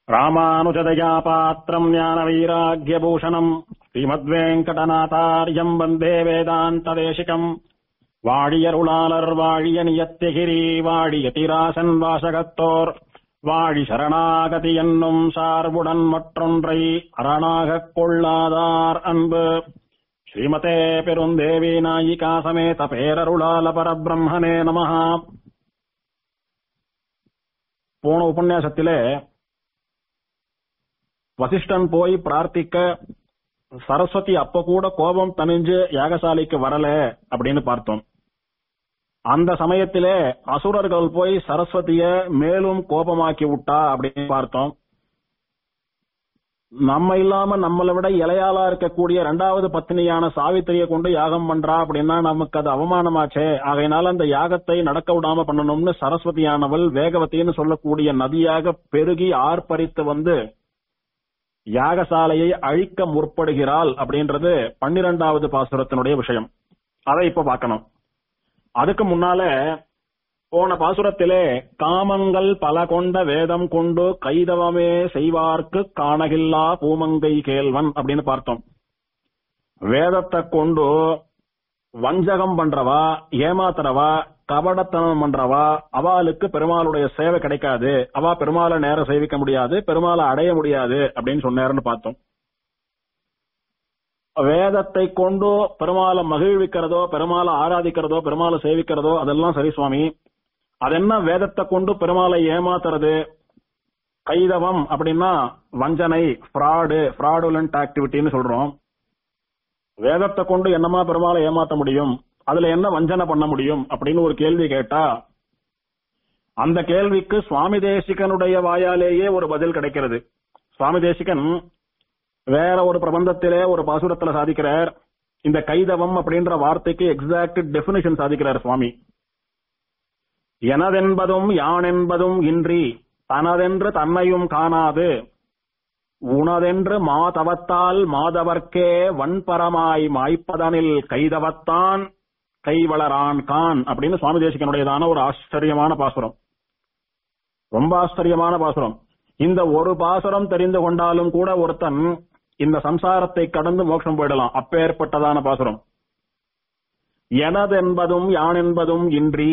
ராமானுஜதயா பாத்திரம் ஞான வைராகியபூஷணம் ஸ்ரீமத்வேங்கடநாதாரியம் வந்தே வேதாந்ததேசிகம் வாழியருளாளர் வாழிய நியத்திகிரி வாழிய திராசன் வாசகத்தோர் வாழி சரணாகதி என்னும் சார்புடன் மற்றொன்றை அரணாகக் கொள்ளாதார் அன்பு ஸ்ரீமதே பெருந்தேவி நாயிகா சமேத பேரருளால பரபிரம்மனே நமஹா போன உபன்யாசத்திலே வசிஷ்டன் போய் பிரார்த்திக்க சரஸ்வதி அப்ப கூட கோபம் தணிஞ்சு யாகசாலைக்கு வரல அப்படின்னு பார்த்தோம் அந்த சமயத்திலே அசுரர்கள் போய் சரஸ்வதிய மேலும் கோபமாக்கி விட்டா அப்படின்னு பார்த்தோம் நம்ம இல்லாம நம்மளை விட இளையாளா இருக்கக்கூடிய இரண்டாவது பத்தினியான சாவித்திரியை கொண்டு யாகம் பண்றா அப்படின்னா நமக்கு அது அவமானமாச்சே ஆகையினால அந்த யாகத்தை நடக்க விடாம பண்ணணும்னு சரஸ்வதியானவள் வேகவதின்னு சொல்லக்கூடிய நதியாக பெருகி ஆர்ப்பரித்து வந்து யாகசாலையை அழிக்க முற்படுகிறாள் அப்படின்றது பன்னிரெண்டாவது பாசுரத்தினுடைய விஷயம் அதை இப்ப பார்க்கணும் அதுக்கு முன்னால போன பாசுரத்திலே காமங்கள் பல கொண்ட வேதம் கொண்டு கைதவமே செய்வார்க்கு காணகில்லா பூமங்கை கேள்வன் அப்படின்னு பார்த்தோம் வேதத்தை கொண்டு வஞ்சகம் பண்றவா ஏமாத்துறவா கபடத்தனம் பண்றவா அவளுக்கு பெருமாளுடைய சேவை கிடைக்காது அவ பெருமாளை நேரம் சேவிக்க முடியாது பெருமாளை அடைய முடியாது அப்படின்னு சொன்னாருன்னு பார்த்தோம் வேதத்தை கொண்டு பெருமாளை மகிழ்விக்கிறதோ பெருமாளை ஆராதிக்கிறதோ பெருமாளை சேவிக்கிறதோ அதெல்லாம் சரி சுவாமி அது என்ன வேதத்தை கொண்டு பெருமாளை ஏமாத்துறது கைதவம் அப்படின்னா வஞ்சனை ஃப்ராடு ஃப்ராடுலண்ட் ஆக்டிவிட்டின்னு சொல்றோம் வேதத்தை கொண்டு என்னமா பெருமாளை ஏமாத்த முடியும் அதுல என்ன வஞ்சனை பண்ண முடியும் அப்படின்னு ஒரு கேள்வி கேட்டா அந்த கேள்விக்கு சுவாமி தேசிகனுடைய வாயாலேயே ஒரு பதில் கிடைக்கிறது சுவாமி தேசிகன் வேற ஒரு பிரபந்தத்திலே ஒரு பாசுரத்துல சாதிக்கிறார் இந்த கைதவம் அப்படின்ற வார்த்தைக்கு எக்ஸாக்ட் டெபினிஷன் சாதிக்கிறார் சுவாமி எனதென்பதும் யானென்பதும் இன்றி தனதென்று தன்னையும் காணாது உனதென்று மாதவத்தால் மாதவர்க்கே வன்பரமாய் மாய்ப்பதனில் கைதவத்தான் கைவளரான் கான் அப்படின்னு சுவாமி தேசிகனுடையதான ஒரு ஆச்சரியமான பாசுரம் ரொம்ப ஆச்சரியமான பாசுரம் இந்த ஒரு பாசுரம் தெரிந்து கொண்டாலும் கூட ஒருத்தன் இந்த சம்சாரத்தை கடந்து மோட்சம் போயிடலாம் அப்பேற்பட்டதான பாசுரம் எனதென்பதும் யானென்பதும் இன்றி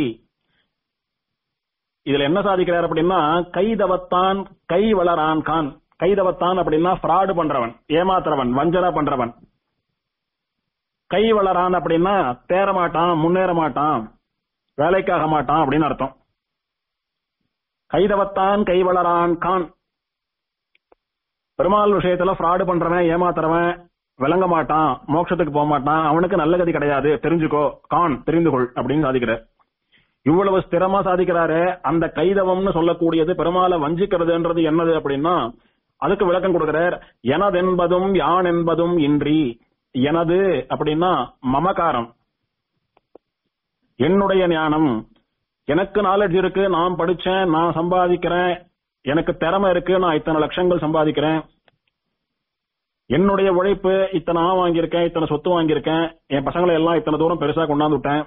இதுல என்ன சாதிக்கிறார் அப்படின்னா கைதவத்தான் கை வளரான் கான் கைதவத்தான் அப்படின்னா ஃப்ராடு பண்றவன் ஏமாத்துறவன் வஞ்சனை பண்றவன் கை வளரான் அப்படின்னா தேர மாட்டான் முன்னேற மாட்டான் வேலைக்காக மாட்டான் அப்படின்னு அர்த்தம் கைதவத்தான் கை வளரான் கான் பெருமாள் விஷயத்துல ஃப்ராடு பண்றவன் ஏமாத்துறவன் விளங்க மாட்டான் மோட்சத்துக்கு போக மாட்டான் அவனுக்கு நல்ல கதி கிடையாது தெரிஞ்சுக்கோ கான் தெரிந்து கொள் அப்படின்னு சாதிக்கிறார் இவ்வளவு ஸ்திரமா சாதிக்கிறாரு அந்த கைதவம்னு சொல்லக்கூடியது பெருமாளை வஞ்சிக்கிறதுன்றது என்னது அப்படின்னா அதுக்கு விளக்கம் கொடுக்கிறார் எனதென்பதும் யான் என்பதும் இன்றி எனது அப்படின்னா மமகாரம் என்னுடைய ஞானம் எனக்கு நாலேஜ் இருக்கு நான் படிச்சேன் நான் சம்பாதிக்கிறேன் எனக்கு திறமை இருக்கு நான் இத்தனை லட்சங்கள் சம்பாதிக்கிறேன் என்னுடைய உழைப்பு இத்தனை ஆ வாங்கியிருக்கேன் இத்தனை சொத்து வாங்கியிருக்கேன் என் பசங்களை எல்லாம் இத்தனை தூரம் பெருசா கொண்டாந்து விட்டேன்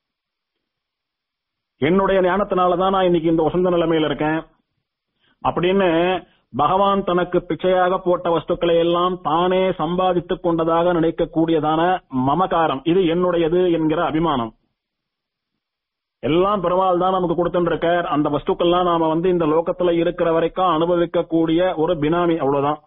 என்னுடைய ஞானத்தினாலதான் நான் இன்னைக்கு இந்த வசந்த நிலைமையில இருக்கேன் அப்படின்னு பகவான் தனக்கு பிச்சையாக போட்ட வஸ்துக்களை எல்லாம் தானே சம்பாதித்துக் கொண்டதாக நினைக்கக்கூடியதான மமகாரம் இது என்னுடையது என்கிற அபிமானம் எல்லாம் பெருமாள் தான் நமக்கு கொடுத்துட்டு இருக்கார் அந்த வஸ்துக்கள்லாம் நாம வந்து இந்த லோகத்துல இருக்கிற வரைக்கும் அனுபவிக்கக்கூடிய ஒரு பினாமி அவ்வளவுதான்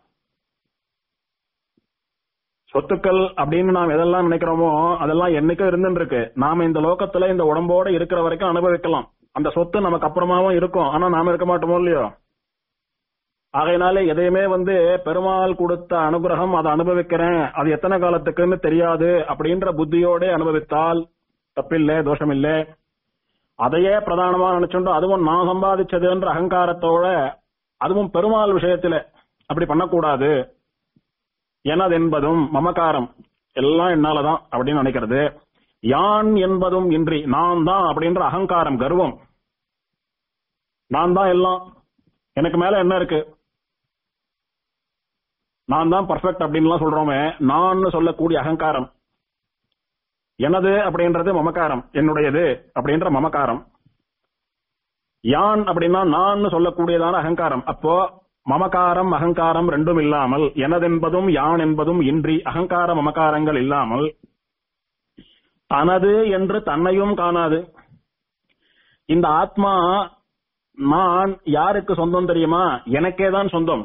சொத்துக்கள் அப்படின்னு நாம் எதெல்லாம் நினைக்கிறோமோ அதெல்லாம் என்னைக்கும் இருந்துட்டு இருக்கு நாம இந்த லோகத்துல இந்த உடம்போட இருக்கிற வரைக்கும் அனுபவிக்கலாம் அந்த சொத்து நமக்கு அப்புறமாவும் இருக்கும் ஆனா நாம இருக்க மாட்டோமோ இல்லையோ ஆகையினாலே எதையுமே வந்து பெருமாள் கொடுத்த அனுகிரகம் அதை அனுபவிக்கிறேன் அது எத்தனை காலத்துக்குன்னு தெரியாது அப்படின்ற புத்தியோட அனுபவித்தால் தப்பில்லை தோஷம் இல்லை அதையே பிரதானமா நினைச்சுட்டு அதுவும் நான் சம்பாதிச்சதுன்ற அகங்காரத்தோட அதுவும் பெருமாள் விஷயத்துல அப்படி பண்ணக்கூடாது எனது என்பதும் மமகாரம் எல்லாம் என்னாலதான் அப்படின்னு நினைக்கிறது யான் என்பதும் இன்றி நான் தான் அப்படின்ற அகங்காரம் கர்வம் நான் தான் எல்லாம் எனக்கு மேல என்ன இருக்கு நான் தான் பர்ஃபெக்ட் அப்படின்லாம் சொல்றோமே நான் சொல்லக்கூடிய அகங்காரம் எனது அப்படின்றது மமக்காரம் என்னுடையது அப்படின்ற மமக்காரம் யான் அப்படின்னா நான் சொல்லக்கூடியதான அகங்காரம் அப்போ மமகாரம் அகங்காரம் ரெண்டும் இல்லாமல் எனதென்பதும் யான் என்பதும் இன்றி அகங்கார மமகாரங்கள் இல்லாமல் தனது என்று தன்னையும் காணாது இந்த ஆத்மா நான் யாருக்கு சொந்தம் தெரியுமா எனக்கே தான் சொந்தம்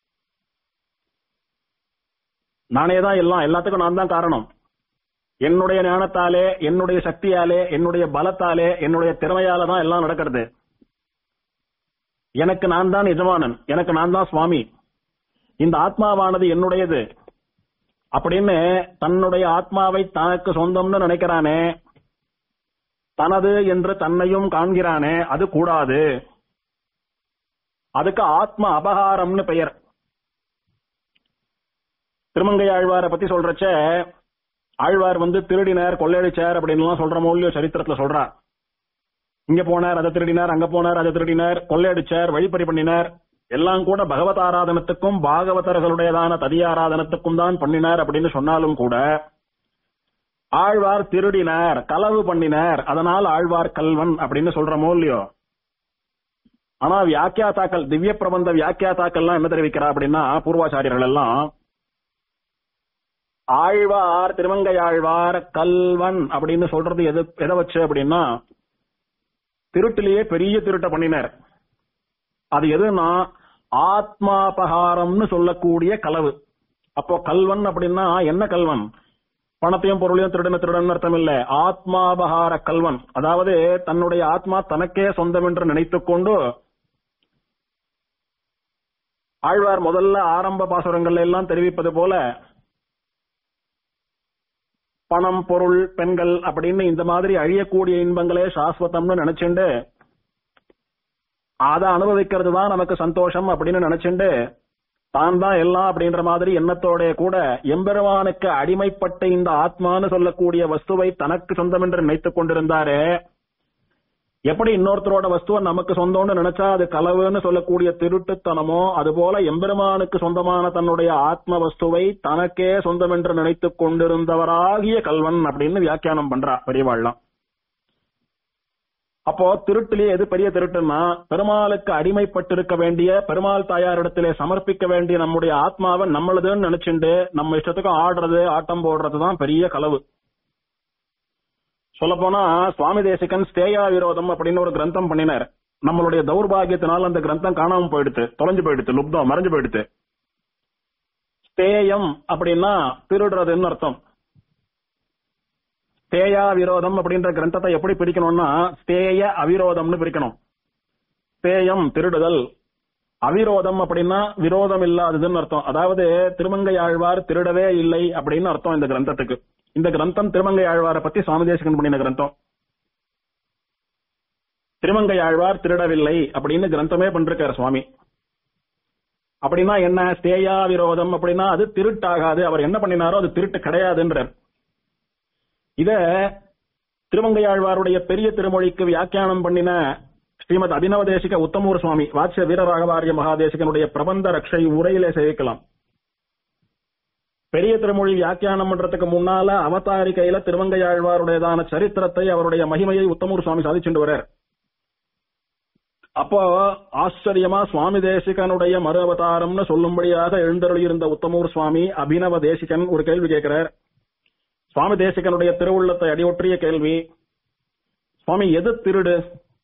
நானே தான் எல்லாம் எல்லாத்துக்கும் நான் தான் காரணம் என்னுடைய ஞானத்தாலே என்னுடைய சக்தியாலே என்னுடைய பலத்தாலே என்னுடைய திறமையால தான் எல்லாம் நடக்கிறது எனக்கு நான் தான் எஜமானன் எனக்கு நான் தான் சுவாமி இந்த ஆத்மாவானது என்னுடையது அப்படின்னு தன்னுடைய ஆத்மாவை தனக்கு சொந்தம்னு நினைக்கிறானே தனது என்று தன்னையும் காண்கிறானே அது கூடாது அதுக்கு ஆத்ம அபகாரம்னு பெயர் திருமங்கை ஆழ்வாரை பத்தி சொல்றச்ச ஆழ்வார் வந்து திருடினார் கொள்ளையடிச்சார் அப்படின்லாம் சொல்ற மூலியோ சரித்திரத்துல சொல்றார் இங்க போனார் அதை திருடினார் அங்க போனார் அதை திருடினார் கொள்ளையடிச்சார் வழிப்பறி பண்ணினார் எல்லாம் கூட பகவத் ஆராதனத்துக்கும் பாகவதர்களுடையதான ததியாராதனத்துக்கும் தான் பண்ணினார் அப்படின்னு சொன்னாலும் கூட ஆழ்வார் திருடினார் களவு பண்ணினார் அதனால் ஆழ்வார் கல்வன் அப்படின்னு சொல்ற இல்லையோ ஆனா வியாக்கியாத்தாக்கள் திவ்ய பிரபந்த வியாக்கியாத்தாக்கள்லாம் என்ன தெரிவிக்கிறா அப்படின்னா பூர்வாச்சாரியர்கள் எல்லாம் ஆழ்வார் திருமங்கை ஆழ்வார் கல்வன் அப்படின்னு சொல்றது எது எதை வச்சு அப்படின்னா திருட்டிலேயே பெரிய திருட்ட பண்ணினார் அது எதுனா ஆத்மாபகாரம்னு சொல்லக்கூடிய களவு அப்போ கல்வன் அப்படின்னா என்ன கல்வன் பணத்தையும் பொருளையும் திருடன திருடன் அர்த்தம் இல்ல ஆத்மாபகார கல்வன் அதாவது தன்னுடைய ஆத்மா தனக்கே சொந்தம் என்று நினைத்துக் கொண்டு ஆழ்வார் முதல்ல ஆரம்ப பாசுரங்கள்ல எல்லாம் தெரிவிப்பது போல பணம் பொருள் பெண்கள் அப்படின்னு இந்த மாதிரி அழியக்கூடிய இன்பங்களே சாஸ்வதம்னு நினைச்சுண்டு அதை அனுபவிக்கிறது தான் நமக்கு சந்தோஷம் அப்படின்னு நினைச்சுண்டு தான் தான் எல்லாம் அப்படின்ற மாதிரி எண்ணத்தோட கூட எம்பெருமானுக்கு அடிமைப்பட்ட இந்த ஆத்மான்னு சொல்லக்கூடிய வஸ்துவை தனக்கு சொந்தம் என்று நினைத்துக் கொண்டிருந்தாரே எப்படி இன்னொருத்தரோட வஸ்துவை நமக்கு சொந்தம்னு நினைச்சா அது களவுன்னு சொல்லக்கூடிய திருட்டுத்தனமோ அதுபோல எம்பெருமானுக்கு சொந்தமான தன்னுடைய ஆத்ம வஸ்துவை தனக்கே சொந்தம் என்று நினைத்துக் கொண்டிருந்தவராகிய கல்வன் அப்படின்னு வியாக்கியானம் பண்றா பெரியவாள்லாம் அப்போ திருட்டிலே எது பெரிய திருட்டுன்னா பெருமாளுக்கு அடிமைப்பட்டிருக்க வேண்டிய பெருமாள் தாயாரிடத்திலே சமர்ப்பிக்க வேண்டிய நம்முடைய ஆத்மாவை நம்மளதுன்னு நினைச்சுண்டு நம்ம இஷ்டத்துக்கு ஆடுறது ஆட்டம் போடுறது தான் பெரிய களவு சொல்ல போனா சுவாமி தேசிகன் ஸ்தேயா விரோதம் அப்படின்னு ஒரு கிரந்தம் பண்ணினார் நம்மளுடைய தௌர்பாகியத்தினால் அந்த கிரந்தம் காணாம போயிடுத்து தொலைஞ்சு போயிடுத்து லுப்தம் மறைஞ்சு போயிடுத்து ஸ்தேயம் அப்படின்னா திருடுறதுன்னு அர்த்தம் ஸ்தேயா விரோதம் அப்படின்ற கிரந்தத்தை எப்படி பிரிக்கணும்னா ஸ்தேய அவிரோதம்னு பிரிக்கணும் ஸ்தேயம் திருடுதல் அவிரோதம் அப்படின்னா விரோதம் இல்லாததுன்னு அர்த்தம் அதாவது திருமங்கை ஆழ்வார் திருடவே இல்லை அப்படின்னு அர்த்தம் இந்த கிரந்தத்துக்கு இந்த கிரந்தம் திருமங்கை ஆழ்வாரை பத்தி சுவாமி தேசிகன் பண்ணின கிரந்தம் திருமங்கை ஆழ்வார் திருடவில்லை அப்படின்னு கிரந்தமே பண்றாரு சுவாமி அப்படின்னா என்ன ஸ்தேயா விரோதம் அப்படின்னா அது திருட்டாகாது அவர் என்ன பண்ணினாரோ அது திருட்டு கிடையாதுன்றார் இத திருமங்கையாழ்வாருடைய பெரிய திருமொழிக்கு வியாக்கியானம் பண்ணின ஸ்ரீமத் அபினவ தேசிக உத்தமூர் சுவாமி வாட்ச வீரராகவாரிய மகாதேசிகனுடைய பிரபந்த ரக்ஷை உரையிலே சேவிக்கலாம் பெரிய திருமொழி வியாக்கியானம் பண்றதுக்கு முன்னால அவதாரிகையில திருமங்கையாழ்வாருடையதான சரித்திரத்தை அவருடைய மகிமையை உத்தமூர் சுவாமி சாதிச்சுட்டு வர்றார் அப்போ ஆச்சரியமா சுவாமி தேசிகனுடைய மறு அவதாரம்னு சொல்லும்படியாக எழுந்தருளியிருந்த உத்தமூர் சுவாமி அபினவ தேசிகன் ஒரு கேள்வி கேட்கிறார் சுவாமி தேசிகனுடைய திருவுள்ளத்தை அடியொற்றிய கேள்வி சுவாமி எது திருடு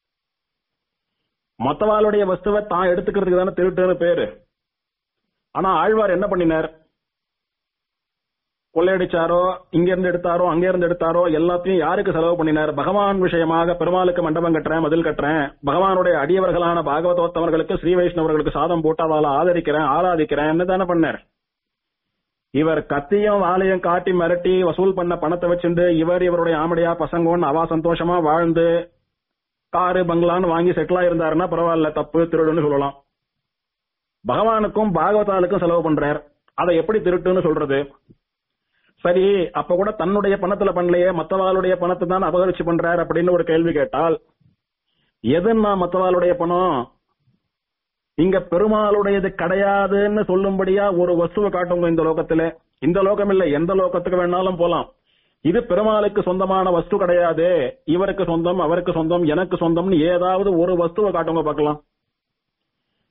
மத்தவாளுடைய வஸ்துவை தான் எடுத்துக்கிறதுக்கு தானே திருட்டுன்னு பேரு ஆனா ஆழ்வார் என்ன பண்ணினார் கொள்ளையடிச்சாரோ இங்க இருந்து எடுத்தாரோ அங்க இருந்து எடுத்தாரோ எல்லாத்தையும் யாருக்கு செலவு பண்ணினார் பகவான் விஷயமாக பெருமாளுக்கு மண்டபம் கட்டுறேன் மதில் கட்டுறேன் பகவானுடைய அடியவர்களான பாகவதோத்தவர்களுக்கு ஸ்ரீ வைஷ்ணவர்களுக்கு சாதம் போட்டு அவளை ஆதரிக்கிறேன் ஆராதிக்கிறேன் தானே பண்ணார் இவர் கத்தியும் வாளையும் காட்டி மிரட்டி வசூல் பண்ண பணத்தை வச்சுண்டு இவர் இவருடைய ஆமடியா பசங்கோன்னு அவா சந்தோஷமா வாழ்ந்து காரு பங்களான்னு வாங்கி செட்டில் ஆயிருந்தாருன்னா பரவாயில்ல தப்பு திருடுன்னு சொல்லலாம் பகவானுக்கும் பாகவதாலுக்கும் செலவு பண்றார் அதை எப்படி திருட்டுன்னு சொல்றது சரி அப்ப கூட தன்னுடைய பணத்துல பண்ணலையே மத்தவாளுடைய பணத்தை தான் அபகரிச்சு பண்றார் அப்படின்னு ஒரு கேள்வி கேட்டால் எதுன்னா மத்தவாளுடைய பணம் இங்க பெருமாளுடையது கிடையாதுன்னு சொல்லும்படியா ஒரு வஸ்துவை காட்டுங்க இந்த லோகத்துல இந்த லோகம் இல்ல எந்த லோகத்துக்கு வேணாலும் போலாம் இது பெருமாளுக்கு சொந்தமான வஸ்து கிடையாது இவருக்கு சொந்தம் அவருக்கு சொந்தம் எனக்கு சொந்தம்னு ஏதாவது ஒரு வஸ்துவை காட்டுங்க பார்க்கலாம்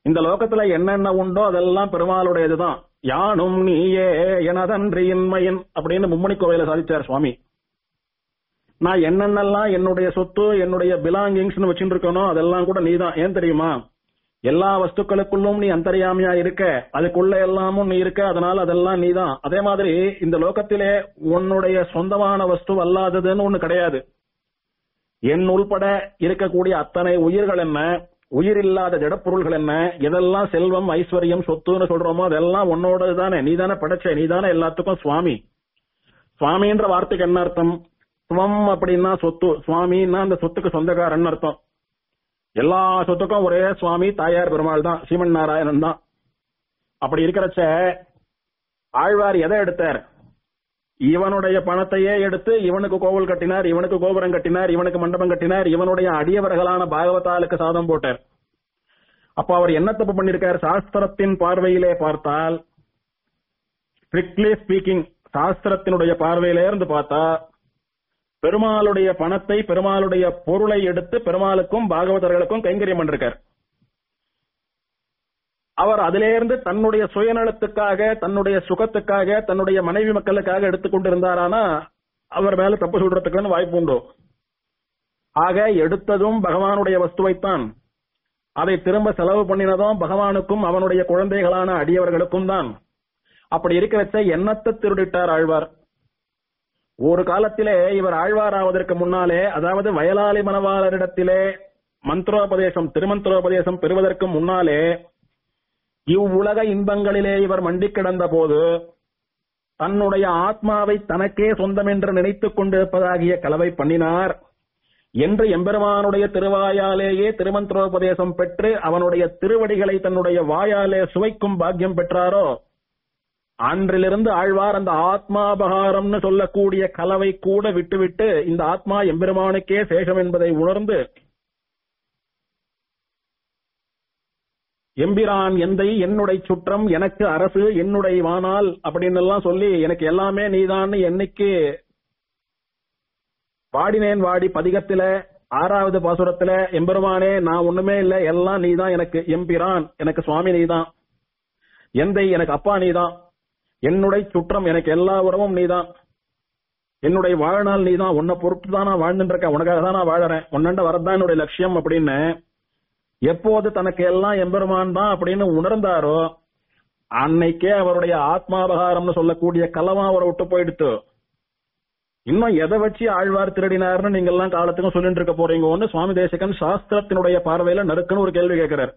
இந்த லோகத்துல என்னென்ன உண்டோ அதெல்லாம் பெருமாளுடையதுதான் யானும் நீயே எனதன்றி இன்மையின் அப்படின்னு மும்மணி கோவில சாதிச்சார் சுவாமி நான் என்னென்னலாம் என்னுடைய சொத்து என்னுடைய பிலாங்கிங்ஸ்னு வச்சுட்டு இருக்கனோ அதெல்லாம் கூட நீதான் ஏன் தெரியுமா எல்லா வஸ்துக்களுக்குள்ளும் நீ அந்தரியாமியா இருக்க அதுக்குள்ள எல்லாமும் நீ இருக்க அதனால அதெல்லாம் நீதான் அதே மாதிரி இந்த லோகத்திலே உன்னுடைய சொந்தமான வஸ்து அல்லாததுன்னு ஒண்ணு கிடையாது என் உள்பட இருக்கக்கூடிய அத்தனை உயிர்கள் என்ன உயிர் இல்லாத ஜடப்பொருள்கள் என்ன எதெல்லாம் செல்வம் ஐஸ்வர்யம் சொத்துன்னு சொல்றோமோ அதெல்லாம் உன்னோடது தானே நீ தானே படைச்ச நீ தானே எல்லாத்துக்கும் சுவாமி சுவாமின்ற வார்த்தைக்கு என்ன அர்த்தம் சுவம் அப்படின்னா சொத்து சுவாமின்னா அந்த சொத்துக்கு சொந்தக்காரன் அர்த்தம் எல்லா சொத்துக்கும் ஒரே சுவாமி தாயார் பெருமாள் தான் சீமன் நாராயணன் தான் அப்படி இருக்கிறச்ச ஆழ்வார் எதை எடுத்தார் இவனுடைய பணத்தையே எடுத்து இவனுக்கு கோவில் கட்டினார் இவனுக்கு கோபுரம் கட்டினார் இவனுக்கு மண்டபம் கட்டினார் இவனுடைய அடியவர்களான பாகவதாலுக்கு சாதம் போட்டார் அப்ப அவர் என்ன தப்பு பண்ணிருக்கார் சாஸ்திரத்தின் பார்வையிலே பார்த்தால் ஸ்ட்ரிக்ட்லி ஸ்பீக்கிங் சாஸ்திரத்தினுடைய பார்வையிலே இருந்து பார்த்தா பெருமாளுடைய பணத்தை பெருமாளுடைய பொருளை எடுத்து பெருமாளுக்கும் பாகவதர்களுக்கும் கைங்கரியம் பண்ணிருக்கார் அவர் அதிலிருந்து தன்னுடைய சுயநலத்துக்காக தன்னுடைய சுகத்துக்காக தன்னுடைய மனைவி மக்களுக்காக எடுத்துக்கொண்டிருந்தாரானா அவர் மேல தப்பு சொல்றதுக்கு வாய்ப்பு உண்டு ஆக எடுத்ததும் பகவானுடைய வஸ்துவைத்தான் அதை திரும்ப செலவு பண்ணினதும் பகவானுக்கும் அவனுடைய குழந்தைகளான அடியவர்களுக்கும் தான் அப்படி இருக்கிறச்ச எண்ணத்தை திருடிட்டார் ஆழ்வார் ஒரு காலத்திலே இவர் ஆழ்வாராவதற்கு முன்னாலே அதாவது வயலாளி மணவாளரிடத்திலே மந்திரோபதேசம் திருமந்திரோபதேசம் பெறுவதற்கு முன்னாலே இவ்வுலக இன்பங்களிலே இவர் மண்டி கிடந்த போது தன்னுடைய ஆத்மாவை தனக்கே சொந்தம் என்று நினைத்துக் கொண்டிருப்பதாகிய கலவை பண்ணினார் என்று எம்பெருமானுடைய திருவாயாலேயே திருமந்திரோபதேசம் பெற்று அவனுடைய திருவடிகளை தன்னுடைய வாயாலே சுவைக்கும் பாக்கியம் பெற்றாரோ அன்றிலிருந்து ஆழ்வார் அந்த ஆத்மாபகாரம்னு சொல்லக்கூடிய கலவை கூட விட்டுவிட்டு இந்த ஆத்மா எம்பெருமானுக்கே சேஷம் என்பதை உணர்ந்து எம்பிரான் எந்தை என்னுடைய சுற்றம் எனக்கு அரசு என்னுடைய வானால் அப்படின்னு எல்லாம் சொல்லி எனக்கு எல்லாமே நீதான் என்னைக்கு வாடினேன் வாடி பதிகத்தில ஆறாவது பாசுரத்துல எம்பெருமானே நான் ஒண்ணுமே இல்ல எல்லாம் நீதான் எனக்கு எம்பிரான் எனக்கு சுவாமி நீதான் எந்தை எனக்கு அப்பா நீதான் என்னுடைய சுற்றம் எனக்கு எல்லா உறவும் நீதான் என்னுடைய வாழ்நாள் நீதான் உன்னை பொறுத்து தான் நான் வாழ்ந்துட்டு இருக்கேன் உனக்காக தான் நான் வாழறேன் உன்னண்ட வரதான் என்னுடைய லட்சியம் அப்படின்னு எப்போது தனக்கு எல்லாம் எம்பெருமான் தான் அப்படின்னு உணர்ந்தாரோ அன்னைக்கே அவருடைய ஆத்மாபகாரம்னு சொல்லக்கூடிய கலவா அவரை விட்டு போயிடுத்து இன்னும் எதை வச்சு ஆழ்வார் திருடினார்னு நீங்க எல்லாம் காலத்துக்கும் சொல்லிட்டு இருக்க போறீங்க ஒன்னு சுவாமி தேசிகன் சாஸ்திரத்தினுடைய பார்வையில நறுக்குன்னு ஒரு கேள்வி கேட்கிறார்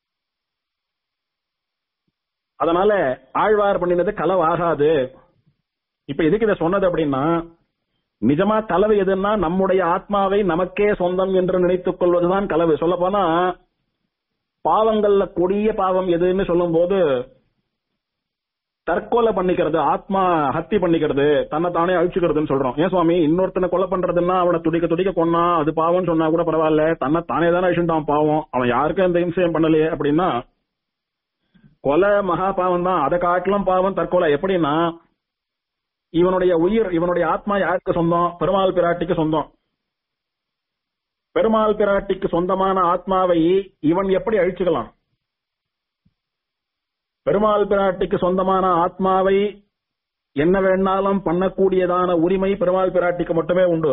அதனால ஆழ்வார் பண்ணினது களவாகாது இப்ப எதுக்கு இதை சொன்னது அப்படின்னா நிஜமா களவு எதுன்னா நம்முடைய ஆத்மாவை நமக்கே சொந்தம் என்று நினைத்துக் கொள்வதுதான் களவு சொல்ல போனா பாவங்கள்ல கொடிய பாவம் எதுன்னு சொல்லும் போது தற்கொலை பண்ணிக்கிறது ஆத்மா ஹத்தி பண்ணிக்கிறது தன்னை தானே அழிச்சுக்கிறதுன்னு சொல்றோம் ஏன் சுவாமி இன்னொருத்தனை கொலை பண்றதுன்னா அவனை துடிக்க துடிக்க கொன்னா அது பாவம்னு சொன்னா கூட பரவாயில்ல தன்னை தானே தானே அழிச்சுட்டான் பாவம் அவன் யாருக்கும் எந்த இம்சையும் பண்ணலையே அப்படின்னா கொலை மகா பாவம் தான் அதை காட்டிலும் பாவம் தற்கொலை எப்படின்னா இவனுடைய உயிர் இவனுடைய ஆத்மா யாருக்கு சொந்தம் பெருமாள் பிராட்டிக்கு சொந்தம் பெருமாள் பிராட்டிக்கு சொந்தமான ஆத்மாவை இவன் எப்படி அழிச்சுக்கலாம் பெருமாள் பிராட்டிக்கு சொந்தமான ஆத்மாவை என்ன வேணாலும் பண்ணக்கூடியதான உரிமை பெருமாள் பிராட்டிக்கு மட்டுமே உண்டு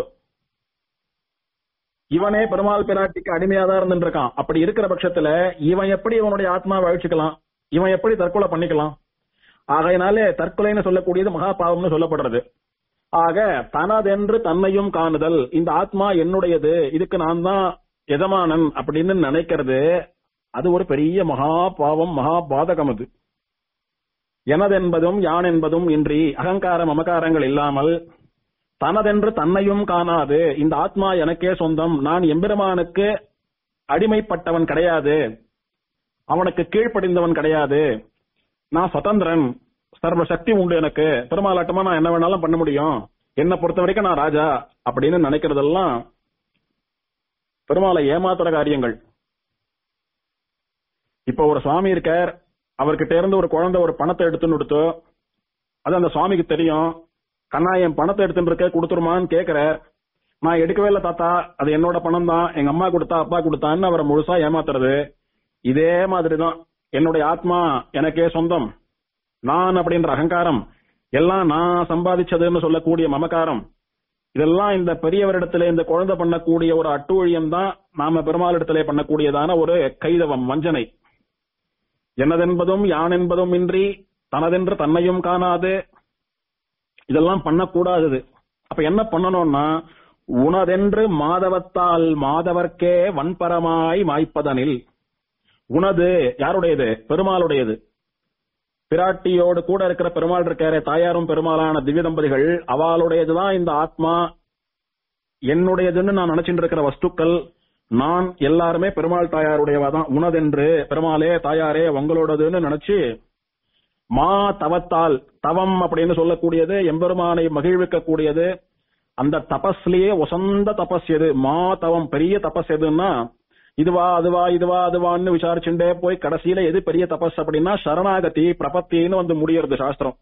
இவனே பெருமாள் பிராட்டிக்கு அடிமையா தான் இருந்துட்டு இருக்கான் அப்படி இருக்கிற பட்சத்துல இவன் எப்படி இவனுடைய ஆத்மாவை அழிச்சுக்கலாம் இவன் எப்படி தற்கொலை பண்ணிக்கலாம் ஆகையினாலே தற்கொலைன்னு சொல்லக்கூடியது மகா பாவம்னு சொல்லப்படுறது ஆக தனதென்று தன்னையும் காணுதல் இந்த ஆத்மா என்னுடையது இதுக்கு நான் தான் எஜமானன் அப்படின்னு நினைக்கிறது அது ஒரு பெரிய மகா பாவம் மகா பாதகம் அது எனதென்பதும் யான் என்பதும் இன்றி அகங்கார மமகாரங்கள் இல்லாமல் தனதென்று தன்னையும் காணாது இந்த ஆத்மா எனக்கே சொந்தம் நான் எம்பெருமானுக்கு அடிமைப்பட்டவன் கிடையாது அவனுக்கு கீழ்ப்படிந்தவன் கிடையாது நான் சுதந்திரன் சர்வ சக்தி உண்டு எனக்கு பெருமாளாட்டமா நான் என்ன வேணாலும் பண்ண முடியும் என்னை பொறுத்த வரைக்கும் நான் ராஜா அப்படின்னு நினைக்கிறதெல்லாம் பெருமாளை ஏமாத்துற காரியங்கள் இப்ப ஒரு சுவாமி இருக்கார் அவர்கிட்ட இருந்து ஒரு குழந்தை ஒரு பணத்தை எடுத்துன்னு கொடுத்து அது அந்த சுவாமிக்கு தெரியும் கண்ணா என் பணத்தை எடுத்துட்டு இருக்க கொடுத்துருமான்னு கேக்குற நான் எடுக்கவே இல்லை தாத்தா அது என்னோட பணம் தான் எங்க அம்மா கொடுத்தா அப்பா கொடுத்தான்னு அவரை முழுசா ஏமாத்துறது இதே மாதிரிதான் என்னுடைய ஆத்மா எனக்கே சொந்தம் நான் அப்படின்ற அகங்காரம் எல்லாம் நான் சம்பாதிச்சதுன்னு சொல்லக்கூடிய மமகாரம் இதெல்லாம் இந்த பெரியவரிடத்திலே இந்த குழந்தை பண்ணக்கூடிய ஒரு அட்டூழியம் தான் நாம பெருமாளிடத்திலே பண்ணக்கூடியதான ஒரு கைதவம் வஞ்சனை என்னதென்பதும் யான் என்பதும் இன்றி தனதென்று தன்னையும் காணாது இதெல்லாம் பண்ணக்கூடாதது அப்ப என்ன பண்ணணும்னா உனதென்று மாதவத்தால் மாதவர்க்கே வன்பரமாய் மாய்ப்பதனில் உனது யாருடையது பெருமாளுடையது பிராட்டியோடு கூட இருக்கிற பெருமாள் இருக்காரே தாயாரும் பெருமாளான திவ்ய தம்பதிகள் அவளுடையதுதான் இந்த ஆத்மா என்னுடையதுன்னு நான் நினைச்சிட்டு இருக்கிற வஸ்துக்கள் நான் எல்லாருமே பெருமாள் தாயாருடையவா தான் உனதென்று பெருமாளே தாயாரே உங்களோடதுன்னு நினைச்சு மா தவத்தால் தவம் அப்படின்னு சொல்லக்கூடியது எம்பெருமானை மகிழ்விக்க கூடியது அந்த தபஸ்லயே உசந்த தபஸ் எது மா தவம் பெரிய தபஸ் எதுன்னா இதுவா அதுவா இதுவா அதுவான்னு விசாரிச்சுட்டே போய் கடைசியில எது பெரிய தபஸ் அப்படின்னா சரணாகதி பிரபத்தின்னு வந்து முடியறது சாஸ்திரம்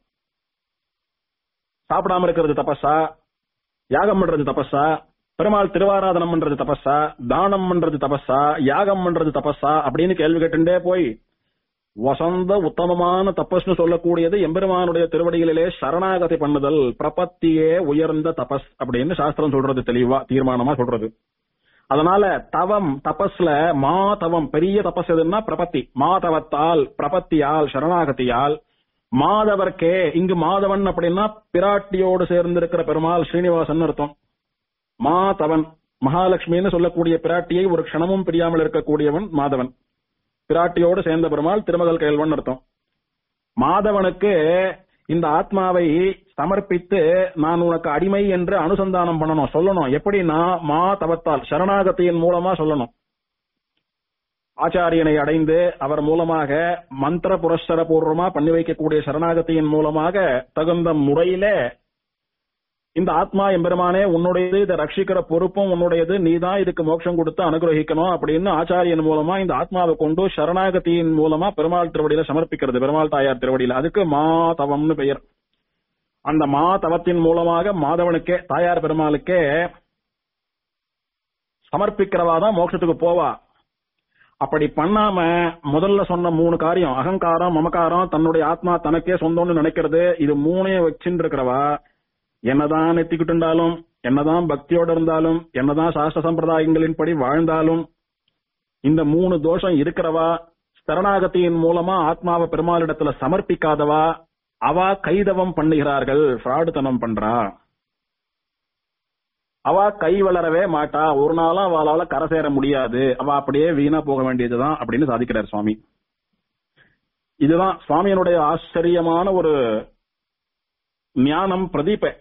சாப்பிடாம இருக்கிறது தபஸா யாகம் பண்றது தபஸா பெருமாள் திருவாராதனம் பண்றது தபஸா தானம் பண்றது தபஸா யாகம் பண்றது தபஸா அப்படின்னு கேள்வி கேட்டுட்டே போய் வசந்த உத்தமமான தபஸ்னு சொல்லக்கூடியது எம்பெருமானுடைய திருவடிகளிலே சரணாகதி பண்ணுதல் பிரபத்தியே உயர்ந்த தபஸ் அப்படின்னு சாஸ்திரம் சொல்றது தெளிவா தீர்மானமா சொல்றது அதனால தவம் தபஸ்ல மா தவம் பெரிய தபஸ் எதுன்னா பிரபத்தி மாதவத்தால் பிரபத்தியால் சரணாகதியால் மாதவர்க்கே இங்கு மாதவன் அப்படின்னா பிராட்டியோடு சேர்ந்திருக்கிற பெருமாள் ஸ்ரீனிவாசன் அர்த்தம் மாதவன் மகாலட்சுமின்னு சொல்லக்கூடிய பிராட்டியை ஒரு க்ஷணமும் பிரியாமல் இருக்கக்கூடியவன் மாதவன் பிராட்டியோடு சேர்ந்த பெருமாள் திருமகள் கையல்வன் அர்த்தம் மாதவனுக்கு இந்த ஆத்மாவை சமர்ப்பித்து நான் உனக்கு அடிமை என்று அனுசந்தானம் பண்ணணும் சொல்லணும் எப்படின்னா மா தவத்தால் சரணாகத்தியின் மூலமா சொல்லணும் ஆச்சாரியனை அடைந்து அவர் மூலமாக மந்திர புரஸ்தர பூர்வமா பண்ணி வைக்கக்கூடிய சரணாகத்தியின் மூலமாக தகுந்த முறையில இந்த ஆத்மா எம்பெருமானே உன்னுடையது இதை ரட்சிக்கிற பொறுப்பும் உன்னுடையது நீதான் இதுக்கு மோட்சம் கொடுத்து அனுகிரகிக்கணும் அப்படின்னு ஆச்சாரியன் மூலமா இந்த ஆத்மாவை கொண்டு சரணாகதியின் மூலமா பெருமாள் திருவடியில சமர்ப்பிக்கிறது பெருமாள் தாயார் திருவடியில அதுக்கு மா தவம்னு பெயர் அந்த மா தவத்தின் மூலமாக மாதவனுக்கே தாயார் பெருமாளுக்கே சமர்ப்பிக்கிறவா தான் மோட்சத்துக்கு போவா அப்படி பண்ணாம முதல்ல சொன்ன மூணு காரியம் அகங்காரம் மமகாரம் தன்னுடைய ஆத்மா தனக்கே சொந்தம்னு நினைக்கிறது இது மூணையும் வச்சுட்டு இருக்கிறவா என்னதான் நெத்திக்கிட்டு இருந்தாலும் என்னதான் பக்தியோட இருந்தாலும் என்னதான் சாஸ்திர சம்பிரதாயங்களின்படி வாழ்ந்தாலும் இந்த மூணு தோஷம் இருக்கிறவா சரணாகத்தியின் மூலமா ஆத்மாவை பெருமாளிடத்துல சமர்ப்பிக்காதவா அவ கைதவம் பண்ணுகிறார்கள் ஃப்ராடுத்தனம் பண்றா அவ கை வளரவே மாட்டா ஒரு நாளும் அவளால கரை சேர முடியாது அவ அப்படியே வீணா போக வேண்டியதுதான் அப்படின்னு சாதிக்கிறார் சுவாமி இதுதான் சுவாமியினுடைய ஆச்சரியமான ஒரு ஞானம் பிரதீப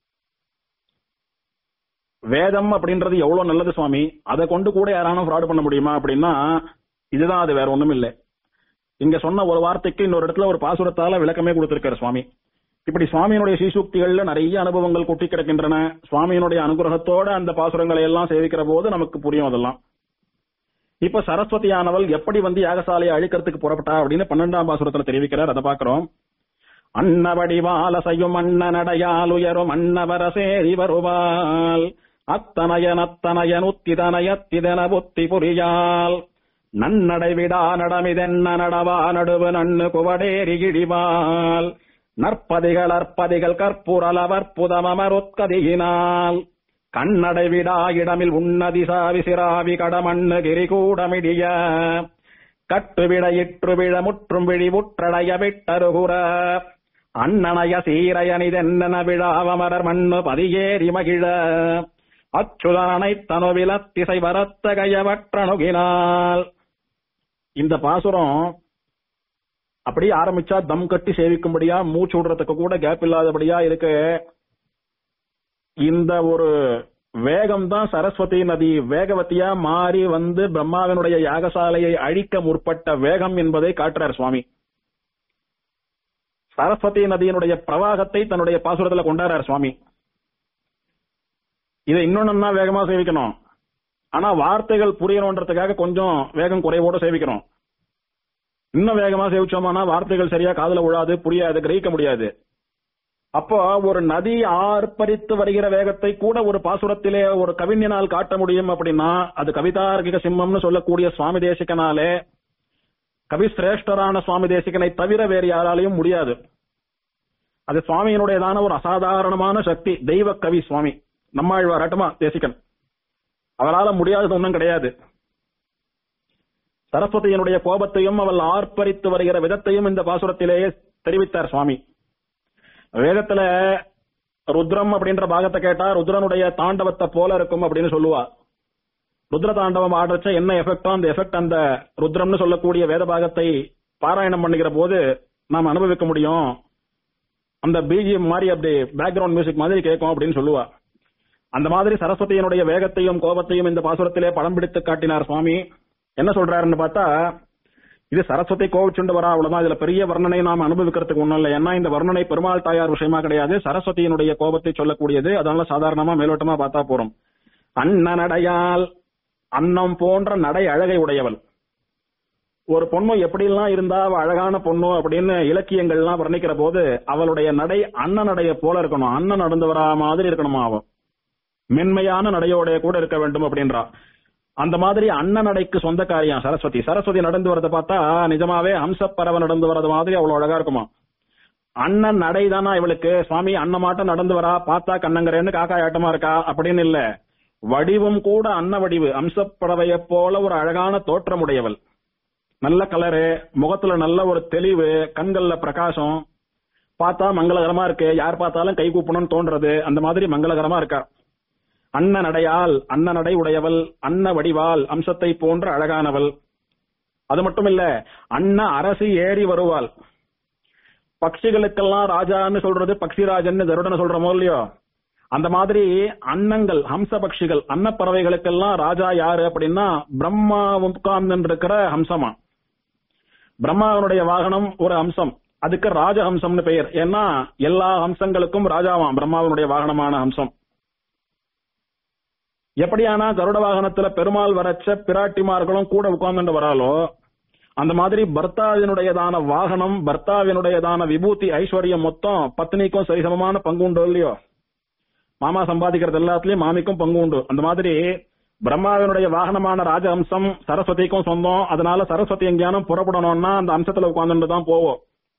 வேதம் அப்படின்றது எவ்வளவு நல்லது சுவாமி அதை கொண்டு கூட யாரானும் ஃப்ராட் பண்ண முடியுமா அப்படின்னா இதுதான் அது வேற ஒண்ணும் இல்லை இங்க சொன்ன ஒரு வார்த்தைக்கு இன்னொரு இடத்துல ஒரு பாசுரத்தால விளக்கமே கொடுத்திருக்காரு சுவாமி இப்படி சுவாமியினுடைய சீசூக்திகள்ல நிறைய அனுபவங்கள் கொட்டி கிடக்கின்றன சுவாமியினுடைய அனுகிரகத்தோட அந்த பாசுரங்களை எல்லாம் சேவிக்கிற போது நமக்கு புரியும் அதெல்லாம் இப்ப சரஸ்வதியானவள் எப்படி வந்து யாகசாலையை அழிக்கிறதுக்கு புறப்பட்டா அப்படின்னு பன்னெண்டாம் பாசுரத்துல தெரிவிக்கிறார் அதை பாக்குறோம் அன்னவடிவாலசையும் அண்ணனடையால் உயரும் அன்னவரசேரி வருவாள் அத்தனையன் அத்தனையன் உத்திதனயத்திதன புத்தி புரியால் நன்னடை விடா நடமிதென்ன நடவா நடுவு நன்னு குவடேரி இடிவாள் நற்பதிகள் அற்பதிகள் கற்புரலவற்புதமருத்கதியினால் கண்ணடை விடா இடமில் உன்னதி சாவி சிராவி கடமண்ணு கிரிகூடமிடிய கட்டுவிட இற்றுவிழ முற்றும் விழி உற்றடைய விட்டருகுற அண்ணனைய சீரையனிதென்ன விழாவமரர் மண்ணு பதியேறி மகிழ அச்சுதனனை தனுவில திசை வரத்த கையவற்றணுகினால் இந்த பாசுரம் அப்படியே ஆரம்பிச்சா தம் கட்டி சேவிக்கும்படியா மூச்சு விடுறதுக்கு கூட கேப் இல்லாதபடியா இருக்கு இந்த ஒரு வேகம் தான் சரஸ்வதி நதி வேகவதியா மாறி வந்து பிரம்மாவினுடைய யாகசாலையை அழிக்க முற்பட்ட வேகம் என்பதை காட்டுறார் சுவாமி சரஸ்வதி நதியினுடைய பிரவாகத்தை தன்னுடைய பாசுரத்துல கொண்டாடுறார் சுவாமி இதை இன்னொன்னு வேகமா சேவிக்கணும் ஆனா வார்த்தைகள் புரியணுன்றதுக்காக கொஞ்சம் வேகம் குறைவோட சேவிக்கிறோம் இன்னும் வேகமா சேவிச்சோம்னா வார்த்தைகள் சரியா காதுல விழாது புரியாது கிரகிக்க முடியாது அப்போ ஒரு நதி ஆர்ப்பரித்து வருகிற வேகத்தை கூட ஒரு பாசுரத்திலே ஒரு கவிஞனால் காட்ட முடியும் அப்படின்னா அது கவிதார்கிக சிம்மம்னு சொல்லக்கூடிய சுவாமி தேசிகனாலே கவி சிரேஷ்டரான சுவாமி தேசிகனை தவிர வேறு யாராலையும் முடியாது அது சுவாமியினுடையதான ஒரு அசாதாரணமான சக்தி தெய்வ கவி சுவாமி நம்மாழ்வாராட்டமா தேசிகன் அவரால முடியாதது ஒன்றும் கிடையாது சரஸ்வதியினுடைய கோபத்தையும் அவள் ஆர்ப்பரித்து வருகிற விதத்தையும் இந்த பாசுரத்திலேயே தெரிவித்தார் சுவாமி வேதத்துல ருத்ரம் அப்படின்ற பாகத்தை கேட்டா ருத்ரனுடைய தாண்டவத்தை போல இருக்கும் அப்படின்னு சொல்லுவா ருத்ர தாண்டவம் ஆடுறச்ச என்ன எஃபெக்டோ அந்த எஃபெக்ட் அந்த ருத்ரம்னு சொல்லக்கூடிய வேத பாகத்தை பாராயணம் பண்ணுகிற போது நாம் அனுபவிக்க முடியும் அந்த பிஜிஎம் மாதிரி அப்படி பேக்ரவுண்ட் மியூசிக் மாதிரி கேட்கும் அப்படின்னு சொல்லுவா அந்த மாதிரி சரஸ்வதியினுடைய வேகத்தையும் கோபத்தையும் இந்த பாசுரத்திலே படம் பிடித்து காட்டினார் சுவாமி என்ன சொல்றாருன்னு பார்த்தா இது சரஸ்வதி கோவிச்சுண்டு வரா அவ்வளவுதான் இதுல பெரிய வர்ணனை நாம் அனுபவிக்கிறதுக்கு ஒண்ணும் இல்லை ஏன்னா இந்த வர்ணனை பெருமாள் தாயார் விஷயமா கிடையாது சரஸ்வதியினுடைய கோபத்தை சொல்லக்கூடியது அதனால சாதாரணமா மேலோட்டமா பார்த்தா போறோம் அன்ன நடையால் அன்னம் போன்ற நடை அழகை உடையவள் ஒரு பொண்ணு எப்படிலாம் இருந்தா அவ அழகான பொண்ணு அப்படின்னு இலக்கியங்கள்லாம் வர்ணிக்கிற போது அவளுடைய நடை அண்ணன் நடைய போல இருக்கணும் அண்ணன் நடந்து வரா மாதிரி இருக்கணுமா அவ மென்மையான நடையோட கூட இருக்க வேண்டும் அப்படின்றா அந்த மாதிரி அண்ணன் நடைக்கு சொந்தக்காரியம் சரஸ்வதி சரஸ்வதி நடந்து வரத பார்த்தா நிஜமாவே ஹம்சப்பறவை நடந்து வரது மாதிரி அவ்வளவு அழகா இருக்குமா அண்ணன் நடை தானா இவளுக்கு சுவாமி அண்ணமாட்டம் நடந்து வரா பார்த்தா கண்ணங்கரேன்னு காக்கா ஆட்டமா இருக்கா அப்படின்னு இல்ல வடிவும் கூட அன்ன வடிவு அம்சப்பறவைய போல ஒரு அழகான தோற்றமுடையவள் நல்ல கலரு முகத்துல நல்ல ஒரு தெளிவு கண்கள்ல பிரகாசம் பார்த்தா மங்களகரமா இருக்கு யார் பார்த்தாலும் கை கூப்பணும்னு தோன்றது அந்த மாதிரி மங்களகரமா இருக்கா அன்ன நடையால் அன்ன நடை உடையவள் அன்ன வடிவால் அம்சத்தை போன்ற அழகானவள் அது மட்டும் இல்ல அன்ன அரசி ஏறி வருவாள் பட்சிகளுக்கெல்லாம் ராஜான்னு சொல்றது பக்ஷிராஜன் கருடனை சொல்றமோ இல்லையோ அந்த மாதிரி அன்னங்கள் ஹம்ச பட்சிகள் அன்னப்பறவைகளுக்கெல்லாம் ராஜா யாரு அப்படின்னா பிரம்மா உட்கார்ந்து இருக்கிற ஹம்சமா பிரம்மாவனுடைய வாகனம் ஒரு ஹம்சம் அதுக்கு ராஜஹம்சம்னு பெயர் ஏன்னா எல்லா ஹம்சங்களுக்கும் ராஜாவாம் பிரம்மாவனுடைய வாகனமான ஹம்சம் எப்படியானா கருட வாகனத்துல பெருமாள் வரச்ச பிராட்டிமார்களும் கூட உட்கார்ந்துட்டு வராலோ அந்த மாதிரி பர்த்தாவினுடையதான வாகனம் பர்த்தாவினுடையதான விபூதி ஐஸ்வர்யம் மொத்தம் பத்னிக்கும் சரிசமமான பங்கு உண்டு இல்லையோ மாமா சம்பாதிக்கிறது எல்லாத்துலயும் மாமிக்கும் பங்கு உண்டு அந்த மாதிரி பிரம்மாவினுடைய வாகனமான ராஜஹம்சம் சரஸ்வதிக்கும் சொந்தம் அதனால சரஸ்வதி எங்கேயானும் புறப்படணும்னா அந்த அம்சத்துல உட்கார்ந்துட்டு தான் போவோம்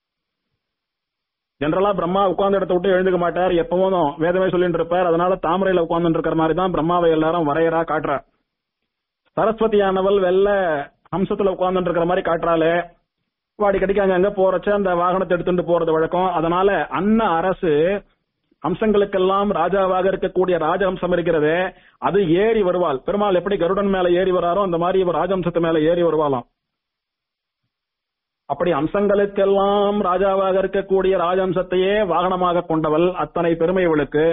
ஜெனரலா பிரம்மா உட்கார்ந்த இடத்த விட்டு எழுந்துக்க மாட்டார் எப்பவும் வேதமே சொல்லிட்டு இருப்பார் அதனால தாமரையில உட்கார்ந்து இருக்கிற மாதிரி தான் பிரம்மாவை எல்லாரும் வரையறா காட்டுறா சரஸ்வதியானவள் வெள்ள ஹம்சத்துல உட்கார்ந்து இருக்கிற மாதிரி காட்டுறாளே வாடி கடிக்க அங்க அங்க போறச்ச அந்த வாகனத்தை எடுத்துட்டு போறது வழக்கம் அதனால அன்ன அரசு அம்சங்களுக்கெல்லாம் ராஜாவாக இருக்கக்கூடிய ராஜஹம்சம் இருக்கிறது அது ஏறி வருவாள் பெருமாள் எப்படி கருடன் மேல ஏறி வராரோ அந்த மாதிரி இவர் ராஜஹம்சத்து மேல ஏறி வருவாளாம் அப்படி அம்சங்களுக்கெல்லாம் ராஜாவாக இருக்கக்கூடிய ராஜஹம்சத்தையே வாகனமாக கொண்டவள் அத்தனை பெருமை இவளுக்கு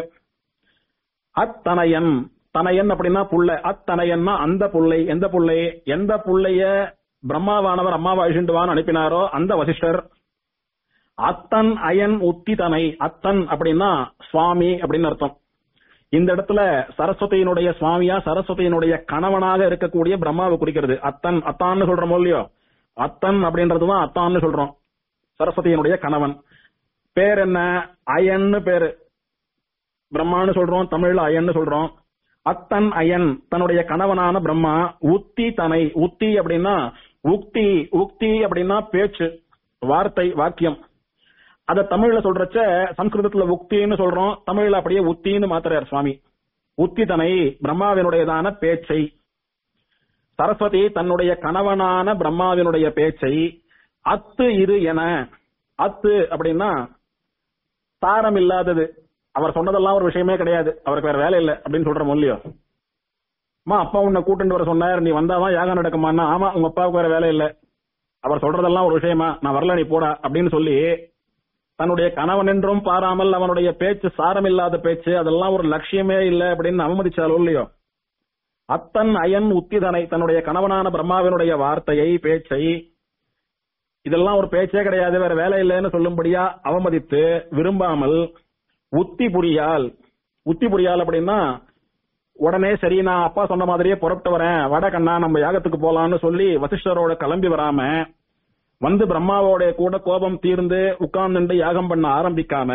அத்தனையன் தனையன் அப்படின்னா புள்ள அத்தனையன்னா அந்த புள்ளை எந்த புள்ளை எந்த புள்ளைய பிரம்மாவானவர் அம்மாவை அழிச்சுண்டுவான்னு அனுப்பினாரோ அந்த வசிஷ்டர் அத்தன் அயன் உத்தி தனை அத்தன் அப்படின்னா சுவாமி அப்படின்னு அர்த்தம் இந்த இடத்துல சரஸ்வதியினுடைய சுவாமியா சரஸ்வதியினுடைய கணவனாக இருக்கக்கூடிய பிரம்மாவை குறிக்கிறது அத்தன் அத்தான்னு சொல்றோமோ இல்லையோ அத்தன் அப்படின்றதுதான் அத்தான்னு சொல்றோம் சரஸ்வதியினுடைய கணவன் பேர் என்ன அயன்னு பேரு பிரம்மான்னு சொல்றோம் தமிழ்ல அயன்னு சொல்றோம் அத்தன் அயன் தன்னுடைய கணவனான பிரம்மா உத்தி தனை உத்தி அப்படின்னா உக்தி உக்தி அப்படின்னா பேச்சு வார்த்தை வாக்கியம் அத தமிழ்ல சொல்றச்ச சம்ஸ்கிருதத்துல உக்தின்னு சொல்றோம் தமிழ்ல அப்படியே உத்தின்னு மாத்துறார் சுவாமி உத்தி தனை பிரம்மாவினுடையதான பேச்சை சரஸ்வதி தன்னுடைய கணவனான பிரம்மாவினுடைய பேச்சை அத்து இரு என அத்து அப்படின்னா தாரம் இல்லாதது அவர் சொன்னதெல்லாம் ஒரு விஷயமே கிடையாது அவருக்கு வேற வேலை இல்லை அப்படின்னு சொல்ற இல்லையோ அம்மா அப்பா உன்னை கூட்டிட்டு வர சொன்னார் நீ வந்தாதான் யாகம் நடக்குமான்னா ஆமா உங்க அப்பாவுக்கு வேற வேலை இல்லை அவர் சொல்றதெல்லாம் ஒரு விஷயமா நான் வரல நீ போடா அப்படின்னு சொல்லி தன்னுடைய கணவன் என்றும் பாராமல் அவனுடைய பேச்சு சாரமில்லாத பேச்சு அதெல்லாம் ஒரு லட்சியமே இல்லை அப்படின்னு அவமதிச்சாலோ இல்லையோ அத்தன் அயன் உத்திதனை தன்னுடைய கணவனான பிரம்மாவினுடைய வார்த்தையை பேச்சை இதெல்லாம் ஒரு பேச்சே கிடையாது வேற வேலை இல்லைன்னு சொல்லும்படியா அவமதித்து விரும்பாமல் உத்தி புரியால் உத்தி புரியால் அப்படின்னா உடனே சரி நான் அப்பா சொன்ன மாதிரியே புறப்பட்டு வரேன் வட கண்ணா நம்ம யாகத்துக்கு போலான்னு சொல்லி வசிஷ்டரோட கிளம்பி வராம வந்து பிரம்மாவோட கூட கோபம் தீர்ந்து உட்கார்ந்துட்டு யாகம் பண்ண ஆரம்பிக்காம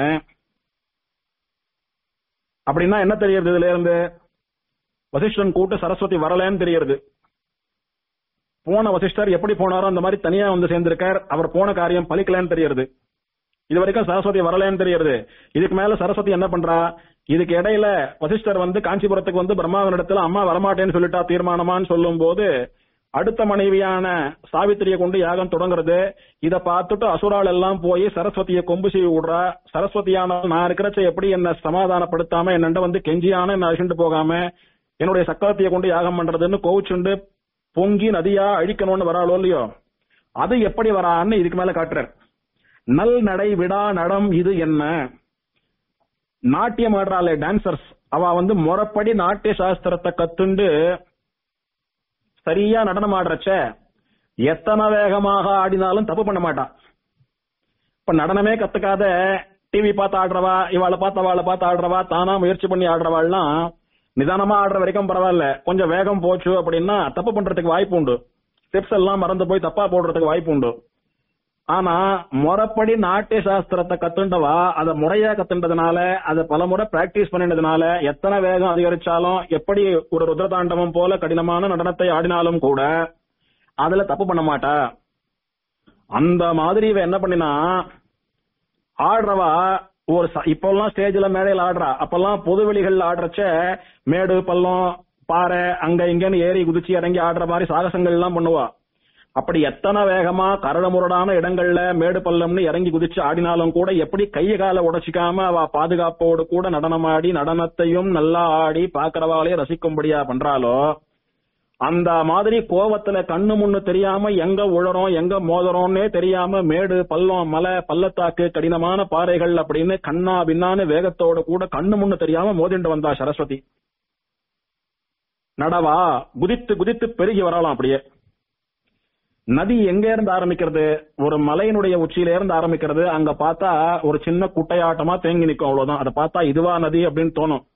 அப்படின்னா என்ன தெரியுது இதுல இருந்து வசிஷ்டன் கூட்டு சரஸ்வதி வரலன்னு தெரியுது போன வசிஷ்டர் எப்படி போனாரோ அந்த மாதிரி தனியா வந்து சேர்ந்திருக்கார் அவர் போன காரியம் பலிக்கலன்னு தெரியறது இது வரைக்கும் சரஸ்வதி வரலன்னு தெரியறது இதுக்கு மேல சரஸ்வதி என்ன பண்றா இதுக்கு இடையில வசிஷ்டர் வந்து காஞ்சிபுரத்துக்கு வந்து பிரம்மாவனிடத்துல அம்மா வரமாட்டேன்னு சொல்லிட்டா தீர்மானமான்னு சொல்லும் போது அடுத்த மனைவியான சாவித்திரியை கொண்டு யாகம் தொடங்குறது இத பார்த்துட்டு அசுரால் எல்லாம் போய் சரஸ்வதியை கொம்பு செய்ய விடுறா சரஸ்வதியான நான் இருக்கிறச்ச எப்படி என்ன சமாதானப்படுத்தாம என்னண்ட வந்து கெஞ்சியான என்ன அழிச்சுட்டு போகாம என்னுடைய சக்கரத்தையை கொண்டு யாகம் பண்றதுன்னு கோவிச்சுண்டு பொங்கி நதியா அழிக்கணும்னு வராளோ இல்லையோ அது எப்படி வரான்னு இதுக்கு மேல காட்டுறார் நல் நடை விடா நடம் இது என்ன நாட்டியம் ஆடுறாளே டான்சர்ஸ் அவ வந்து முறைப்படி நாட்டிய சாஸ்திரத்தை கத்துண்டு சரியா நடனம் ஆடுறச்ச எத்தனை வேகமாக ஆடினாலும் தப்பு பண்ண மாட்டா இப்ப நடனமே கத்துக்காத டிவி பார்த்து ஆடுறவா இவாளை பார்த்து அவளை பார்த்து ஆடுறவா தானா முயற்சி பண்ணி ஆடுறவாள்லாம் நிதானமா ஆடுற வரைக்கும் பரவாயில்ல கொஞ்சம் வேகம் போச்சு அப்படின்னா தப்பு பண்றதுக்கு வாய்ப்பு உண்டு ஸ்டெப்ஸ் எல்லாம் மறந்து போய் தப்பா போடுறதுக்கு வாய்ப்பு உண்டு ஆனா முறைப்படி நாட்டிய சாஸ்திரத்தை கத்துண்டவா அத முறையா கத்துண்டதுனால அத பல முறை பிராக்டிஸ் பண்ணினதுனால எத்தனை வேகம் அதிகரிச்சாலும் எப்படி ஒரு ருத்ரதாண்டவம் போல கடினமான நடனத்தை ஆடினாலும் கூட அதுல தப்பு பண்ண மாட்டா அந்த மாதிரி இவ என்ன பண்ணினா ஆடுறவா ஒரு ச- இப்பெல்லாம் ஸ்டேஜ்ல மேடையில ஆடுறா அப்பெல்லாம் பொதுவெளிகள்ல ஆடுறச்ச மேடு பள்ளம் பாறை அங்க இங்கன்னு ஏறி குதிச்சு இறங்கி ஆடுற மாதிரி சாகசங்கள் எல்லாம் பண்ணுவா அப்படி எத்தனை வேகமா கரடுமுரடான இடங்கள்ல மேடு பள்ளம்னு இறங்கி குதிச்சு ஆடினாலும் கூட எப்படி கைய கால உடைச்சிக்காம அவ பாதுகாப்போடு கூட நடனமாடி நடனத்தையும் நல்லா ஆடி பாக்குறவாலே ரசிக்கும்படியா பண்றாளோ அந்த மாதிரி கோவத்துல கண்ணு முன்னு தெரியாம எங்க உழறோம் எங்க மோதுறோம்னே தெரியாம மேடு பள்ளம் மலை பள்ளத்தாக்கு கடினமான பாறைகள் அப்படின்னு கண்ணா பின்னான்னு வேகத்தோட கூட கண்ணு முன்னு தெரியாம மோதிண்டு வந்தா சரஸ்வதி நடவா குதித்து குதித்து பெருகி வரலாம் அப்படியே நதி எங்க இருந்து ஆரம்பிக்கிறது ஒரு மலையினுடைய உச்சியில இருந்து ஆரம்பிக்கிறது அங்க பார்த்தா ஒரு சின்ன குட்டையாட்டமா தேங்கி நிக்கும் அவ்வளவுதான் அதை பார்த்தா இதுவா நதி அப்படின்னு தோணும்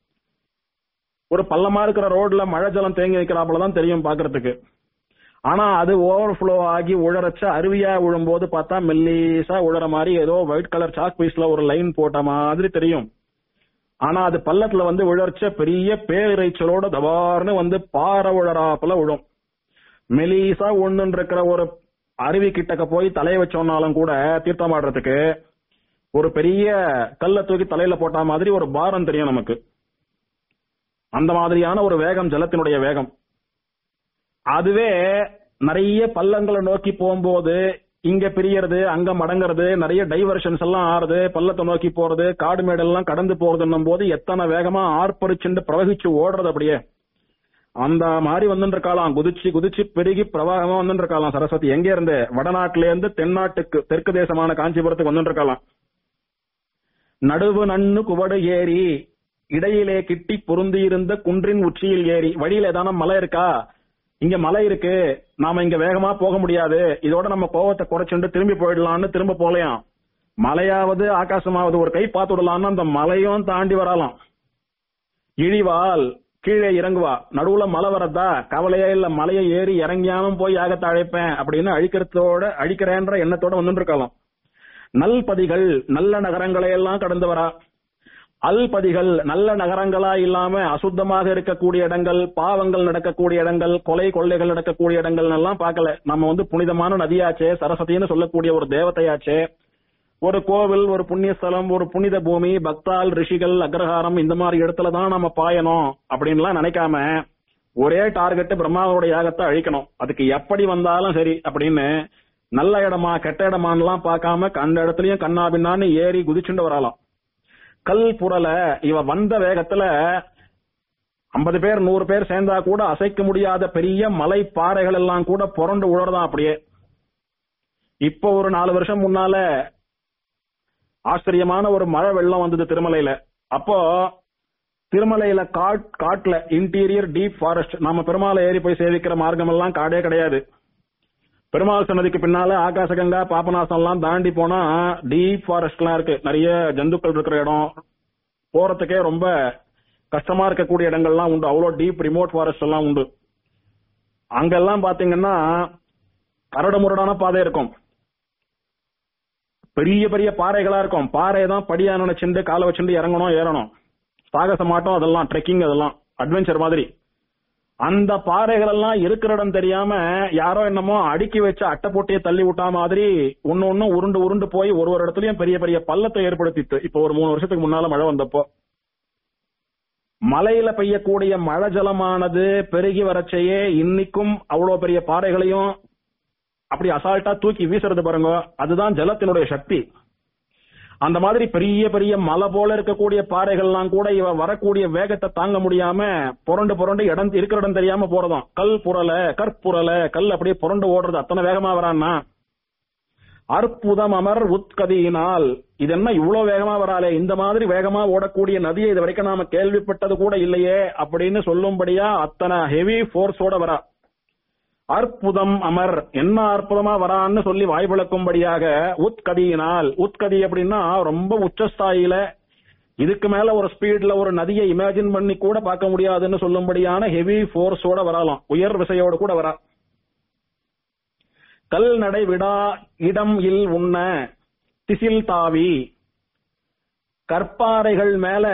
ஒரு பள்ளமா இருக்கிற ரோட்ல மழை ஜலம் தேங்கி நிக்கிறாப்புலதான் தெரியும் பாக்குறதுக்கு ஆனா அது ஓவர் ஃப்ளோ ஆகி உழறச்ச அருவியா விழும்போது பார்த்தா மெல்லிசா உழற மாதிரி ஏதோ ஒயிட் கலர் சாக் பீஸ்ல ஒரு லைன் போட்ட மாதிரி தெரியும் ஆனா அது பள்ளத்துல வந்து விழறச்ச பெரிய பேரிரைச்சலோட தபார்னு வந்து பாறை உழறாப்புல விழும் மெலிசா ஒண்ணுன்னு இருக்கிற ஒரு அருவி கிட்டக்க போய் தலைய வச்சோம்னாலும் கூட தீர்த்தம் ஆடுறதுக்கு ஒரு பெரிய கல்ல தூக்கி தலையில போட்ட மாதிரி ஒரு பாரம் தெரியும் நமக்கு அந்த மாதிரியான ஒரு வேகம் ஜலத்தினுடைய வேகம் அதுவே நிறைய பள்ளங்களை நோக்கி போகும்போது இங்க பிரியறது அங்க மடங்குறது நிறைய டைவர்ஷன்ஸ் எல்லாம் ஆறுது பள்ளத்தை நோக்கி போறது காடு மேடெல்லாம் கடந்து போறதுன்னும் போது எத்தனை வேகமா ஆர்ப்பரிச்சுண்டு பிரவகிச்சு ஓடுறது அப்படியே அந்த மாதிரி வந்துட்டு இருக்காளாம் குதிச்சு குதிச்சு பெருகி பிரவாகமா வந்துட்டு இருக்காளாம் சரஸ்வதி எங்க இருந்து வடநாட்டுல இருந்து தென்னாட்டுக்கு தெற்கு தேசமான காஞ்சிபுரத்துக்கு வந்துட்டு இருக்காளாம் நடுவு நன்னு குவடு ஏறி இடையிலே கிட்டி பொருந்தி இருந்த குன்றின் உச்சியில் ஏறி வழியில ஏதான மலை இருக்கா இங்க மலை இருக்கு நாம இங்க வேகமா போக முடியாது இதோட நம்ம கோவத்தை குறைச்சுண்டு திரும்பி போயிடலாம்னு திரும்ப போகலையாம் மலையாவது ஆகாசமாவது ஒரு கை பார்த்து விடலாம்னு அந்த மலையும் தாண்டி வரலாம் இழிவால் கீழே இறங்குவா நடுவுல மலை வரதா கவலையே இல்ல மலையை ஏறி இறங்கியாலும் போய் யாகத்தை அழைப்பேன் அப்படின்னு அழிக்கிறதோட அழிக்கிறேன்ற எண்ணத்தோட வந்துட்டு இருக்கலாம் நல்பதிகள் நல்ல நகரங்களை எல்லாம் கடந்து வரா அல்பதிகள் நல்ல நகரங்களா இல்லாம அசுத்தமாக இருக்கக்கூடிய இடங்கள் பாவங்கள் நடக்கக்கூடிய இடங்கள் கொலை கொள்ளைகள் நடக்கக்கூடிய இடங்கள் எல்லாம் பார்க்கல நம்ம வந்து புனிதமான நதியாச்சே சரஸ்வதின்னு சொல்லக்கூடிய ஒரு தேவதையாச்சே ஒரு கோவில் ஒரு புண்ணிய ஸ்தலம் ஒரு புனித பூமி பக்தால் ரிஷிகள் அக்ரஹாரம் இந்த மாதிரி இடத்துல தான் நம்ம பாயணும் அப்படின்லாம் நினைக்காம ஒரே டார்கெட் பிரம்மாவோட யாகத்தை அழிக்கணும் அதுக்கு எப்படி வந்தாலும் சரி அப்படின்னு நல்ல இடமா கெட்ட இடமான்லாம் பார்க்காம கண்ட இடத்துலயும் கண்ணா பின்னான்னு ஏறி குதிச்சுண்டு வரலாம் கல் புரல இவ வந்த வேகத்துல ஐம்பது பேர் நூறு பேர் சேர்ந்தா கூட அசைக்க முடியாத பெரிய மலை பாறைகள் எல்லாம் கூட புரண்டு உழறதான் அப்படியே இப்போ ஒரு நாலு வருஷம் முன்னால ஆச்சரியமான ஒரு மழை வெள்ளம் வந்தது திருமலையில அப்போ திருமலையில காட் காட்டுல இன்டீரியர் டீப் ஃபாரஸ்ட் நாம பெருமாளை ஏறி போய் சேவிக்கிற மார்க்கம் எல்லாம் காடே கிடையாது பெருமாள் சன்னதிக்கு பின்னால ஆகாசகங்கா பாபநாசம் எல்லாம் தாண்டி போனா டீப் ஃபாரஸ்ட் எல்லாம் இருக்கு நிறைய ஜந்துக்கள் இருக்கிற இடம் போறதுக்கே ரொம்ப கஷ்டமா இருக்கக்கூடிய இடங்கள்லாம் உண்டு அவ்வளோ டீப் ரிமோட் ஃபாரஸ்ட் எல்லாம் உண்டு அங்கெல்லாம் பாத்தீங்கன்னா கரடு முரடான பாதை இருக்கும் பெரிய பெரிய பாறைகளா இருக்கும் பாறை தான் படியா நினைச்சுண்டு காலை வச்சுண்டு இறங்கணும் ஏறணும் சாகச மாட்டோம் அதெல்லாம் ட்ரெக்கிங் அதெல்லாம் அட்வென்ச்சர் மாதிரி அந்த பாறைகள் எல்லாம் இருக்கிற இடம் தெரியாம யாரோ என்னமோ அடுக்கி வச்ச அட்டை போட்டியை தள்ளி விட்டா மாதிரி ஒன்னு ஒண்ணு உருண்டு உருண்டு போய் ஒரு ஒரு இடத்துலயும் பெரிய பெரிய பள்ளத்தை ஏற்படுத்திட்டு இப்போ ஒரு மூணு வருஷத்துக்கு முன்னால மழை வந்தப்போ மலையில பெய்யக்கூடிய மழை ஜலமானது பெருகி வரச்சையே இன்னைக்கும் அவ்வளவு பெரிய பாறைகளையும் அப்படி அசால்ட்டா தூக்கி வீசுறது பாருங்க அதுதான் ஜலத்தினுடைய சக்தி அந்த மாதிரி பெரிய பெரிய மலை போல இருக்கக்கூடிய பாறைகள்லாம் கூட இவ வரக்கூடிய வேகத்தை தாங்க முடியாம புரண்டு புரண்டு இடம் இருக்கிற இடம் தெரியாம போறதாம் கல் புரல கற்புரல கல் அப்படியே புரண்டு ஓடுறது அத்தனை வேகமா வரான்னா அற்புதம் அமர் உத்கதியினால் இது என்ன இவ்வளவு வேகமா வராலே இந்த மாதிரி வேகமா ஓடக்கூடிய நதியை இது வரைக்கும் நாம கேள்விப்பட்டது கூட இல்லையே அப்படின்னு சொல்லும்படியா அத்தனை ஹெவி போர்ஸோட வரா அற்புதம் அமர் என்ன அற்புதமா வரான்னு சொல்லி வாய்விளக்கும்படியாக உத்கதியினால் உத்கதி அப்படின்னா ரொம்ப உச்சஸ்தாயில இதுக்கு மேல ஒரு ஸ்பீட்ல ஒரு நதியை இமேஜின் பண்ணி கூட பார்க்க முடியாதுன்னு சொல்லும்படியான ஹெவி போர்ஸோட வரலாம் உயர் விசையோட கூட வரா கல் நடை விடா இடம் இல் உண்ண திசில் தாவி கற்பாறைகள் மேல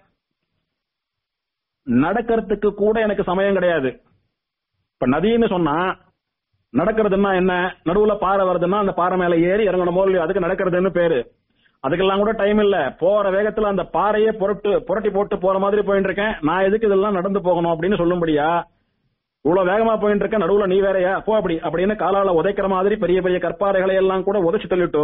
நடக்கிறதுக்கு கூட எனக்கு சமயம் கிடையாது இப்ப நதின்னு சொன்னா நடக்கிறதுன்னா என்ன நடுவுல பாறை வருதுன்னா அந்த பாறை மேல ஏறி இறங்கணுமோ இல்லையோ அதுக்கு நடக்கிறதுன்னு பேரு அதுக்கெல்லாம் கூட டைம் இல்ல போற வேகத்துல அந்த பாறையே புரட்டு புரட்டி போட்டு போற மாதிரி போயிட்டு இருக்கேன் நான் எதுக்கு இதெல்லாம் நடந்து போகணும் அப்படின்னு சொல்லும்படியா இவ்வளவு வேகமா போயிட்டு இருக்க நடுவுல நீ வேறயா போ அப்படி அப்படின்னு காலால உதைக்கிற மாதிரி பெரிய பெரிய கற்பாறைகளை எல்லாம் கூட உதைச்சு தள்ளிட்டு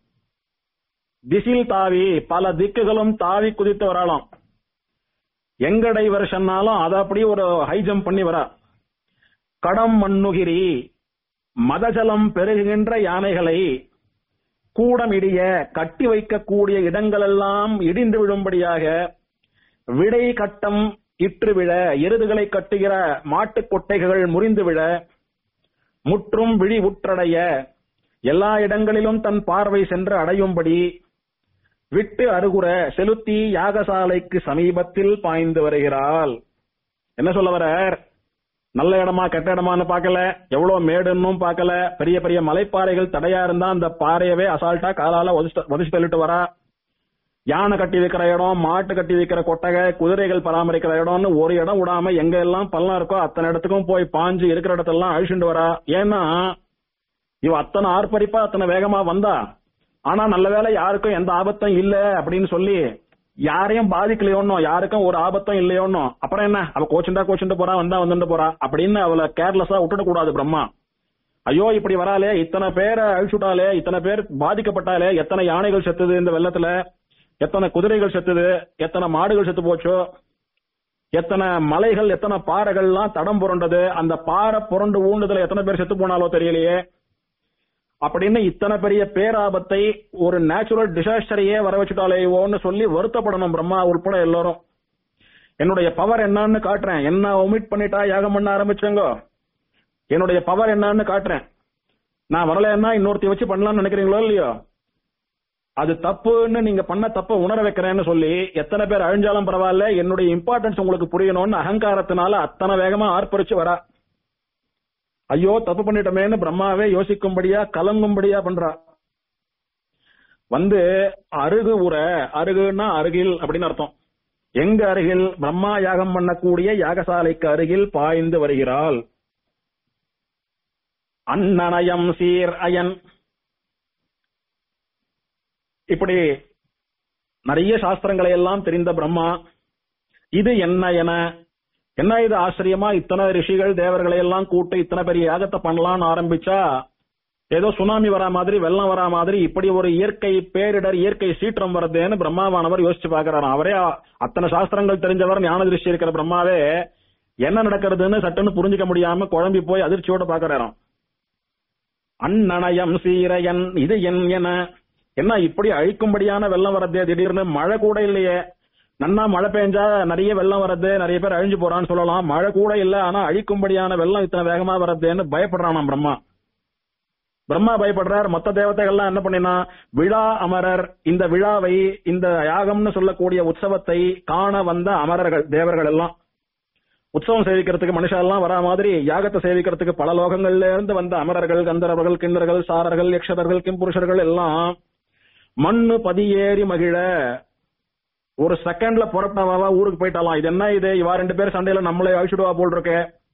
திசில் தாவி பல திக்குகளும் தாவி குதித்து வரலாம் எங்க டைவர்ஷன்னாலும் அதை அப்படியே ஒரு ஹை ஜம்ப் பண்ணி வரா கடம் மண்ணுகிரி மதஜலம் பெருகுகின்ற யானைகளை கூடமிடிய கட்டி வைக்கக்கூடிய இடங்களெல்லாம் இடிந்து விழும்படியாக விடை கட்டம் இற்று விழ எருதுகளை கட்டுகிற மாட்டுக் கொட்டைகள் முறிந்து விழ முற்றும் விழி உற்றடைய எல்லா இடங்களிலும் தன் பார்வை சென்று அடையும்படி விட்டு அருகுற செலுத்தி யாகசாலைக்கு சமீபத்தில் பாய்ந்து வருகிறாள் என்ன சொல்ல வரார் நல்ல இடமா கெட்ட இடமான்னு பார்க்கல எவ்வளவு மேடுன்னும் பார்க்கல பெரிய பெரிய மலைப்பாறைகள் தடையா இருந்தா அந்த பாறையவே அசால்ட்டா காலால உதச்சு தள்ளிட்டு வரா யானை கட்டி வைக்கிற இடம் மாட்டு கட்டி வைக்கிற கொட்டகை குதிரைகள் பராமரிக்கிற இடம்னு ஒரு இடம் விடாம எங்க எல்லாம் பள்ளம் இருக்கோ அத்தனை இடத்துக்கும் போய் பாஞ்சு இருக்கிற இடத்தெல்லாம் அழிச்சுட்டு வரா ஏன்னா இவ அத்தனை ஆர்ப்பரிப்பா அத்தனை வேகமா வந்தா ஆனா நல்ல வேளை யாருக்கும் எந்த ஆபத்தும் இல்ல அப்படின்னு சொல்லி யாரையும் பாதிக்கலையோன்னோ யாருக்கும் ஒரு ஆபத்தும் இல்லையோன்னோ அப்புறம் என்ன அவ கோச்சுண்டா கோச்சுண்டு போறா வந்தா வந்துட்டு போறா அப்படின்னு அவளை கேர்லெஸ்ஸா விட்டுட கூடாது பிரம்மா ஐயோ இப்படி வராலே இத்தனை பேரை அழிச்சுட்டாலே இத்தனை பேர் பாதிக்கப்பட்டாலே எத்தனை யானைகள் செத்துது இந்த வெள்ளத்துல எத்தனை குதிரைகள் செத்துது எத்தனை மாடுகள் செத்து போச்சோ எத்தனை மலைகள் எத்தனை பாறைகள்லாம் தடம் புரண்டது அந்த பாறை புரண்டு ஊண்டுதல எத்தனை பேர் செத்து போனாலோ தெரியலையே அப்படின்னு இத்தனை பெரிய பேராபத்தை ஒரு நேச்சுரல் டிசாஸ்டரையே வர வச்சுட்டாலேயோன்னு சொல்லி வருத்தப்படணும் பிரம்மா உள்பட எல்லாரும் என்னுடைய பவர் என்னன்னு காட்டுறேன் என்ன ஒமிட் பண்ணிட்டா யாகம் பண்ண ஆரம்பிச்சங்க என்னுடைய பவர் என்னன்னு காட்டுறேன் நான் வரலன்னா இன்னொருத்தி வச்சு பண்ணலாம்னு நினைக்கிறீங்களோ இல்லையோ அது தப்புன்னு நீங்க பண்ண தப்ப உணர வைக்கிறேன்னு சொல்லி எத்தனை பேர் அழிஞ்சாலும் பரவாயில்ல என்னுடைய இம்பார்ட்டன்ஸ் உங்களுக்கு புரியணும்னு அகங்காரத்தினால அத்தனை வேகமா ஆர்ப்பரிச்சு வரா ஐயோ தப்பு பண்ணிட்டோமேன்னு பிரம்மாவே யோசிக்கும்படியா கலங்கும்படியா பண்றா வந்து அருகு உர அருகுன்னா அருகில் அப்படின்னு அர்த்தம் எங்க அருகில் பிரம்மா யாகம் பண்ணக்கூடிய யாகசாலைக்கு அருகில் பாய்ந்து வருகிறாள் அன்னனயம் சீர் அயன் இப்படி நிறைய சாஸ்திரங்களை எல்லாம் தெரிந்த பிரம்மா இது என்ன என என்ன இது ஆச்சரியமா இத்தனை ரிஷிகள் தேவர்களை எல்லாம் கூட்டு இத்தனை பெரிய யாகத்தை பண்ணலாம்னு ஆரம்பிச்சா ஏதோ சுனாமி வரா மாதிரி வெள்ளம் வரா மாதிரி இப்படி ஒரு இயற்கை பேரிடர் இயற்கை சீற்றம் வருதுன்னு பிரம்மாவானவர் யோசிச்சு பாக்குறாராம் அவரே அத்தனை சாஸ்திரங்கள் தெரிஞ்சவர் ஞான திருஷ்டி இருக்கிற பிரம்மாவே என்ன நடக்கிறதுன்னு சட்டுன்னு புரிஞ்சுக்க முடியாம குழம்பி போய் அதிர்ச்சியோட பாக்குறாராம் அந்நணயம் சீரையன் இது என் என என்ன இப்படி அழிக்கும்படியான வெள்ளம் வரதே திடீர்னு மழை கூட இல்லையே நன்னா மழை பெஞ்சா நிறைய வெள்ளம் வரது நிறைய பேர் அழிஞ்சு போறான்னு சொல்லலாம் மழை கூட இல்ல ஆனா அழிக்கும்படியான வெள்ளம் இத்தனை வேகமா வரதுன்னு பயப்படுறானாம் பிரம்மா பிரம்மா பயப்படுறார் மத்த தேவதைகள்லாம் என்ன பண்ணினா விழா அமரர் இந்த விழாவை இந்த யாகம்னு சொல்லக்கூடிய உற்சவத்தை காண வந்த அமரர்கள் தேவர்கள் எல்லாம் உற்சவம் சேவிக்கிறதுக்கு மனுஷெல்லாம் வரா மாதிரி யாகத்தை சேவிக்கிறதுக்கு பல லோகங்கள்ல இருந்து வந்த அமரர்கள் கந்தரவர்கள் கிண்ணர்கள் சாரர்கள் யக்ஷதர்கள் கிம்புருஷர்கள் எல்லாம் மண்ணு பதியேறி மகிழ ஒரு செகண்ட்ல புறப்பட்டவாவா ஊருக்கு போயிட்டாலாம் இது என்ன இது இவா ரெண்டு பேர் சண்டையில நம்மளே அழிச்சுடுவா போல் இருக்கு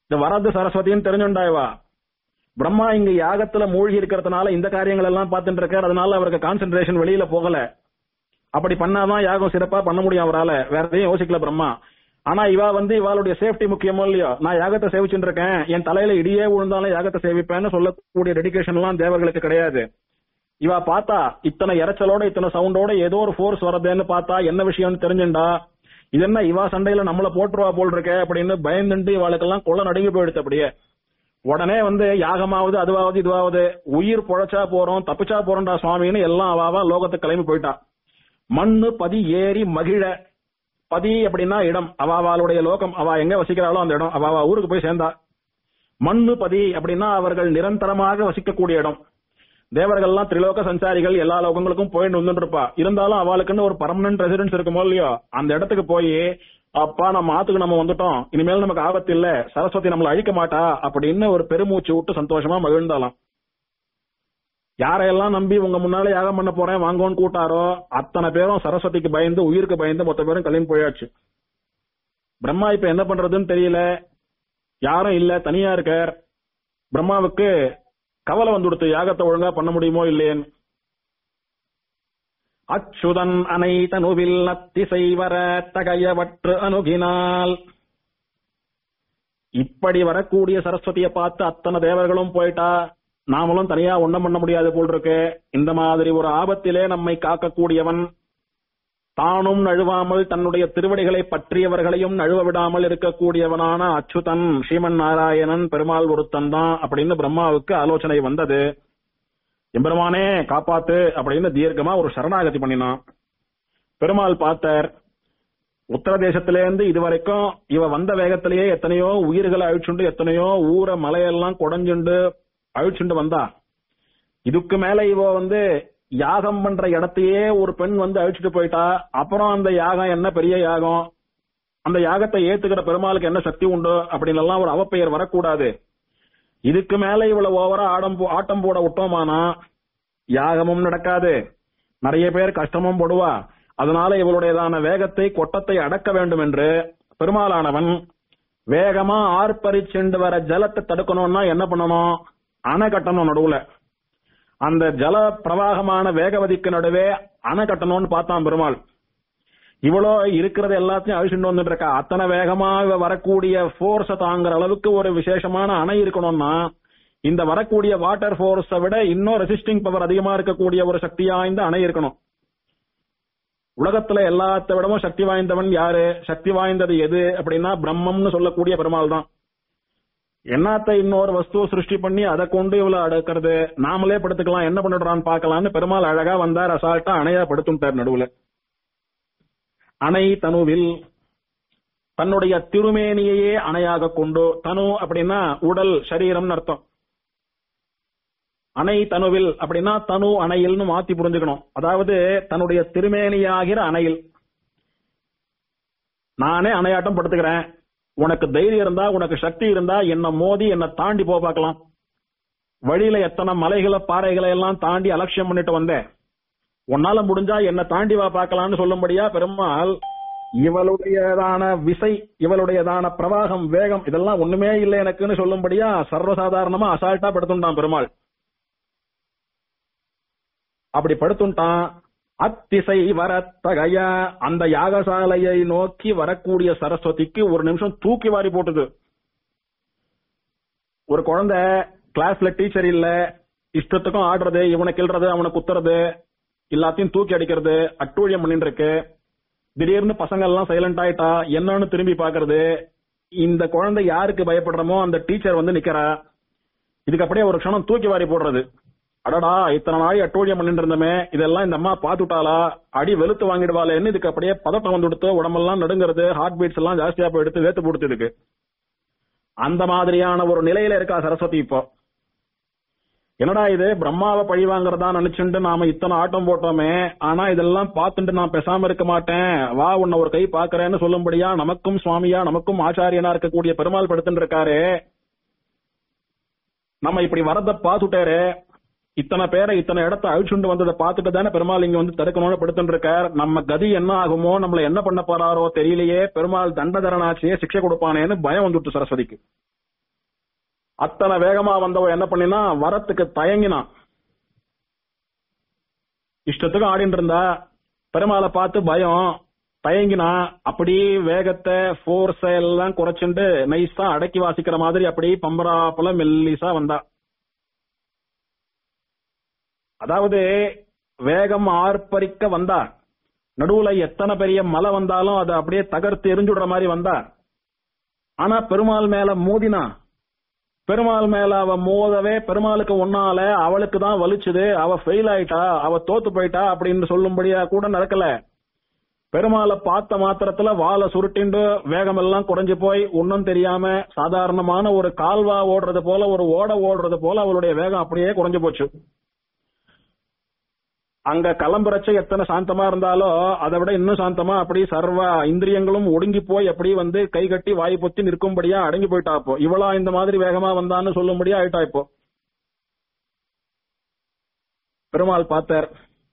இந்த வரது சரஸ்வதின்னு தெரிஞ்சுண்டாய்வா பிரம்மா இங்க யாகத்துல மூழ்கி இருக்கிறதுனால இந்த காரியங்கள் எல்லாம் பார்த்துட்டு இருக்காரு அதனால அவருக்கு கான்சென்ட்ரேஷன் வெளியில போகல அப்படி பண்ணாதான் யாகம் சிறப்பா பண்ண முடியும் அவரால வேற எதையும் யோசிக்கல பிரம்மா ஆனா இவா வந்து இவாளுடைய சேஃப்டி முக்கியமோ இல்லையோ நான் யாகத்தை சேவிச்சுட்டு இருக்கேன் என் தலையில இடியே விழுந்தாலும் யாகத்தை சேவிப்பேன்னு சொல்லக்கூடிய டெடிகேஷன் எல்லாம் தேவர்களுக்கு கிடையாது இவா பார்த்தா இத்தனை இறைச்சலோட இத்தனை சவுண்டோட ஏதோ ஒரு ஃபோர்ஸ் வரதுன்னு பார்த்தா என்ன விஷயம்னு தெரிஞ்சுண்டா இது என்ன இவா சண்டையில நம்மள போட்டுருவா போல் இருக்கே அப்படின்னு பயந்துட்டு இவாளுக்கெல்லாம் கொள்ள நடுங்கி போயிடுது அப்படியே உடனே வந்து யாகமாவது அதுவாவது இதுவாவது உயிர் பொழைச்சா போறோம் தப்பிச்சா போறோம்டா சுவாமின்னு எல்லாம் அவாவா லோகத்துக்கு கிளம்பி போயிட்டா மண்ணு பதி ஏறி மகிழ பதி அப்படின்னா இடம் அவாவாளுடைய லோகம் அவ எங்க வசிக்கிறாளோ அந்த இடம் அவாவா ஊருக்கு போய் சேர்ந்தா மண்ணு பதி அப்படின்னா அவர்கள் நிரந்தரமாக வசிக்கக்கூடிய இடம் தேவர்கள்லாம் திரிலோக சஞ்சாரிகள் எல்லா லோகங்களுக்கும் போயிட்டு வந்துட்டு இருப்பா இருந்தாலும் அவளுக்குன்னு ஒரு பர்மனன்ட் ரெசிடென்ஸ் இருக்குமோ இல்லையோ அந்த இடத்துக்கு போய் அப்பா நம்ம ஆத்துக்கு நம்ம வந்துட்டோம் இனிமேல் நமக்கு ஆபத்து இல்ல சரஸ்வதி நம்மள அழிக்க மாட்டா அப்படின்னு ஒரு பெருமூச்சு விட்டு சந்தோஷமா மகிழ்ந்தாலாம் யாரையெல்லாம் நம்பி உங்க முன்னாலே யாகம் பண்ண போறேன் வாங்கோன்னு கூட்டாரோ அத்தனை பேரும் சரஸ்வதிக்கு பயந்து உயிருக்கு பயந்து மொத்த பேரும் கிளம்பி போயாச்சு பிரம்மா இப்ப என்ன பண்றதுன்னு தெரியல யாரும் இல்ல தனியா இருக்கார் பிரம்மாவுக்கு கவலை வந்துடுத்து யாகத்தை ஒழுங்கா பண்ண முடியுமோ இல்லையேன்னு அச்சுதன் அனைத்தனுவில் அத்திசை வர தகையவற்று அணுகினால் இப்படி வரக்கூடிய சரஸ்வதியை பார்த்து அத்தனை தேவர்களும் போயிட்டா நாமளும் தனியா ஒண்ணும் பண்ண முடியாது போல் இருக்கு இந்த மாதிரி ஒரு ஆபத்திலே நம்மை காக்கக்கூடியவன் தானும் நழுவாமல் தன்னுடைய திருவடிகளை பற்றியவர்களையும் நழுவ விடாமல் இருக்கக்கூடியவனான அச்சுதன் ஸ்ரீமன் நாராயணன் பெருமாள் ஒருத்தன் தான் அப்படின்னு பிரம்மாவுக்கு ஆலோசனை வந்தது எம்பெருமானே காப்பாத்து அப்படின்னு தீர்க்கமா ஒரு சரணாகதி பண்ணினான் பெருமாள் பார்த்தார் உத்தரதேசத்திலேருந்து இதுவரைக்கும் இவ வந்த வேகத்திலேயே எத்தனையோ உயிர்களை அழிச்சுண்டு எத்தனையோ ஊரை மலையெல்லாம் குடஞ்சுண்டு அழிச்சுண்டு வந்தா இதுக்கு மேல இவ வந்து யாகம் பண்ற இடத்தையே ஒரு பெண் வந்து அழிச்சுட்டு போயிட்டா அப்புறம் அந்த யாகம் என்ன பெரிய யாகம் அந்த யாகத்தை ஏத்துக்கிற பெருமாளுக்கு என்ன சக்தி உண்டு அப்படின்னு எல்லாம் ஒரு அவப்பெயர் வரக்கூடாது இதுக்கு மேல இவ்வளவு ஓவரா ஆடம் போ- ஆட்டம் போட விட்டோமானா யாகமும் நடக்காது நிறைய பேர் கஷ்டமும் போடுவா அதனால இவளுடையதான வேகத்தை கொட்டத்தை அடக்க வேண்டும் என்று பெருமாளானவன் வேகமா ஆர்ப்பரிச்சுண்டு வர ஜலத்தை தடுக்கணும்னா என்ன பண்ணணும் அணை கட்டணும் நடுவுல அந்த ஜல பிரவாகமான வேகவதிக்கு நடுவே அணை கட்டணும்னு பார்த்தான் பெருமாள் இவ்வளோ இருக்கிறது எல்லாத்தையும் அழிச்சுட்டு வந்துட்டு இருக்கா அத்தனை வேகமா இவ வரக்கூடிய போர்ஸ தாங்குற அளவுக்கு ஒரு விசேஷமான அணை இருக்கணும்னா இந்த வரக்கூடிய வாட்டர் போர்ஸை விட இன்னும் ரெசிஸ்டிங் பவர் அதிகமா இருக்கக்கூடிய ஒரு சக்தி வாய்ந்த அணை இருக்கணும் உலகத்துல எல்லாத்த விடவும் சக்தி வாய்ந்தவன் யாரு சக்தி வாய்ந்தது எது அப்படின்னா பிரம்மம்னு சொல்லக்கூடிய பெருமாள் தான் என்னத்த இன்னொரு வஸ்துவை சிருஷ்டி பண்ணி அதை கொண்டு இவ்வளவு அடக்கிறது நாமளே படுத்துக்கலாம் என்ன பண்ணிடுறான்னு பார்க்கலாம்னு பெருமாள் அழகா வந்தார் அசால்ட்டா அணையா படுத்துட்டார் நடுவுல அணை தனுவில் தன்னுடைய திருமேனியையே அணையாக கொண்டு தனு அப்படின்னா உடல் சரீரம்னு அர்த்தம் அணை தனுவில் அப்படின்னா தனு அணையில்னு மாத்தி புரிஞ்சுக்கணும் அதாவது தன்னுடைய திருமேனியாகிற அணையில் நானே அணையாட்டம் படுத்துக்கிறேன் உனக்கு தைரியம் இருந்தா உனக்கு சக்தி இருந்தா என்ன மோதி என்ன தாண்டி போ பார்க்கலாம் வழியில எத்தனை மலைகளை பாறைகளை எல்லாம் தாண்டி அலட்சியம் பண்ணிட்டு வந்தேன் உன்னால முடிஞ்சா என்ன தாண்டி வா பார்க்கலாம்னு சொல்லும்படியா பெருமாள் இவளுடையதான விசை இவளுடையதான பிரவாகம் வேகம் இதெல்லாம் ஒண்ணுமே இல்லை எனக்குன்னு சொல்லும்படியா சர்வசாதாரணமா அசால்ட்டா படுத்துட்டான் பெருமாள் அப்படி படுத்துட்டான் அத்திசை வரத்தகைய அந்த யாகசாலையை நோக்கி வரக்கூடிய சரஸ்வதிக்கு ஒரு நிமிஷம் தூக்கி வாரி போட்டுது ஒரு குழந்தை கிளாஸ்ல டீச்சர் இல்ல இஷ்டத்துக்கும் ஆடுறது இவனை கிள்றது அவனை குத்துறது எல்லாத்தையும் தூக்கி அடிக்கிறது அட்டூழியம் பண்ணிட்டு இருக்கு திடீர்னு பசங்க எல்லாம் சைலண்ட் ஆயிட்டா என்னன்னு திரும்பி பாக்குறது இந்த குழந்தை யாருக்கு பயப்படுறமோ அந்த டீச்சர் வந்து நிக்கிறா இதுக்கு அப்படியே ஒரு க்ஷணம் தூக்கி வாரி போடுறது அடடா இத்தனை நாள் அட்டூழியம் பண்ணிட்டு இருந்தமே இதெல்லாம் இந்த அம்மா பாத்துட்டாளா அடி வெளுத்து வாங்கிடுவாளேன்னு இதுக்கு அப்படியே பதட்டம் வந்து கொடுத்து உடம்பெல்லாம் நடுங்கிறது ஹார்ட் பீட்ஸ் எல்லாம் ஜாஸ்தியா போய் எடுத்து வேத்து போடுத்து இதுக்கு அந்த மாதிரியான ஒரு நிலையில இருக்கா சரஸ்வதி இப்போ என்னடா இது பிரம்மாவை பழி வாங்குறதா நினைச்சுட்டு நாம இத்தனை ஆட்டம் போட்டோமே ஆனா இதெல்லாம் பார்த்துட்டு நான் பேசாம இருக்க மாட்டேன் வா உன்னை ஒரு கை பாக்குறேன்னு சொல்லும்படியா நமக்கும் சுவாமியா நமக்கும் ஆச்சாரியனா இருக்கக்கூடிய பெருமாள் படுத்துட்டு இருக்காரு நம்ம இப்படி வரத பார்த்துட்டாரு இத்தனை பேரை இத்தனை இடத்த அழிச்சுண்டு வந்ததை பார்த்துட்டு தானே பெருமாள் இங்க வந்து தடுக்கணும்னு படுத்துட்டு இருக்கார் நம்ம கதி என்ன ஆகுமோ நம்மள என்ன பண்ண போறாரோ தெரியலையே பெருமாள் தண்டதரனாச்சியே சிக்ஷை கொடுப்பானேன்னு பயம் வந்துட்டு சரஸ்வதிக்கு அத்தனை வேகமா வந்தவன் என்ன பண்ணினா வரத்துக்கு தயங்கினான் இஷ்டத்துக்கு ஆடிட்டு இருந்தா பெருமாளை பார்த்து பயம் தயங்கினா அப்படியே வேகத்தை போர்ஸ எல்லாம் குறைச்சுண்டு நைஸா அடக்கி வாசிக்கிற மாதிரி அப்படியே பம்பராப்புல மெல்லிசா வந்தா அதாவது வேகம் ஆர்ப்பரிக்க வந்தா நடுவுல எத்தனை பெரிய மலை வந்தாலும் அதை அப்படியே தகர்த்து எரிஞ்சுடுற மாதிரி வந்தா ஆனா பெருமாள் மேல மோதினா பெருமாள் மேல அவ மோதவே பெருமாளுக்கு ஒன்னால அவளுக்கு தான் வலிச்சுது அவ ஃபெயில் ஆயிட்டா அவ தோத்து போயிட்டா அப்படின்னு சொல்லும்படியா கூட நடக்கல பெருமாளை பார்த்த மாத்திரத்துல வாழை சுருட்டிண்டு வேகம் எல்லாம் குறைஞ்சு போய் ஒன்னும் தெரியாம சாதாரணமான ஒரு கால்வா ஓடுறது போல ஒரு ஓட ஓடுறது போல அவளுடைய வேகம் அப்படியே குறைஞ்சு போச்சு அங்க கிளம்புறச்ச எத்தனை சாந்தமா இருந்தாலோ அதை விட இன்னும் சாந்தமா அப்படி சர்வ இந்திரியங்களும் ஒடுங்கி போய் அப்படி வந்து கை கட்டி வாய் பொத்தி நிற்கும்படியா அடங்கி போயிட்டா இப்போ இவளா இந்த மாதிரி வேகமா வந்தான்னு சொல்லும்படியா ஆயிட்டா இப்போ பெருமாள் பார்த்தார்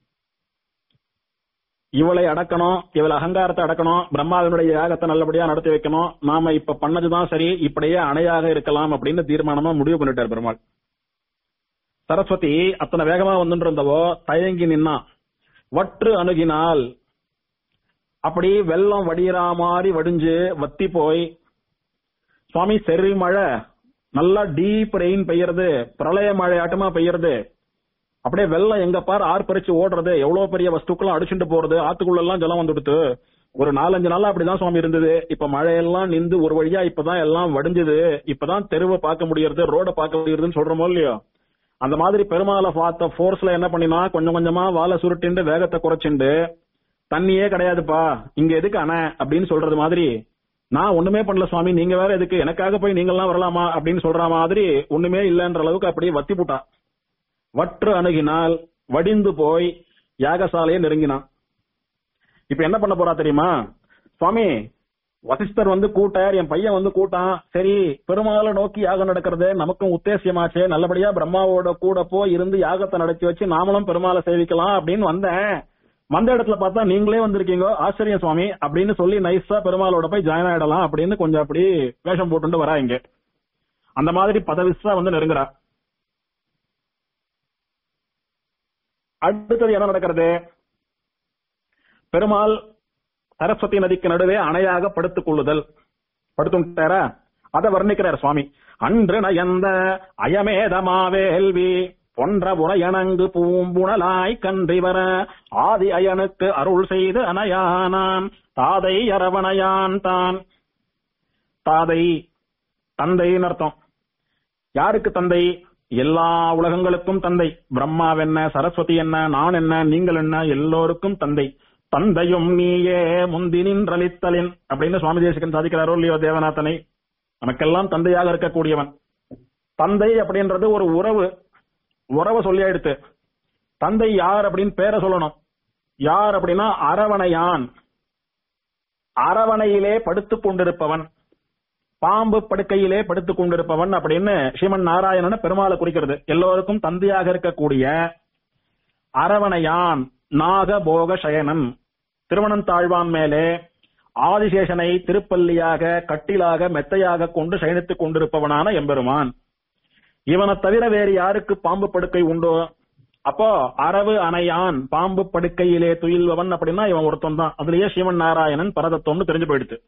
இவளை அடக்கணும் இவள் அகங்காரத்தை அடக்கணும் பிரம்மாவினுடைய யாகத்தை நல்லபடியா நடத்தி வைக்கணும் நாம இப்ப பண்ணதுதான் சரி இப்படியே அணையாக இருக்கலாம் அப்படின்னு தீர்மானமா முடிவு பண்ணிட்டார் பெருமாள் சரஸ்வதி அத்தனை வேகமா வந்துட்டு இருந்தவோ தயங்கி நின்னா வற்று அணுகினால் அப்படி வெள்ளம் வடிகிற மாதிரி வடிஞ்சு வத்தி போய் சுவாமி செறி மழை நல்லா டீப் ரெயின் பெய்யறது பிரளய மழை ஆட்டமா பெய்யறது அப்படியே வெள்ளம் எங்க பார் ஆர்ப்பரிச்சு ஓடுறது எவ்வளவு பெரிய வஸ்துக்கெல்லாம் அடிச்சுட்டு போறது ஆத்துக்குள்ள எல்லாம் ஜலம் வந்துடுத்து ஒரு நாலஞ்சு நாளா அப்படிதான் சுவாமி இருந்தது இப்ப மழையெல்லாம் நின்று ஒரு வழியா இப்பதான் எல்லாம் வடிஞ்சது இப்பதான் தெருவை பார்க்க முடியறது ரோட பார்க்க முடியறதுன்னு சொல்றோமோ இல்லையோ அந்த மாதிரி பெருமாளை பார்த்த போர்ஸ்ல என்ன பண்ணினா கொஞ்சம் கொஞ்சமா வாழை சுருட்டிண்டு வேகத்தை குறைச்சுண்டு தண்ணியே கிடையாதுப்பா இங்க எதுக்கு அணை அப்படின்னு சொல்றது மாதிரி நான் ஒண்ணுமே பண்ணல சுவாமி நீங்க வேற எதுக்கு எனக்காக போய் நீங்க எல்லாம் வரலாமா அப்படின்னு சொல்ற மாதிரி ஒண்ணுமே இல்லைன்ற அளவுக்கு அப்படியே வத்தி போட்டா வற்று அணுகினால் வடிந்து போய் யாகசாலையை நெருங்கினான் இப்ப என்ன பண்ண போறா தெரியுமா சுவாமி வசிஷ்டர் வந்து கூட்டார் என் பையன் வந்து கூட்டான் சரி பெருமாளை நோக்கி யாகம் நடக்கிறது நமக்கும் உத்தேசியமாச்சே நல்லபடியா பிரம்மாவோட கூட போய் இருந்து யாகத்தை நடத்தி வச்சு நாமளும் பெருமாளை சேவிக்கலாம் அப்படின்னு வந்தேன் வந்த இடத்துல பார்த்தா நீங்களே வந்திருக்கீங்க ஆச்சரியம் சுவாமி அப்படின்னு சொல்லி நைஸா பெருமாளோட போய் ஜாயின் ஆயிடலாம் அப்படின்னு கொஞ்சம் அப்படி வேஷம் போட்டுட்டு வரா இங்க அந்த மாதிரி பதவிசா வந்து நெருங்குறா அடுத்தது என்ன நடக்கிறது பெருமாள் சரஸ்வதி நதிக்கு நடுவே அணையாக படுத்துக் கொள்ளுதல் படுத்துட்டாரா அதை வர்ணிக்கிறார் சுவாமி அன்று நயந்த அயமேதமாவேல்வி பொன்ற உரையணங்கு பூம்புணலாய் கன்றி வர ஆதி அயனுக்கு அருள் செய்து அணையானான் தாதை அரவணையான் தான் தாதை தந்தைன்னு அர்த்தம் யாருக்கு தந்தை எல்லா உலகங்களுக்கும் தந்தை பிரம்மாவென்ன சரஸ்வதி என்ன நான் என்ன நீங்கள் என்ன எல்லோருக்கும் தந்தை தந்தையும் நீயே முந்தி நின்றளித்தலின் அப்படின்னு சுவாமி தேசிகன் சாதிக்கிறாரோ இல்லையோ தேவநாதனை நமக்கெல்லாம் தந்தையாக இருக்கக்கூடியவன் தந்தை அப்படின்றது ஒரு உறவு உறவை சொல்லி எடுத்து தந்தை யார் அப்படின்னு பேரை சொல்லணும் யார் அப்படின்னா அரவணையான் அரவணையிலே படுத்துக் கொண்டிருப்பவன் பாம்பு படுக்கையிலே படுத்துக் கொண்டிருப்பவன் அப்படின்னு ஸ்ரீமன் நாராயணன் பெருமாளை குறிக்கிறது எல்லோருக்கும் தந்தையாக இருக்கக்கூடிய அரவணையான் நாக போக சயனன் திருவனந்தாழ்வான் மேலே ஆதிசேஷனை திருப்பள்ளியாக கட்டிலாக மெத்தையாக கொண்டு சயனித்துக் கொண்டிருப்பவனான எம்பெருமான் இவனை தவிர வேறு யாருக்கு பாம்பு படுக்கை உண்டோ அப்போ அரவு அணையான் பாம்பு படுக்கையிலே துயில்பவன் அப்படின்னா இவன் ஒருத்தன் தான் அதுலயே சிவன் நாராயணன் பரதத்தம்னு தெரிஞ்சு போயிடுது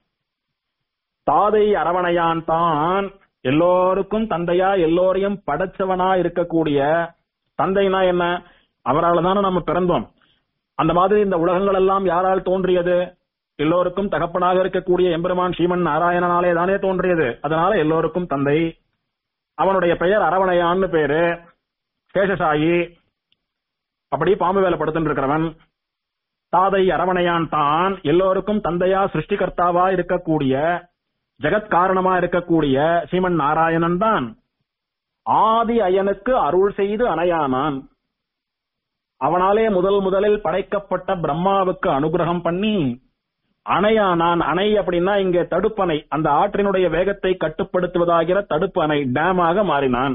தாதை அரவணையான் தான் எல்லோருக்கும் தந்தையா எல்லோரையும் படைச்சவனா இருக்கக்கூடிய தந்தைனா என்ன அவரால் தானே நம்ம பிறந்தோம் அந்த மாதிரி இந்த உலகங்கள் எல்லாம் யாரால் தோன்றியது எல்லோருக்கும் தகப்பனாக இருக்கக்கூடிய எம்பெருமான் ஸ்ரீமன் நாராயணனாலே தானே தோன்றியது அதனால எல்லோருக்கும் தந்தை அவனுடைய பெயர் அரவணையான்னு பேரு சேஷசாயி அப்படி பாம்பு வேலை படுத்துட்டு இருக்கிறவன் தாதை அரவணையான் தான் எல்லோருக்கும் தந்தையா சிருஷ்டிகர்த்தாவா இருக்கக்கூடிய ஜெகத் காரணமா இருக்கக்கூடிய ஸ்ரீமன் நாராயணன் தான் ஆதி அயனுக்கு அருள் செய்து அணையானான் அவனாலே முதல் முதலில் படைக்கப்பட்ட பிரம்மாவுக்கு அனுகிரகம் பண்ணி அணையானான் அணை அப்படின்னா இங்க தடுப்பணை அந்த ஆற்றினுடைய வேகத்தை கட்டுப்படுத்துவதாகிற தடுப்பு அணை டேமாக மாறினான்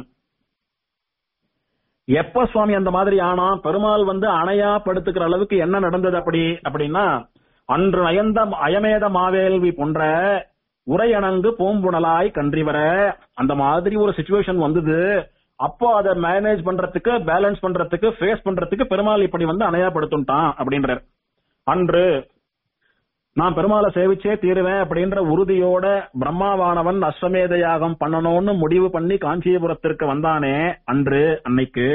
எப்ப சுவாமி அந்த மாதிரி ஆனா பெருமாள் வந்து அணையா படுத்துக்கிற அளவுக்கு என்ன நடந்தது அப்படி அப்படின்னா அன்று அயந்த அயமேத மாவேல்வி போன்ற உரையணங்கு பூம்புணலாய் கன்றிவர அந்த மாதிரி ஒரு சுச்சுவேஷன் வந்தது அப்போ அதை மேனேஜ் பண்றதுக்கு பேலன்ஸ் பண்றதுக்கு ஃபேஸ் பண்றதுக்கு பெருமாள் இப்படி வந்து அணையாப்படுத்துட்டான் அப்படின்றார் அன்று நான் பெருமாளை சேவிச்சே தீருவேன் அப்படின்ற உறுதியோட பிரம்மாவானவன் அஸ்வமேத யாகம் பண்ணணும்னு முடிவு பண்ணி காஞ்சிபுரத்திற்கு வந்தானே அன்று அன்னைக்கு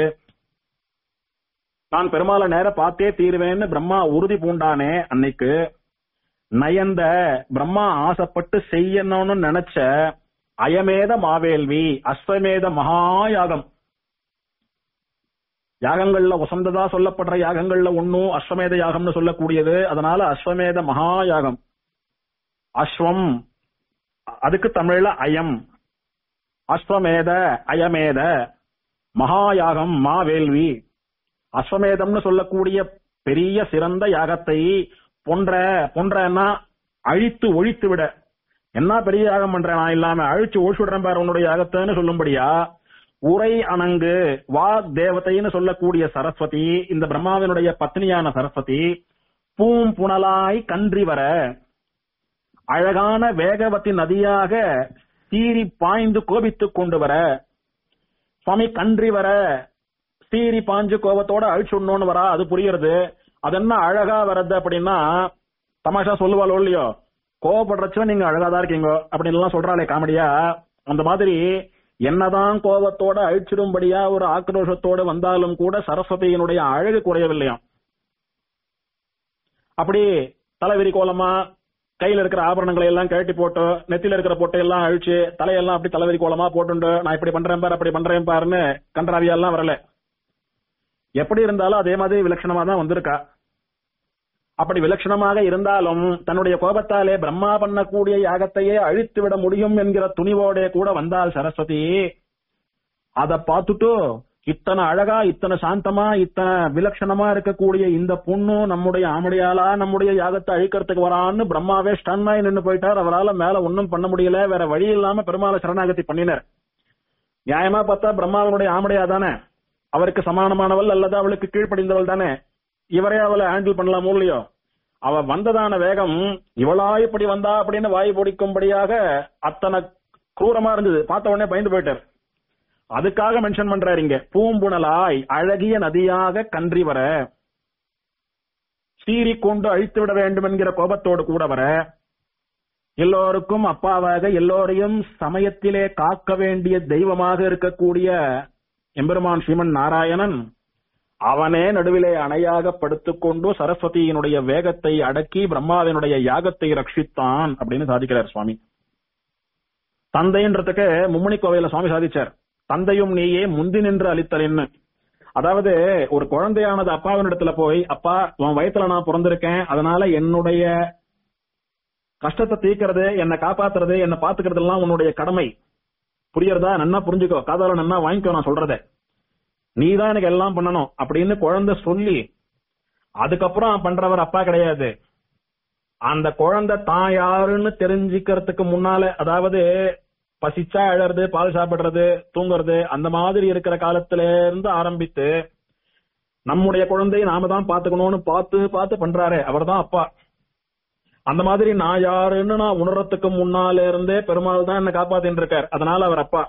நான் பெருமாளை நேர பார்த்தே தீருவேன்னு பிரம்மா உறுதி பூண்டானே அன்னைக்கு நயந்த பிரம்மா ஆசைப்பட்டு செய்யணும்னு நினைச்ச அயமேத மாவேல்வி அஸ்வமேத மகாயாகம் யாகங்கள்ல உசந்ததா சொல்லப்படுற யாகங்கள்ல ஒன்னும் அஸ்வமேத யாகம்னு சொல்லக்கூடியது அதனால அஸ்வமேத மகாயாகம் அஸ்வம் அதுக்கு தமிழ்ல அயம் அஸ்வமேத அயமேத மகாயாகம் மாவேல்வி அஸ்வமேதம்னு சொல்லக்கூடிய பெரிய சிறந்த யாகத்தை பொன்ற பொன்றன்னா அழித்து ஒழித்து விட என்ன பெரிய யாகம் பண்றேன் நான் இல்லாம அழிச்சு ஒழிச்சு விடுறேன் பாரு உன்னுடைய யாகத்தைன்னு சொல்லும்படியா உரை அணங்கு வாக் தேவதைன்னு சொல்லக்கூடிய சரஸ்வதி இந்த பிரம்மாவினுடைய பத்னியான சரஸ்வதி பூம் புனலாய் கன்றி வர அழகான வேகவதி நதியாக சீறி பாய்ந்து கோபித்துக் கொண்டு வர சுவாமி கன்றி வர சீறி பாஞ்சு கோபத்தோட அழிச்சுடணும்னு வரா அது புரியுறது அது என்ன அழகா வர்றது அப்படின்னா தமாஷா சொல்லுவாளோ இல்லையோ கோவப்படுறச்ச நீங்க அழகாதான் இருக்கீங்க அப்படின்னு எல்லாம் சொல்றாளே காமெடியா அந்த மாதிரி என்னதான் கோபத்தோட அழிச்சிடும்படியா ஒரு ஆக்ரோஷத்தோட வந்தாலும் கூட சரஸ்வதியினுடைய அழகு குறையவில்லையாம் அப்படி தலைவிரி கோலமா கையில இருக்கிற ஆபரணங்களை எல்லாம் கழட்டி போட்டு நெத்தியில இருக்கிற பொட்டை எல்லாம் அழிச்சு தலையெல்லாம் அப்படி தலைவிரி கோலமா போட்டுண்டு நான் இப்படி பண்றேன் பாரு அப்படி பண்றேன் பாருன்னு கன்றாவியெல்லாம் வரல எப்படி இருந்தாலும் அதே மாதிரி விலட்சணமா தான் வந்திருக்கா அப்படி விலட்சணமாக இருந்தாலும் தன்னுடைய கோபத்தாலே பிரம்மா பண்ணக்கூடிய யாகத்தையே அழித்து விட முடியும் என்கிற துணிவோட கூட வந்தால் சரஸ்வதி அத பார்த்துட்டு இத்தனை அழகா இத்தனை சாந்தமா இத்தனை விலட்சணமா இருக்கக்கூடிய இந்த பொண்ணு நம்முடைய ஆமடியாலா நம்முடைய யாகத்தை அழிக்கிறதுக்கு வரான்னு பிரம்மாவே ஸ்டன்னாய் நின்னு போயிட்டார் அவரால மேல ஒன்னும் பண்ண முடியல வேற வழி இல்லாம பெருமாளை சரணாகதி பண்ணினார் நியாயமா பார்த்தா பிரம்மாவனுடைய ஆமடியா தானே அவருக்கு சமானமானவள் அல்லது அவளுக்கு கீழ்ப்படிந்தவள் தானே இவரே அவளை ஹேண்டில் பண்ணலாமோ இல்லையோ அவ வந்ததான வேகம் இவளா இப்படி வந்தா அப்படின்னு வாய் பொடிக்கும்படியாக அத்தனை क्रूரமா இருந்தது பார்த்த உடனே பயந்து போயிட்டார் அதுக்காக மென்ஷன் பண்றாரு இங்க பூம்புணலாய் அழகிய நதியாக கன்றி வர சீறி கொண்டு அழித்து விட வேண்டும் என்கிற கோபத்தோடு கூட வர எல்லோருக்கும் அப்பாவாக எல்லோரையும் சமயத்திலே காக்க வேண்டிய தெய்வமாக இருக்கக்கூடிய எம்பெருமான் ஸ்ரீமன் நாராயணன் அவனே நடுவிலே அணையாக படுத்துக்கொண்டு சரஸ்வதியினுடைய வேகத்தை அடக்கி பிரம்மாவினுடைய யாகத்தை ரட்சித்தான் அப்படின்னு சாதிக்கிறார் சுவாமி தந்தைன்றதுக்கு மும்முனி கோவையில சுவாமி சாதிச்சார் தந்தையும் நீயே முந்தி நின்று அளித்தலின்னு அதாவது ஒரு குழந்தையானது அப்பாவினிடத்துல போய் அப்பா உன் வயத்துல நான் பிறந்திருக்கேன் அதனால என்னுடைய கஷ்டத்தை தீர்க்கிறது என்னை காப்பாத்துறது என்னை பாத்துக்கிறது எல்லாம் உன்னுடைய கடமை புரியறதா நன்னா புரிஞ்சுக்கோ காதால நன்னா வாங்கிக்கோ நான் சொல்றத நீதான் எனக்கு எல்லாம் பண்ணணும் அப்படின்னு குழந்தை சொல்லி அதுக்கப்புறம் பண்றவர் அப்பா கிடையாது அந்த குழந்தை தான் யாருன்னு தெரிஞ்சுக்கிறதுக்கு முன்னால அதாவது பசிச்சா அழறது பால் சாப்பிடுறது தூங்குறது அந்த மாதிரி இருக்கிற காலத்துல இருந்து ஆரம்பித்து நம்முடைய குழந்தையை நாம தான் பாத்துக்கணும்னு பார்த்து பார்த்து பண்றாரு அவர்தான் அப்பா அந்த மாதிரி நான் யாருன்னு நான் உணர்றதுக்கு முன்னால இருந்தே பெருமாள் தான் என்ன காப்பாத்தின்னு இருக்கார் அதனால அவர் அப்பா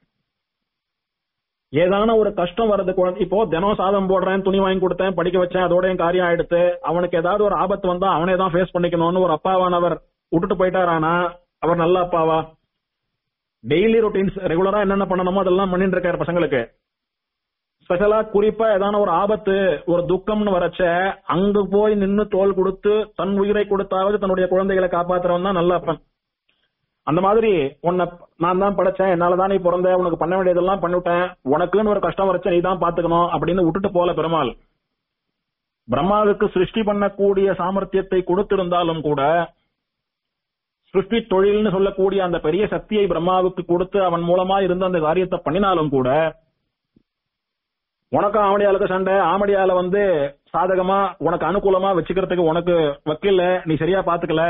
ஏதான ஒரு கஷ்டம் வர்றது குழந்தை இப்போ தினம் சாதம் போடுறேன் துணி வாங்கி கொடுத்தேன் படிக்க வச்சேன் அதோட என் காரியம் ஆயிடுத்து அவனுக்கு ஏதாவது ஒரு ஆபத்து வந்தா அவனே தான் ஃபேஸ் பண்ணிக்கணும்னு ஒரு அப்பாவானவர் விட்டுட்டு போயிட்டாரானா அவர் நல்ல அப்பாவா டெய்லி ரொட்டீன்ஸ் ரெகுலரா என்னென்ன பண்ணணுமோ அதெல்லாம் பண்ணிட்டு இருக்காரு பசங்களுக்கு ஸ்பெஷலா குறிப்பா ஏதான ஒரு ஆபத்து ஒரு துக்கம்னு வரச்ச அங்க போய் நின்னு தோல் கொடுத்து தன் உயிரை கொடுத்தாவது தன்னுடைய குழந்தைகளை காப்பாத்துறவன் தான் நல்ல அப்பன் அந்த மாதிரி உன்னை நான் தான் படைச்சேன் என்னால தான் நீ பிறந்த உனக்கு பண்ண வேண்டியதெல்லாம் பண்ணிவிட்டேன் உனக்குன்னு ஒரு கஷ்டம் வரச்ச நீ தான் பாத்துக்கணும் அப்படின்னு விட்டுட்டு போல பெருமாள் பிரம்மாவுக்கு சிருஷ்டி பண்ணக்கூடிய சாமர்த்தியத்தை கொடுத்திருந்தாலும் கூட சிருஷ்டி தொழில்னு சொல்லக்கூடிய அந்த பெரிய சக்தியை பிரம்மாவுக்கு கொடுத்து அவன் மூலமா இருந்த அந்த காரியத்தை பண்ணினாலும் கூட உனக்கும் ஆமடியாளுக்கு சண்டை ஆமடியால வந்து சாதகமா உனக்கு அனுகூலமா வச்சுக்கிறதுக்கு உனக்கு வக்கீல்ல நீ சரியா பாத்துக்கல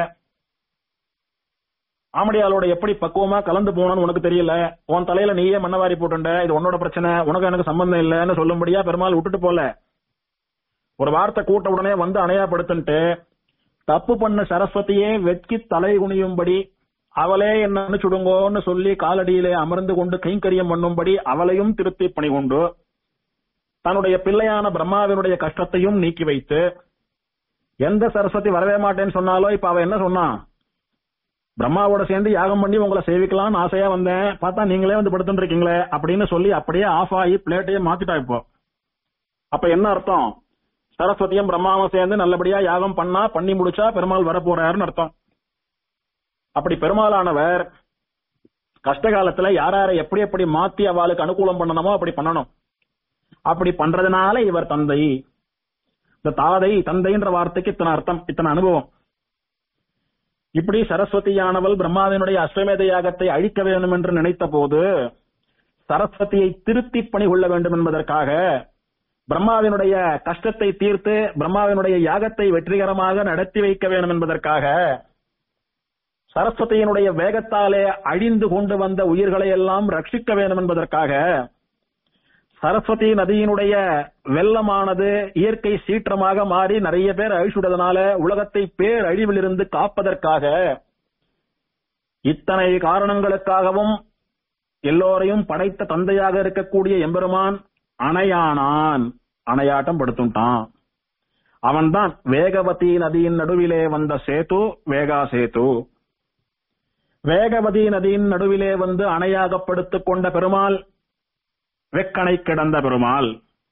ஆமடியாளோட எப்படி பக்குவமா கலந்து போகணும்னு உனக்கு தெரியல உன் தலையில நீயே மண்ணவாரி போட்டுண்ட இது உன்னோட பிரச்சனை உனக்கு எனக்கு சம்பந்தம் இல்லைன்னு சொல்லும்படியா பெருமாள் விட்டுட்டு போல ஒரு வார்த்தை கூட்ட உடனே வந்து அணையாப்படுத்துன்ட்டு தப்பு பண்ண சரஸ்வதியே வெட்கி தலை குனியும்படி அவளே என்ன அனுச்சுடுங்கோன்னு சொல்லி காலடியிலே அமர்ந்து கொண்டு கைங்கரியம் பண்ணும்படி அவளையும் திருத்தி பணிகொண்டு தன்னுடைய பிள்ளையான பிரம்மாவினுடைய கஷ்டத்தையும் நீக்கி வைத்து எந்த சரஸ்வதி வரவே மாட்டேன்னு சொன்னாலோ இப்ப அவ என்ன சொன்னான் பிரம்மாவோட சேர்ந்து யாகம் பண்ணி உங்களை சேவிக்கலாம்னு ஆசையா வந்தேன் பார்த்தா நீங்களே வந்து படுத்துட்டு இருக்கீங்களே அப்படின்னு சொல்லி அப்படியே ஆஃப் ஆகி பிளேட்டையே மாத்திட்டா இப்போ அப்ப என்ன அர்த்தம் சரஸ்வதியும் பிரம்மாவும் சேர்ந்து நல்லபடியா யாகம் பண்ணா பண்ணி முடிச்சா பெருமாள் வர போறாருன்னு அர்த்தம் அப்படி பெருமாளானவர் கஷ்ட காலத்துல யார் யாரை எப்படி எப்படி மாத்தி அவளுக்கு அனுகூலம் பண்ணணுமோ அப்படி பண்ணணும் அப்படி பண்றதுனால இவர் தந்தை இந்த தாதை தந்தைன்ற வார்த்தைக்கு இத்தனை அர்த்தம் இத்தனை அனுபவம் இப்படி சரஸ்வதியானவள் பிரம்மாவினுடைய அஸ்வமேத யாகத்தை அழிக்க வேண்டும் என்று நினைத்த போது சரஸ்வதியை திருத்தி பணி கொள்ள வேண்டும் என்பதற்காக பிரம்மாவினுடைய கஷ்டத்தை தீர்த்து பிரம்மாவினுடைய யாகத்தை வெற்றிகரமாக நடத்தி வைக்க வேண்டும் என்பதற்காக சரஸ்வதியினுடைய வேகத்தாலே அழிந்து கொண்டு வந்த உயிர்களை எல்லாம் ரட்சிக்க வேண்டும் என்பதற்காக சரஸ்வதி நதியினுடைய வெள்ளமானது இயற்கை சீற்றமாக மாறி நிறைய பேர் அழிச்சுடதனால உலகத்தை பேர் அழிவிலிருந்து காப்பதற்காக இத்தனை காரணங்களுக்காகவும் எல்லோரையும் படைத்த தந்தையாக இருக்கக்கூடிய எம்பெருமான் அணையானான் அணையாட்டம் படுத்துட்டான் அவன்தான் வேகவதி நதியின் நடுவிலே வந்த சேது வேகா சேது வேகவதி நதியின் நடுவிலே வந்து அணையாக படுத்துக் கொண்ட பெருமாள் வெக்கணை கிடந்த பெருமாள்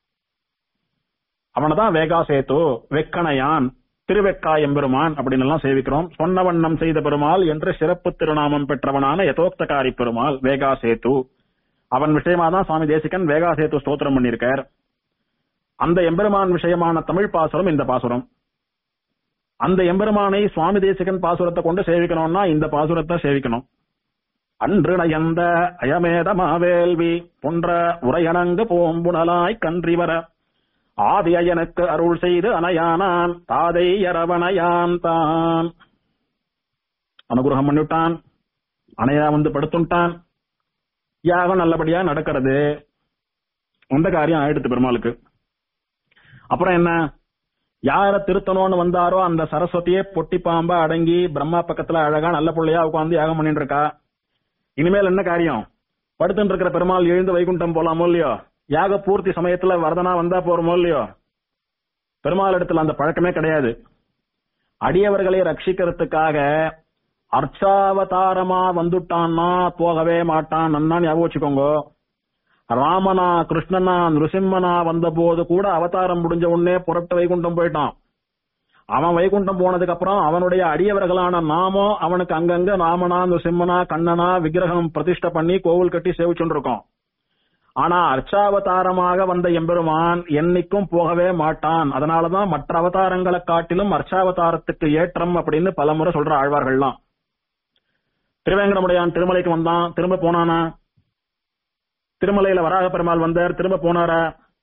அவனதான் வேகா சேத்து வெக்கணையான் திருவெக்காய் எம்பெருமான் அப்படின்னு எல்லாம் சேவிக்கிறோம் சொன்ன வண்ணம் செய்த பெருமாள் என்று சிறப்பு திருநாமம் பெற்றவனான யதோக்தகாரி பெருமாள் வேகா சேத்து அவன் விஷயமா தான் சுவாமி தேசிகன் வேகா சேத்து ஸ்தோத்திரம் பண்ணியிருக்கார் அந்த எம்பெருமான் விஷயமான தமிழ் பாசுரம் இந்த பாசுரம் அந்த எம்பெருமானை சுவாமி தேசிகன் பாசுரத்தை கொண்டு சேவிக்கணும்னா இந்த பாசுரத்தை சேவிக்கணும் அன்று நயந்த அயமேதமாவேல்வி போன்ற உரையணங்கு போம்புணலாய் கன்றி வர ஆதி அயனுக்கு அருள் செய்து அணையானான் தாதை அரவணையான் தான் அனுகிரகம் பண்ணிவிட்டான் அணையா வந்து படுத்துட்டான் யாகம் நல்லபடியா நடக்கிறது அந்த காரியம் ஆயிடுத்து பெருமாளுக்கு அப்புறம் என்ன யார திருத்தணும்னு வந்தாரோ அந்த சரஸ்வதியே பொட்டி பாம்பா அடங்கி பிரம்மா பக்கத்துல அழகா நல்ல பிள்ளையா உட்காந்து யாகம் பண்ணிட்டு இருக்கா இனிமேல் என்ன காரியம் படுத்துட்டு இருக்கிற பெருமாள் எழுந்து வைகுண்டம் போலாமோ இல்லையோ யாக பூர்த்தி சமயத்துல வரதனா வந்தா போறோமோ இல்லையோ பெருமாள் இடத்துல அந்த பழக்கமே கிடையாது அடியவர்களை ரட்சிக்கிறதுக்காக அர்ச்சாவதாரமா வந்துட்டான்னா போகவே மாட்டான் நன்னா ஞாபகம் வச்சுக்கோங்க ராமனா கிருஷ்ணனா நிருசிம்மனா வந்த போது கூட அவதாரம் முடிஞ்ச உடனே புறப்பட்டு வைகுண்டம் போயிட்டான் அவன் வைகுண்டம் போனதுக்கு அப்புறம் அவனுடைய அடியவர்களான நாமோ அவனுக்கு அங்கங்க ராமனா நிருசிம்மனா கண்ணனா விக்கிரகம் பிரதிஷ்டை பண்ணி கோவில் கட்டி சேவிச்சுட்டு இருக்கோம் ஆனா அர்ச்சாவதாரமாக வந்த எம்பெருமான் என்னைக்கும் போகவே மாட்டான் அதனாலதான் மற்ற அவதாரங்களை காட்டிலும் அர்ச்சாவதாரத்துக்கு ஏற்றம் அப்படின்னு பலமுறை சொல்ற ஆழ்வார்கள்லாம் திருவேங்கடமுடையான் திருமலைக்கு வந்தான் திரும்ப போனானா திருமலையில வராக பெருமாள் வந்தார் திரும்ப போனாரா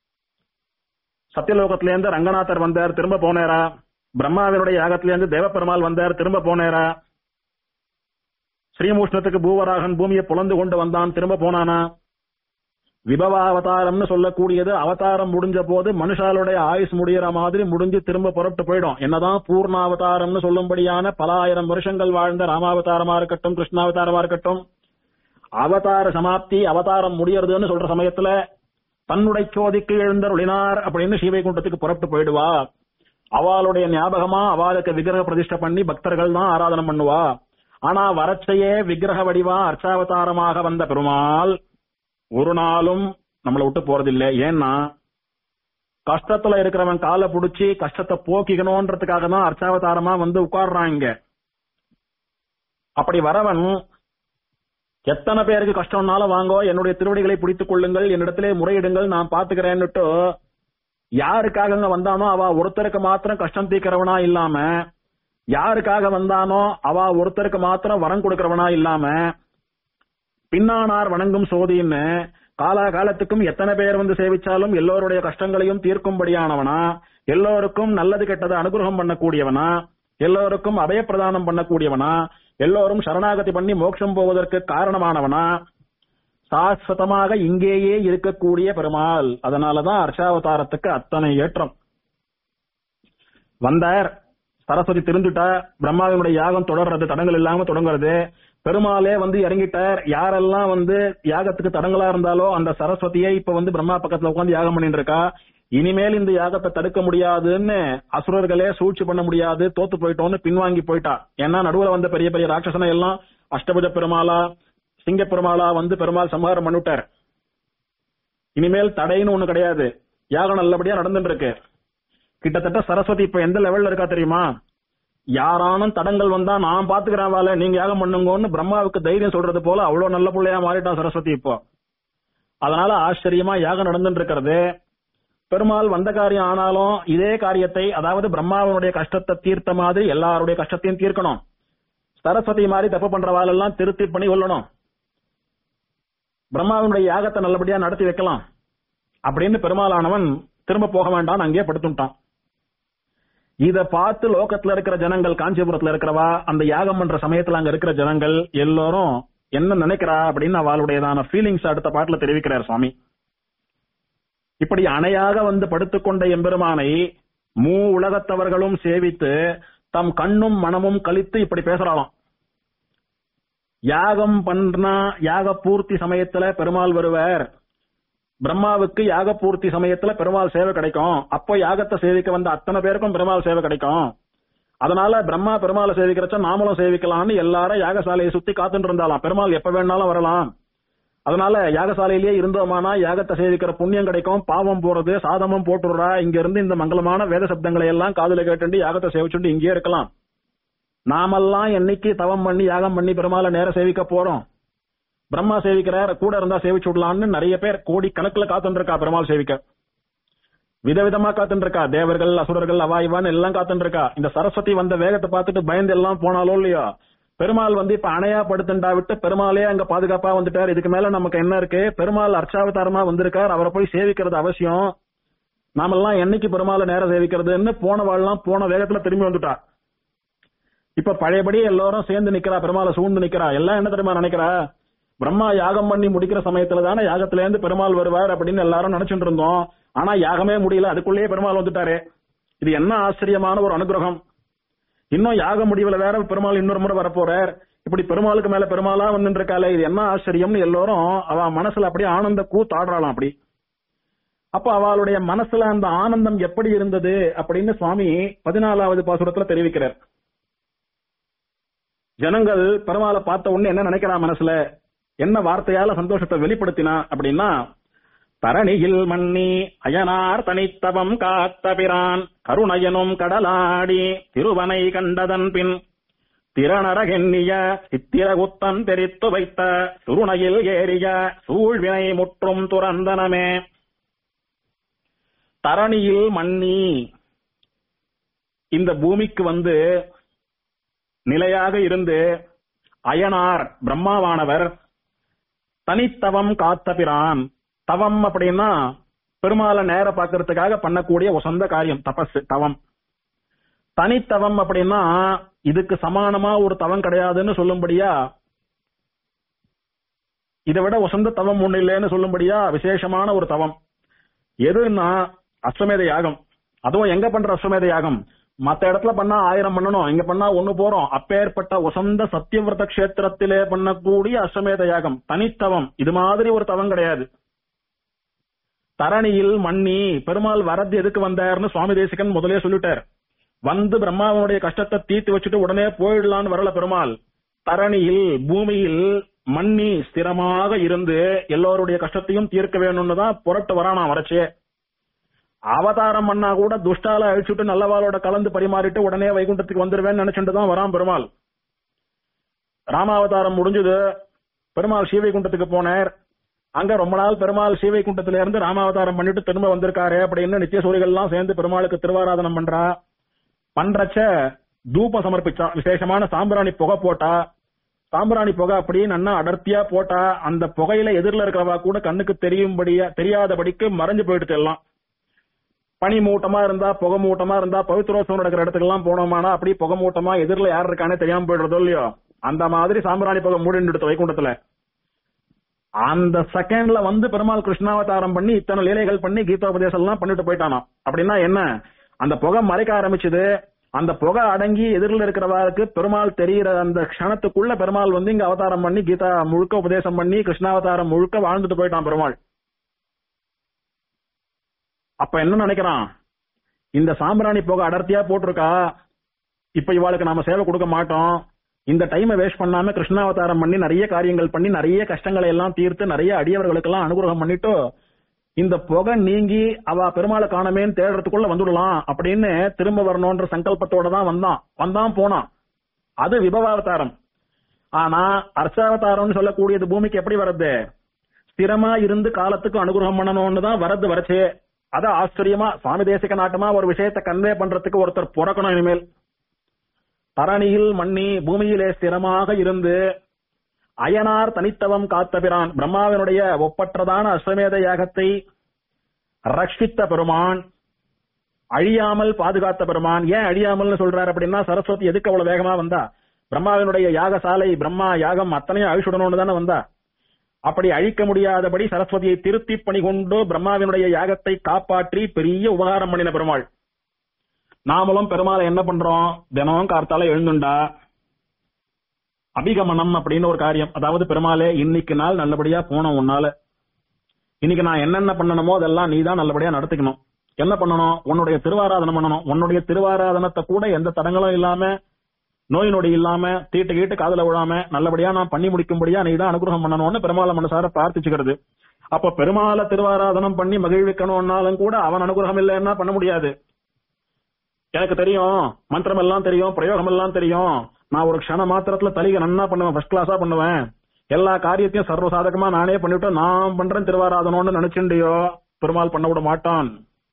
சத்தியலோகத்திலேருந்து ரங்கநாதர் வந்தார் திரும்ப போனாரா பிரம்மாவினுடைய யாகத்திலேருந்து தேவப்பெருமாள் வந்தார் திரும்ப போனாரா ஸ்ரீமூஷ்ணத்துக்கு பூவராகன் பூமியை புலந்து கொண்டு வந்தான் திரும்ப போனானா விபவ அவதாரம்னு சொல்லக்கூடியது அவதாரம் முடிஞ்ச போது மனுஷாலுடைய ஆயுஸ் முடியற மாதிரி முடிஞ்சு திரும்ப புறப்பட்டு போயிடும் என்னதான் பூர்ணாவதாரம்னு சொல்லும்படியான பல ஆயிரம் வருஷங்கள் வாழ்ந்த ராமாவதாரமா இருக்கட்டும் கிருஷ்ணாவதாரமா இருக்கட்டும் அவதார சமாப்தி அவதாரம் முடியறதுன்னு சொல்ற சமயத்துல தன்னுடைய சோதிக்கு எழுந்தருளினார் அப்படின்னு ஸ்ரீவைகுண்டத்துக்கு புறப்பட்டு போயிடுவா அவளுடைய ஞாபகமா அவளுக்கு விக்கிரக பிரதிஷ்டை பண்ணி பக்தர்கள் தான் ஆராதனை பண்ணுவா ஆனா வரச்சையே விக்கிரக வடிவா அர்ச்சாவதாரமாக வந்த பெருமாள் ஒரு நாளும் நம்மளை விட்டு போறதில்லை ஏன்னா கஷ்டத்துல இருக்கிறவன் காலை புடிச்சு கஷ்டத்தை போக்கிக்கணும்ன்றதுக்காக தான் அர்ச்சாவதாரமா வந்து உட்கார்றான் இங்க அப்படி வரவன் எத்தனை பேருக்கு கஷ்டம்னாலும் வாங்கோ என்னுடைய திருவடிகளை பிடித்துக் கொள்ளுங்கள் என்னிடத்திலே முறையிடுங்கள் நான் பாத்துக்கிறேன்னுட்டு யாருக்காக இங்க வந்தானோ அவ ஒருத்தருக்கு மாத்திரம் கஷ்டம் தீக்கிறவனா இல்லாம யாருக்காக வந்தானோ அவ ஒருத்தருக்கு மாத்திரம் வரம் கொடுக்கிறவனா இல்லாம பின்னானார் வணங்கும் சோதின்னு காலா காலத்துக்கும் எத்தனை பேர் வந்து சேவிச்சாலும் எல்லோருடைய கஷ்டங்களையும் தீர்க்கும்படியானவனா எல்லோருக்கும் நல்லது கெட்டது அனுகிரகம் பண்ணக்கூடியவனா எல்லோருக்கும் அபயப்பிரதானம் பண்ணக்கூடியவனா எல்லோரும் சரணாகதி பண்ணி மோட்சம் போவதற்கு காரணமானவனா சாஸ்வதமாக இங்கேயே இருக்கக்கூடிய பெருமாள் அதனாலதான் அர்ச்சாவதாரத்துக்கு அத்தனை ஏற்றம் வந்தார் சரஸ்வதி திருந்துட்டா பிரம்மாவினுடைய யாகம் தொடர்றது தடங்கள் இல்லாம தொடங்குறது பெருமாளே வந்து இறங்கிட்டார் யாரெல்லாம் வந்து யாகத்துக்கு தடங்களா இருந்தாலோ அந்த சரஸ்வதியை இப்ப வந்து பிரம்மா பக்கத்துல உட்காந்து யாகம் பண்ணிட்டு இருக்கா இனிமேல் இந்த யாகத்தை தடுக்க முடியாதுன்னு அசுரர்களே சூழ்ச்சி பண்ண முடியாது தோத்து போயிட்டோம்னு பின்வாங்கி போயிட்டா ஏன்னா நடுவுல வந்த பெரிய பெரிய ராட்சசனை எல்லாம் அஷ்டபுஜ பெருமாளா சிங்க பெருமாளா வந்து பெருமாள் சம்ஹாரம் பண்ணிவிட்டார் இனிமேல் தடைன்னு ஒண்ணு கிடையாது யாகம் நல்லபடியா நடந்துட்டு இருக்கு கிட்டத்தட்ட சரஸ்வதி இப்ப எந்த லெவல்ல இருக்கா தெரியுமா யாரானும் தடங்கள் வந்தா நான் பாத்துக்கிறேன் வாழ நீங்க யாகம் பண்ணுங்கன்னு பிரம்மாவுக்கு தைரியம் சொல்றது போல அவ்வளவு நல்ல பிள்ளையா மாறிட்டான் சரஸ்வதி இப்போ அதனால ஆச்சரியமா யாகம் நடந்துட்டு இருக்கிறது பெருமாள் வந்த காரியம் ஆனாலும் இதே காரியத்தை அதாவது பிரம்மாவனுடைய கஷ்டத்தை தீர்த்த மாதிரி எல்லாருடைய கஷ்டத்தையும் தீர்க்கணும் சரஸ்வதி மாதிரி தப்பு பண்றவாளெல்லாம் திருத்தி பண்ணி கொள்ளணும் பிரம்மாவினுடைய யாகத்தை நல்லபடியா நடத்தி வைக்கலாம் அப்படின்னு பெருமாளானவன் திரும்ப போக வேண்டாம் அங்கேயே படுத்துட்டான் இத பார்த்து லோகத்துல இருக்கிற ஜனங்கள் காஞ்சிபுரத்துல இருக்கிறவா அந்த யாகம் பண்ற சமயத்துல அங்க இருக்கிற ஜனங்கள் எல்லாரும் என்ன நினைக்கிறா அப்படின்னு அவளுடையதான ஃபீலிங்ஸ் அடுத்த பாட்டுல தெரிவிக்கிறார் சுவாமி இப்படி அணையாக வந்து படுத்துக்கொண்ட எம்பெருமானை மூ உலகத்தவர்களும் சேவித்து தம் கண்ணும் மனமும் கழித்து இப்படி பேசுறாளாம் யாகம் பண்ணா யாக பூர்த்தி சமயத்துல பெருமாள் வருவார் பிரம்மாவுக்கு யாக பூர்த்தி சமயத்துல பெருமாள் சேவை கிடைக்கும் அப்போ யாகத்தை சேவிக்க வந்த அத்தனை பேருக்கும் பெருமாள் சேவை கிடைக்கும் அதனால பிரம்மா பெருமாளை சேவிக்கிறச்ச நாமளும் சேவிக்கலாம்னு எல்லாரும் யாகசாலையை சுத்தி காத்துட்டு இருந்தாலாம் பெருமாள் எப்ப வேணாலும் வரலாம் அதனால யாகசாலையிலேயே இருந்தோமானா யாகத்தை சேவிக்கிற புண்ணியம் கிடைக்கும் பாவம் போறது சாதமும் போட்டுடுறா இங்க இருந்து இந்த மங்களமான வேத சப்தங்களை எல்லாம் காதுல கேட்டு யாகத்தை சேவிச்சுட்டு இங்கேயே இருக்கலாம் நாமெல்லாம் என்னைக்கு தவம் பண்ணி யாகம் பண்ணி பெருமாளை நேர சேவிக்க போறோம் பிரம்மா சேவிக்கிறார் கூட இருந்தா சேவிச்சு விடலாம்னு நிறைய பேர் கோடி கணக்குல காத்துட்டு இருக்கா பெருமாள் சேவிக்க விதவிதமா காத்துட்டு இருக்கா தேவர்கள் அசுரர்கள் அவாய்வான் எல்லாம் காத்துட்டு இருக்கா இந்த சரஸ்வதி வந்த வேகத்தை பார்த்துட்டு பயந்து எல்லாம் போனாலோ இல்லையோ பெருமாள் வந்து இப்ப அணையா படுத்துண்டா விட்டு பெருமாளே அங்க பாதுகாப்பா வந்துட்டார் இதுக்கு மேல நமக்கு என்ன இருக்கு பெருமாள் அர்ச்சாவதாரமா வந்திருக்கார் அவரை போய் சேவிக்கிறது அவசியம் நாமெல்லாம் என்னைக்கு பெருமாளை நேரம் சேவிக்கிறதுன்னு போன வாழ்லாம் போன வேகத்துல திரும்பி வந்துட்டா இப்ப பழையபடி எல்லாரும் சேர்ந்து நிக்கிறா பெருமாளை சூழ்ந்து நிக்கிறா எல்லாம் என்ன தெரியுமா நினைக்கிறா பிரம்மா யாகம் பண்ணி முடிக்கிற சமயத்துல தானே யாகத்துல இருந்து பெருமாள் வருவார் அப்படின்னு எல்லாரும் நினைச்சுட்டு இருந்தோம் ஆனா யாகமே முடியல அதுக்குள்ளேயே பெருமாள் வந்துட்டாரு இது என்ன ஆச்சரியமான ஒரு அனுகிரகம் இன்னும் யாக முடிவுல வேற பெருமாள் இன்னொரு முறை வரப்போறார் இப்படி பெருமாளுக்கு மேல பெருமாளா வந்துட்டு இருக்காளே இது என்ன ஆச்சரியம்னு எல்லாரும் அவ மனசுல அப்படியே ஆனந்த கூத்தாடுறாளாம் அப்படி அப்ப அவளுடைய மனசுல அந்த ஆனந்தம் எப்படி இருந்தது அப்படின்னு சுவாமி பதினாலாவது பாசுரத்துல தெரிவிக்கிறார் ஜனங்கள் பெருமாளை பார்த்த உடனே என்ன நினைக்கிறா மனசுல என்ன வார்த்தையால சந்தோஷத்தை வெளிப்படுத்தினா அப்படின்னா தரணியில் மன்னி அயனார் தனித்தவம் காத்த பிரான் கருணையனும் கடலாடி திருவனை கண்டதன் பின் திறனரகெண்ணிய சித்திரகுத்தன் தெரித்து வைத்த சுருணையில் ஏறிய சூழ்வினை முற்றும் துறந்தனமே தரணியில் மன்னி இந்த பூமிக்கு வந்து நிலையாக இருந்து அயனார் பிரம்மாவானவர் தனித்தவம் காத்த பிரான் தவம் அப்படின்னா பெருமாளை நேர பாக்குறதுக்காக பண்ணக்கூடிய உசந்த காரியம் தபஸ் தவம் தனித்தவம் அப்படின்னா இதுக்கு சமானமா ஒரு தவம் கிடையாதுன்னு சொல்லும்படியா இதை விட உசந்த தவம் ஒண்ணு இல்லைன்னு சொல்லும்படியா விசேஷமான ஒரு தவம் எதுன்னா அஸ்வமேத யாகம் அதுவும் எங்க பண்ற அஸ்வமேத யாகம் மத்த இடத்துல பண்ணா ஆயிரம் பண்ணணும் இங்க பண்ணா ஒண்ணு போறோம் அப்பேற்பட்ட உசந்த சத்தியவிரத கஷேத்திரத்திலே பண்ணக்கூடிய அஸ்வமேத யாகம் தனித்தவம் இது மாதிரி ஒரு தவம் கிடையாது தரணியில் மண்ணி பெருமாள் வரது எதுக்கு வந்தாருன்னு சுவாமி தேசிகன் முதலே சொல்லிட்டார் வந்து பிரம்மாவனுடைய கஷ்டத்தை தீர்த்து வச்சுட்டு உடனே போயிடலான்னு வரல பெருமாள் தரணியில் பூமியில் மண்ணி ஸ்திரமாக இருந்து எல்லோருடைய கஷ்டத்தையும் தீர்க்க வேணும்னு தான் புரட்டு வரானா வரச்சே அவதாரம் பண்ணா கூட துஷ்டால அழிச்சுட்டு நல்லவாளோட கலந்து பரிமாறிட்டு உடனே வைகுண்டத்துக்கு வந்துருவேன்னு நினைச்சுட்டு தான் வரான் பெருமாள் ராமாவதாரம் முடிஞ்சது பெருமாள் ஸ்ரீவைகுண்டத்துக்கு போனார் அங்க ரொம்ப நாள் பெருமாள் ஸ்ரீவைகுண்டத்துல இருந்து ராமாவதாரம் பண்ணிட்டு திரும்ப வந்திருக்காரு அப்படின்னு நித்திய சூரிகள்லாம் சேர்ந்து பெருமாளுக்கு திருவாராதனம் பண்றா பண்றச்ச தூபம் சமர்ப்பிச்சா விசேஷமான சாம்பிராணி புகை போட்டா சாம்பிராணி புகை அப்படியே நன்னா அடர்த்தியா போட்டா அந்த புகையில எதிரில் இருக்கிறவா கூட கண்ணுக்கு தெரியும்படியா தெரியாதபடிக்கு மறைஞ்சு போயிடுச்சு எல்லாம் பனி மூட்டமா இருந்தா புகை மூட்டமா இருந்தா பவித்ரோத்சவம் நடக்கிற இடத்துக்கு எல்லாம் போனோமானா அப்படி புகை மூட்டமா எதிரில யார் இருக்கானே தெரியாம போயிடுறதோ இல்லையோ அந்த மாதிரி சாம்பிராணி புகை மூடிட்டு வைகுண்டத்துல அந்த செகண்ட்ல வந்து பெருமாள் கிருஷ்ணாவதாரம் பண்ணி இத்தனை லீலைகள் பண்ணி கீதோபதேசம் எல்லாம் பண்ணிட்டு போயிட்டானா அப்படின்னா என்ன அந்த புகை மறைக்க ஆரம்பிச்சது அந்த புகை அடங்கி எதிரில் இருக்கிறவாருக்கு பெருமாள் தெரிகிற அந்த க்ஷணத்துக்குள்ள பெருமாள் வந்து இங்க அவதாரம் பண்ணி கீதா முழுக்க உபதேசம் பண்ணி கிருஷ்ணாவதாரம் முழுக்க வாழ்ந்துட்டு போயிட்டான் பெருமாள் அப்ப என்ன நினைக்கிறான் இந்த சாம்பிராணி புகை அடர்த்தியா போட்டிருக்கா இப்ப இவாளுக்கு நாம சேவை கொடுக்க மாட்டோம் இந்த டைமை வேஸ்ட் பண்ணாம கிருஷ்ணாவதாரம் பண்ணி நிறைய காரியங்கள் பண்ணி நிறைய கஷ்டங்களை எல்லாம் தீர்த்து நிறைய அடியவர்களுக்கு எல்லாம் அனுகிரகம் பண்ணிட்டு இந்த புகை நீங்கி அவ பெருமாளை காணமேன்னு தேடுறதுக்குள்ள வந்துடலாம் அப்படின்னு திரும்ப வரணும்ன்ற சங்கல்பத்தோட தான் வந்தான் வந்தான் போனான் அது விபவாவதாரம் ஆனா அர்ச்சாவதாரம்னு சொல்லக்கூடியது பூமிக்கு எப்படி வருது ஸ்திரமா இருந்து காலத்துக்கு அனுகிரகம் பண்ணணும்னு தான் வரது வரச்சே அத ஆச்சரியமா சுவாமி தேசிக நாட்டமா ஒரு விஷயத்தை கன்வே பண்றதுக்கு ஒருத்தர் பிறக்கணும் இனிமேல் தரணியில் மண்ணி பூமியிலே ஸ்திரமாக இருந்து அயனார் தனித்தவம் காத்தபிரான் பிரம்மாவினுடைய ஒப்பற்றதான அஸ்வமேத யாகத்தை ரட்சித்த பெருமான் அழியாமல் பாதுகாத்த பெருமான் ஏன் அழியாமல்னு சொல்றாரு அப்படின்னா சரஸ்வதி எதுக்கு அவ்வளவு வேகமா வந்தா பிரம்மாவினுடைய யாகசாலை பிரம்மா யாகம் அத்தனையும் அழிச்சுடணும்னு தானே வந்தா அப்படி அழிக்க முடியாதபடி சரஸ்வதியை திருத்தி பணி கொண்டு பிரம்மாவினுடைய யாகத்தை காப்பாற்றி பெரிய உபகாரம் பண்ணின பெருமாள் நாமளும் பெருமாளை என்ன பண்றோம் தினமும் கார்த்தால எழுந்துண்டா அபிகமனம் அப்படின்னு ஒரு காரியம் அதாவது பெருமாளே இன்னைக்கு நாள் நல்லபடியா போனோம் உன்னால இன்னைக்கு நான் என்னென்ன பண்ணணுமோ அதெல்லாம் நீ தான் நல்லபடியா நடத்திக்கணும் என்ன பண்ணணும் உன்னுடைய திருவாராதனம் பண்ணணும் உன்னுடைய திருவாராதனத்தை கூட எந்த தடங்களும் இல்லாம நோய் நொடி இல்லாம தீட்டு கீட்டு காதுல விழாம நல்லபடியா நான் பண்ணி முடிக்கும்படியா நீ தான் அனுகிரகம் பண்ணணும்னு பெருமாளை மனசார பிரார்த்திச்சுக்கிறது அப்ப பெருமாளை திருவாராதனம் பண்ணி மகிழ்விக்கணும்னாலும் கூட அவன் அனுகிரகம் இல்லைன்னா பண்ண முடியாது எனக்கு தெரியும் மந்திரம் எல்லாம் தெரியும் பிரயோகம் எல்லாம் தெரியும் நான் ஒரு க்ஷண மாத்திரத்துல தலிகை நன்னா பண்ணுவேன் ஃபர்ஸ்ட் கிளாஸா பண்ணுவேன் எல்லா காரியத்தையும் சர்வசாதகமா நானே பண்ணிவிட்டு நான் பண்றேன் திருவாராதனம்னு நினைச்சுண்டியோ பெருமாள் பண்ண விட மாட்டான்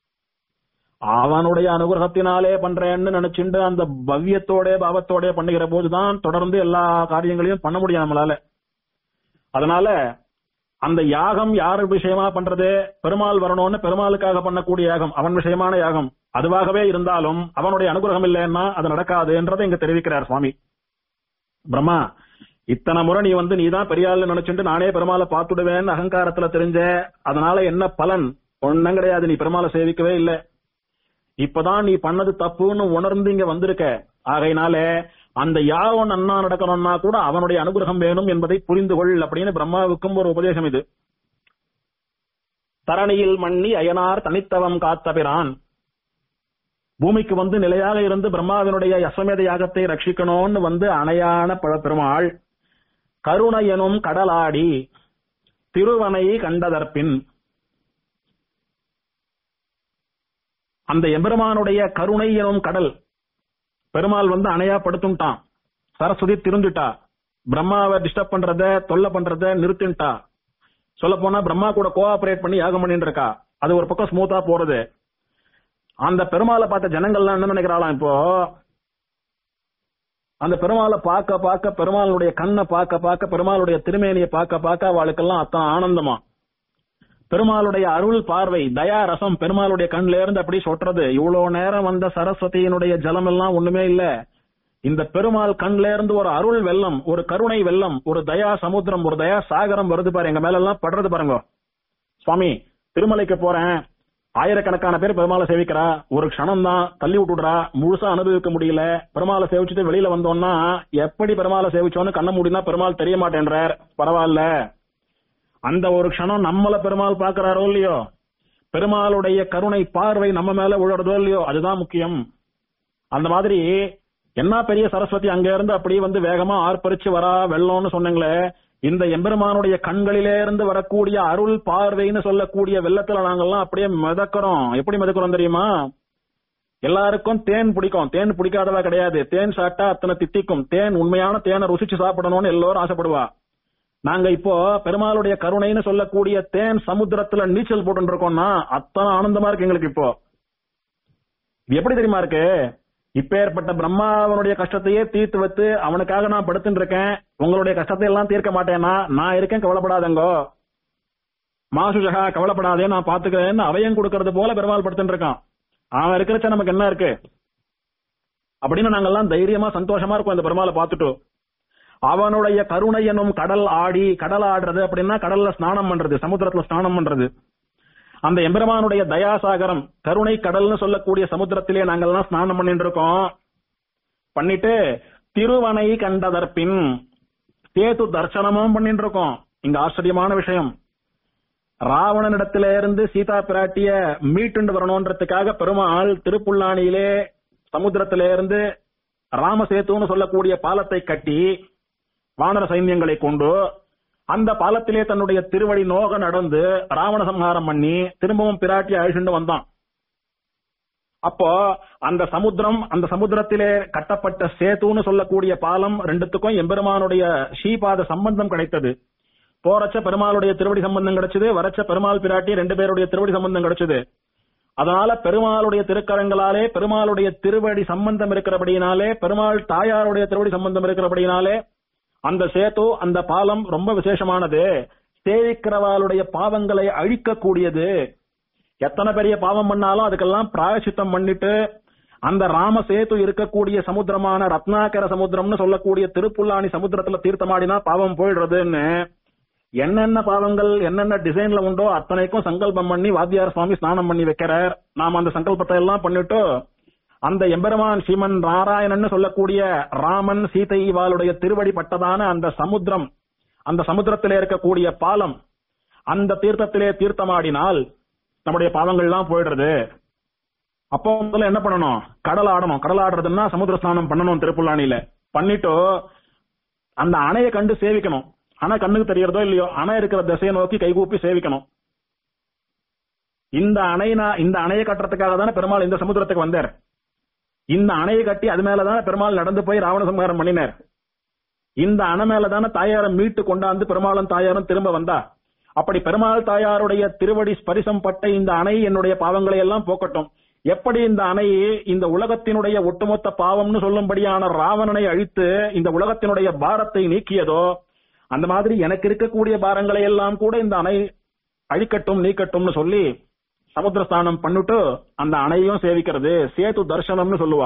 அவனுடைய அனுகிரகத்தினாலே பண்றேன்னு நினைச்சுண்டு அந்த பவ்யத்தோட பாவத்தோட பண்ணுகிற போதுதான் தொடர்ந்து எல்லா காரியங்களையும் பண்ண முடியும் நம்மளால அதனால அந்த யாகம் யார் விஷயமா பண்றது பெருமாள் வரணும்னு பெருமாளுக்காக பண்ணக்கூடிய யாகம் அவன் விஷயமான யாகம் அதுவாகவே இருந்தாலும் அவனுடைய அனுகிரகம் இல்லைன்னா அது நடக்காதுன்றதை இங்க தெரிவிக்கிறார் சுவாமி பிரம்மா இத்தனை முறை நீ வந்து நீதான் பெரியாள் நினைச்சுட்டு நானே பெருமாளை பார்த்துடுவேன்னு அகங்காரத்துல தெரிஞ்ச அதனால என்ன பலன் ஒன்னும் கிடையாது நீ பெருமாளை சேவிக்கவே இல்லை இப்பதான் நீ பண்ணது தப்புன்னு உணர்ந்து இங்க வந்திருக்க ஆகையினால அந்த யாகம் நன்னா நடக்கணும்னா கூட அவனுடைய அனுகிரகம் வேணும் என்பதை புரிந்து கொள் அப்படின்னு பிரம்மாவுக்கும் ஒரு உபதேசம் இது தரணியில் மண்ணி அயனார் தனித்தவம் காத்தபிரான் பூமிக்கு வந்து நிலையாக இருந்து பிரம்மாவினுடைய அஸ்வமேத யாகத்தை ரட்சிக்கணும்னு வந்து அணையான பழ பெருமாள் கருணை எனும் கடலாடி திருவனை கண்டதற்பின் அந்த எம்பெருமானுடைய கருணை எனும் கடல் பெருமாள் வந்து அணையா படுத்துட்டான் சரஸ்வதி திருந்துட்டா பிரம்மாவை டிஸ்டர்ப் பண்றத தொல்லை பண்றத நிறுத்தின்ட்டா சொல்ல போனா பிரம்மா கூட கோஆபரேட் பண்ணி யாகம் பண்ணிட்டு இருக்கா அது ஒரு பக்கம் ஸ்மூத்தா போறது அந்த பெருமாளை பார்த்த ஜனங்கள்லாம் என்ன நினைக்கிறாளாம் இப்போ அந்த பெருமாளை பார்க்க பார்க்க பெருமாளுடைய கண்ணை பார்க்க பார்க்க பெருமாளுடைய திருமேனியை பார்க்க பார்க்க அவளுக்கெல்லாம் அத்தனை ஆனந்தமா பெருமாளுடைய அருள் பார்வை தயா ரசம் பெருமாளுடைய கண்ல இருந்து அப்படி சொட்டுறது இவ்வளவு நேரம் வந்த சரஸ்வதியினுடைய ஜலம் எல்லாம் ஒண்ணுமே இல்ல இந்த பெருமாள் கண்ல இருந்து ஒரு அருள் வெள்ளம் ஒரு கருணை வெள்ளம் ஒரு தயா சமுத்திரம் ஒரு தயா சாகரம் வருது பாரு எங்க மேல எல்லாம் படுறது பாருங்க சுவாமி திருமலைக்கு போறேன் ஆயிரக்கணக்கான பேர் பெருமாளை சேவிக்கிறா ஒரு க்ஷணம் தான் தள்ளி விட்டுடுறா முழுசா அனுபவிக்க முடியல பெருமாளை சேவிச்சுட்டு வெளியில வந்தோம்னா எப்படி பெருமாளை சேவிச்சோன்னு கண்ண மூடினா பெருமாள் தெரிய மாட்டேன்றார் பரவாயில்ல அந்த ஒரு க்ஷணம் நம்மள பெருமாள் பாக்குறாரோ இல்லையோ பெருமாளுடைய கருணை பார்வை நம்ம மேல விழுறதோ இல்லையோ அதுதான் முக்கியம் அந்த மாதிரி என்ன பெரிய சரஸ்வதி அங்க இருந்து அப்படியே வந்து வேகமா ஆர்ப்பரிச்சு வரா வெள்ளம்னு சொன்னீங்களே இந்த எம்பெருமானுடைய கண்களிலே இருந்து வரக்கூடிய அருள் பார்வைன்னு சொல்லக்கூடிய வெள்ளத்துல நாங்கெல்லாம் அப்படியே மிதக்கிறோம் எப்படி மிதக்கிறோம் தெரியுமா எல்லாருக்கும் தேன் பிடிக்கும் தேன் பிடிக்காதவா கிடையாது தேன் சாப்பிட்டா அத்தனை தித்திக்கும் தேன் உண்மையான தேனை ருசிச்சு சாப்பிடணும்னு எல்லோரும் ஆசைப்படுவா நாங்க இப்போ பெருமாளுடைய கருணைன்னு சொல்லக்கூடிய தேன் சமுத்திரத்துல நீச்சல் போட்டு இருக்கோம்னா அத்தனை ஆனந்தமா இருக்கு எங்களுக்கு இப்போ இது எப்படி தெரியுமா இருக்கு இப்பேற்பட்ட பிரம்மாவனுடைய கஷ்டத்தையே தீர்த்து வைத்து அவனுக்காக நான் படுத்துட்டு இருக்கேன் உங்களுடைய கஷ்டத்தை எல்லாம் தீர்க்க மாட்டேனா நான் இருக்கேன் கவலைப்படாதங்கோ மாசுஜகா கவலைப்படாதே நான் பாத்துக்கிறேன்னு அவயம் கொடுக்கறது போல பெருமாள் படுத்துட்டு இருக்கான் அவன் இருக்கிறச்ச நமக்கு என்ன இருக்கு அப்படின்னு நாங்கெல்லாம் தைரியமா சந்தோஷமா இருக்கும் இந்த பெருமாளை பார்த்துட்டு அவனுடைய கருணை எனும் கடல் ஆடி கடல் ஆடுறது அப்படின்னா கடல்ல ஸ்நானம் பண்றது சமுத்திரத்துல ஸ்நானம் பண்றது அந்த எம்பெருமானுடைய தயாசாகரம் கருணை கடல்னு சொல்லக்கூடிய சமுத்திரத்திலே நாங்கெல்லாம் ஸ்நானம் பண்ணிட்டு இருக்கோம் பண்ணிட்டு திருவனை கண்டதற்பின் சேது தர்சனமும் பண்ணிட்டு இருக்கோம் இங்க ஆச்சரியமான விஷயம் ராவணனிடத்தில இருந்து சீதா பிராட்டிய மீட்டுண்டு வரணும்ன்றதுக்காக பெருமாள் திருப்புல்லானியிலே சமுத்திரத்தில இருந்து ராமசேத்துன்னு சொல்லக்கூடிய பாலத்தை கட்டி வானர சைன்யங்களை கொண்டு அந்த பாலத்திலே தன்னுடைய திருவடி நோக நடந்து ராவண சம்ஹாரம் பண்ணி திரும்பவும் பிராட்டியை அழிச்சுண்டு வந்தான் அப்போ அந்த சமுத்திரம் அந்த சமுத்திரத்திலே கட்டப்பட்ட சேத்துன்னு சொல்லக்கூடிய பாலம் ரெண்டுத்துக்கும் எம்பெருமானுடைய ஸ்ரீபாத சம்பந்தம் கிடைத்தது போறச்ச பெருமாளுடைய திருவடி சம்பந்தம் கிடைச்சது வரச்ச பெருமாள் பிராட்டி ரெண்டு பேருடைய திருவடி சம்பந்தம் கிடைச்சது அதனால பெருமாளுடைய திருக்கரங்களாலே பெருமாளுடைய திருவடி சம்பந்தம் இருக்கிறபடியினாலே பெருமாள் தாயாருடைய திருவடி சம்பந்தம் இருக்கிறபடியினாலே அந்த சேத்து அந்த பாலம் ரொம்ப விசேஷமானது சேவிக்கிறவாளுடைய பாவங்களை அழிக்கக்கூடியது எத்தனை பெரிய பாவம் பண்ணாலும் அதுக்கெல்லாம் பிராயச்சித்தம் பண்ணிட்டு அந்த ராம சேது இருக்கக்கூடிய சமுத்திரமான ரத்னாகர சமுத்திரம்னு சொல்லக்கூடிய திருப்புல்லானி சமுத்திரத்துல தீர்த்தமாடினா பாவம் போயிடுறதுன்னு என்னென்ன பாவங்கள் என்னென்ன டிசைன்ல உண்டோ அத்தனைக்கும் சங்கல்பம் பண்ணி வாத்தியார் சுவாமி ஸ்நானம் பண்ணி வைக்கிறார் நாம அந்த சங்கல்பத்தை எல்லாம் பண்ணிட்டு அந்த எம்பெருமான் ஸ்ரீமன் நாராயணன் சொல்லக்கூடிய ராமன் சீதை இவாளுடைய திருவடி பட்டதான அந்த சமுத்திரம் அந்த சமுத்திரத்திலே இருக்கக்கூடிய பாலம் அந்த தீர்த்தத்திலே தீர்த்தமாடினால் நம்முடைய பாவங்கள்லாம் போயிடுறது அப்போ முதல்ல என்ன பண்ணணும் கடல் ஆடணும் கடல் ஆடுறதுன்னா சமுத்திர ஸ்நானம் பண்ணணும் திருப்புல்லானியில பண்ணிட்டு அந்த அணையை கண்டு சேவிக்கணும் அணை கண்ணுக்கு தெரியறதோ இல்லையோ அணை இருக்கிற திசையை நோக்கி கைகூப்பி சேவிக்கணும் இந்த அணை இந்த அணையை கட்டுறதுக்காக தானே பெருமாள் இந்த சமுத்திரத்துக்கு வந்தார் இந்த அணையை கட்டி அது மேலதானே பெருமாள் நடந்து போய் ராவண சம்ஹாரம் பண்ணினார் இந்த அணை மேலதானே தாயாரை மீட்டு கொண்டாந்து பெருமாளும் தாயாரும் திரும்ப வந்தா அப்படி பெருமாள் தாயாருடைய திருவடி ஸ்பரிசம் பட்ட இந்த அணை என்னுடைய பாவங்களை எல்லாம் போக்கட்டும் எப்படி இந்த அணை இந்த உலகத்தினுடைய ஒட்டுமொத்த பாவம்னு சொல்லும்படியான ராவணனை அழித்து இந்த உலகத்தினுடைய பாரத்தை நீக்கியதோ அந்த மாதிரி எனக்கு இருக்கக்கூடிய பாரங்களை எல்லாம் கூட இந்த அணை அழிக்கட்டும் நீக்கட்டும்னு சொல்லி சமுத்திர ஸ்நானம் பண்ணிட்டு அந்த அணையும் சேவிக்கிறது சேது தர்சனம்னு சொல்லுவா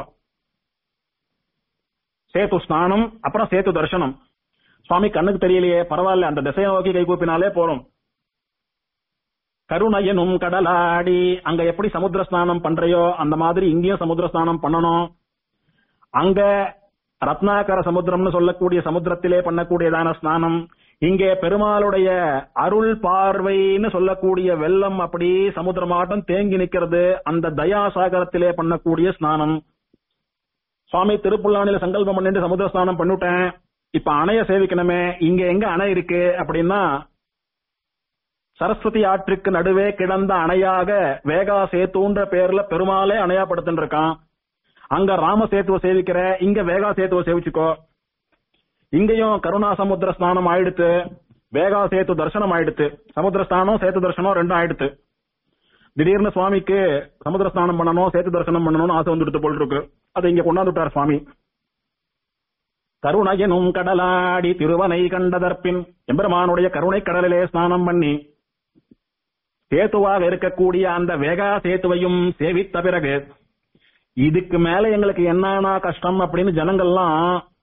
சேது ஸ்நானம் அப்புறம் சேது தர்சனம் சுவாமி கண்ணுக்கு தெரியலையே பரவாயில்ல அந்த திசையை நோக்கி கை கூப்பினாலே போறோம் கருணையனும் கடலாடி அங்க எப்படி சமுத்திர ஸ்நானம் பண்றையோ அந்த மாதிரி இங்கேயும் சமுத்திர ஸ்நானம் பண்ணணும் அங்க ரத்னாகர சமுத்திரம்னு சொல்லக்கூடிய சமுத்திரத்திலே பண்ணக்கூடியதான ஸ்நானம் இங்கே பெருமாளுடைய அருள் பார்வைன்னு சொல்லக்கூடிய வெள்ளம் அப்படி சமுத்திரமாட்டம் தேங்கி நிக்கிறது அந்த தயாசாகரத்திலே பண்ணக்கூடிய ஸ்நானம் சுவாமி திருப்புல்லானில சங்கல்பம் பண்ணிட்டு சமுத்திர ஸ்நானம் பண்ணிட்டேன் இப்ப அணைய சேவிக்கணுமே இங்க எங்க அணை இருக்கு அப்படின்னா சரஸ்வதி ஆற்றுக்கு நடுவே கிடந்த அணையாக வேகா சேத்துன்ற பேர்ல பெருமாளே அணையாப்படுத்தின்னு இருக்கான் அங்க ராம சேத்துவ சேவிக்கிற இங்க வேகா சேத்துவ சேவிச்சுக்கோ இங்கேயும் கருணா சமுத்திர ஸ்நானம் ஆயிடுத்து வேகா சேத்து தர்சனம் ஆயிடுத்து சமுத்திர ஸ்நானம் சேத்து தர்சனம் ரெண்டும் ஆயிடுத்து திடீர்னு சுவாமிக்கு சமுத்திர ஸ்நானம் பண்ணணும் சேத்து தர்சனம் பண்ணணும்னு ஆசை வந்துடுத்து போல் இருக்கு அதை இங்க கொண்டாந்து விட்டார் சுவாமி கருணையனும் கடலாடி திருவனை கண்டதற்பின் எம்பெருமானுடைய கருணை கடலிலே ஸ்நானம் பண்ணி சேத்துவாக இருக்கக்கூடிய அந்த வேகா சேத்துவையும் சேவித்த பிறகு இதுக்கு மேல எங்களுக்கு என்னன்னா கஷ்டம் அப்படின்னு ஜனங்கள்லாம்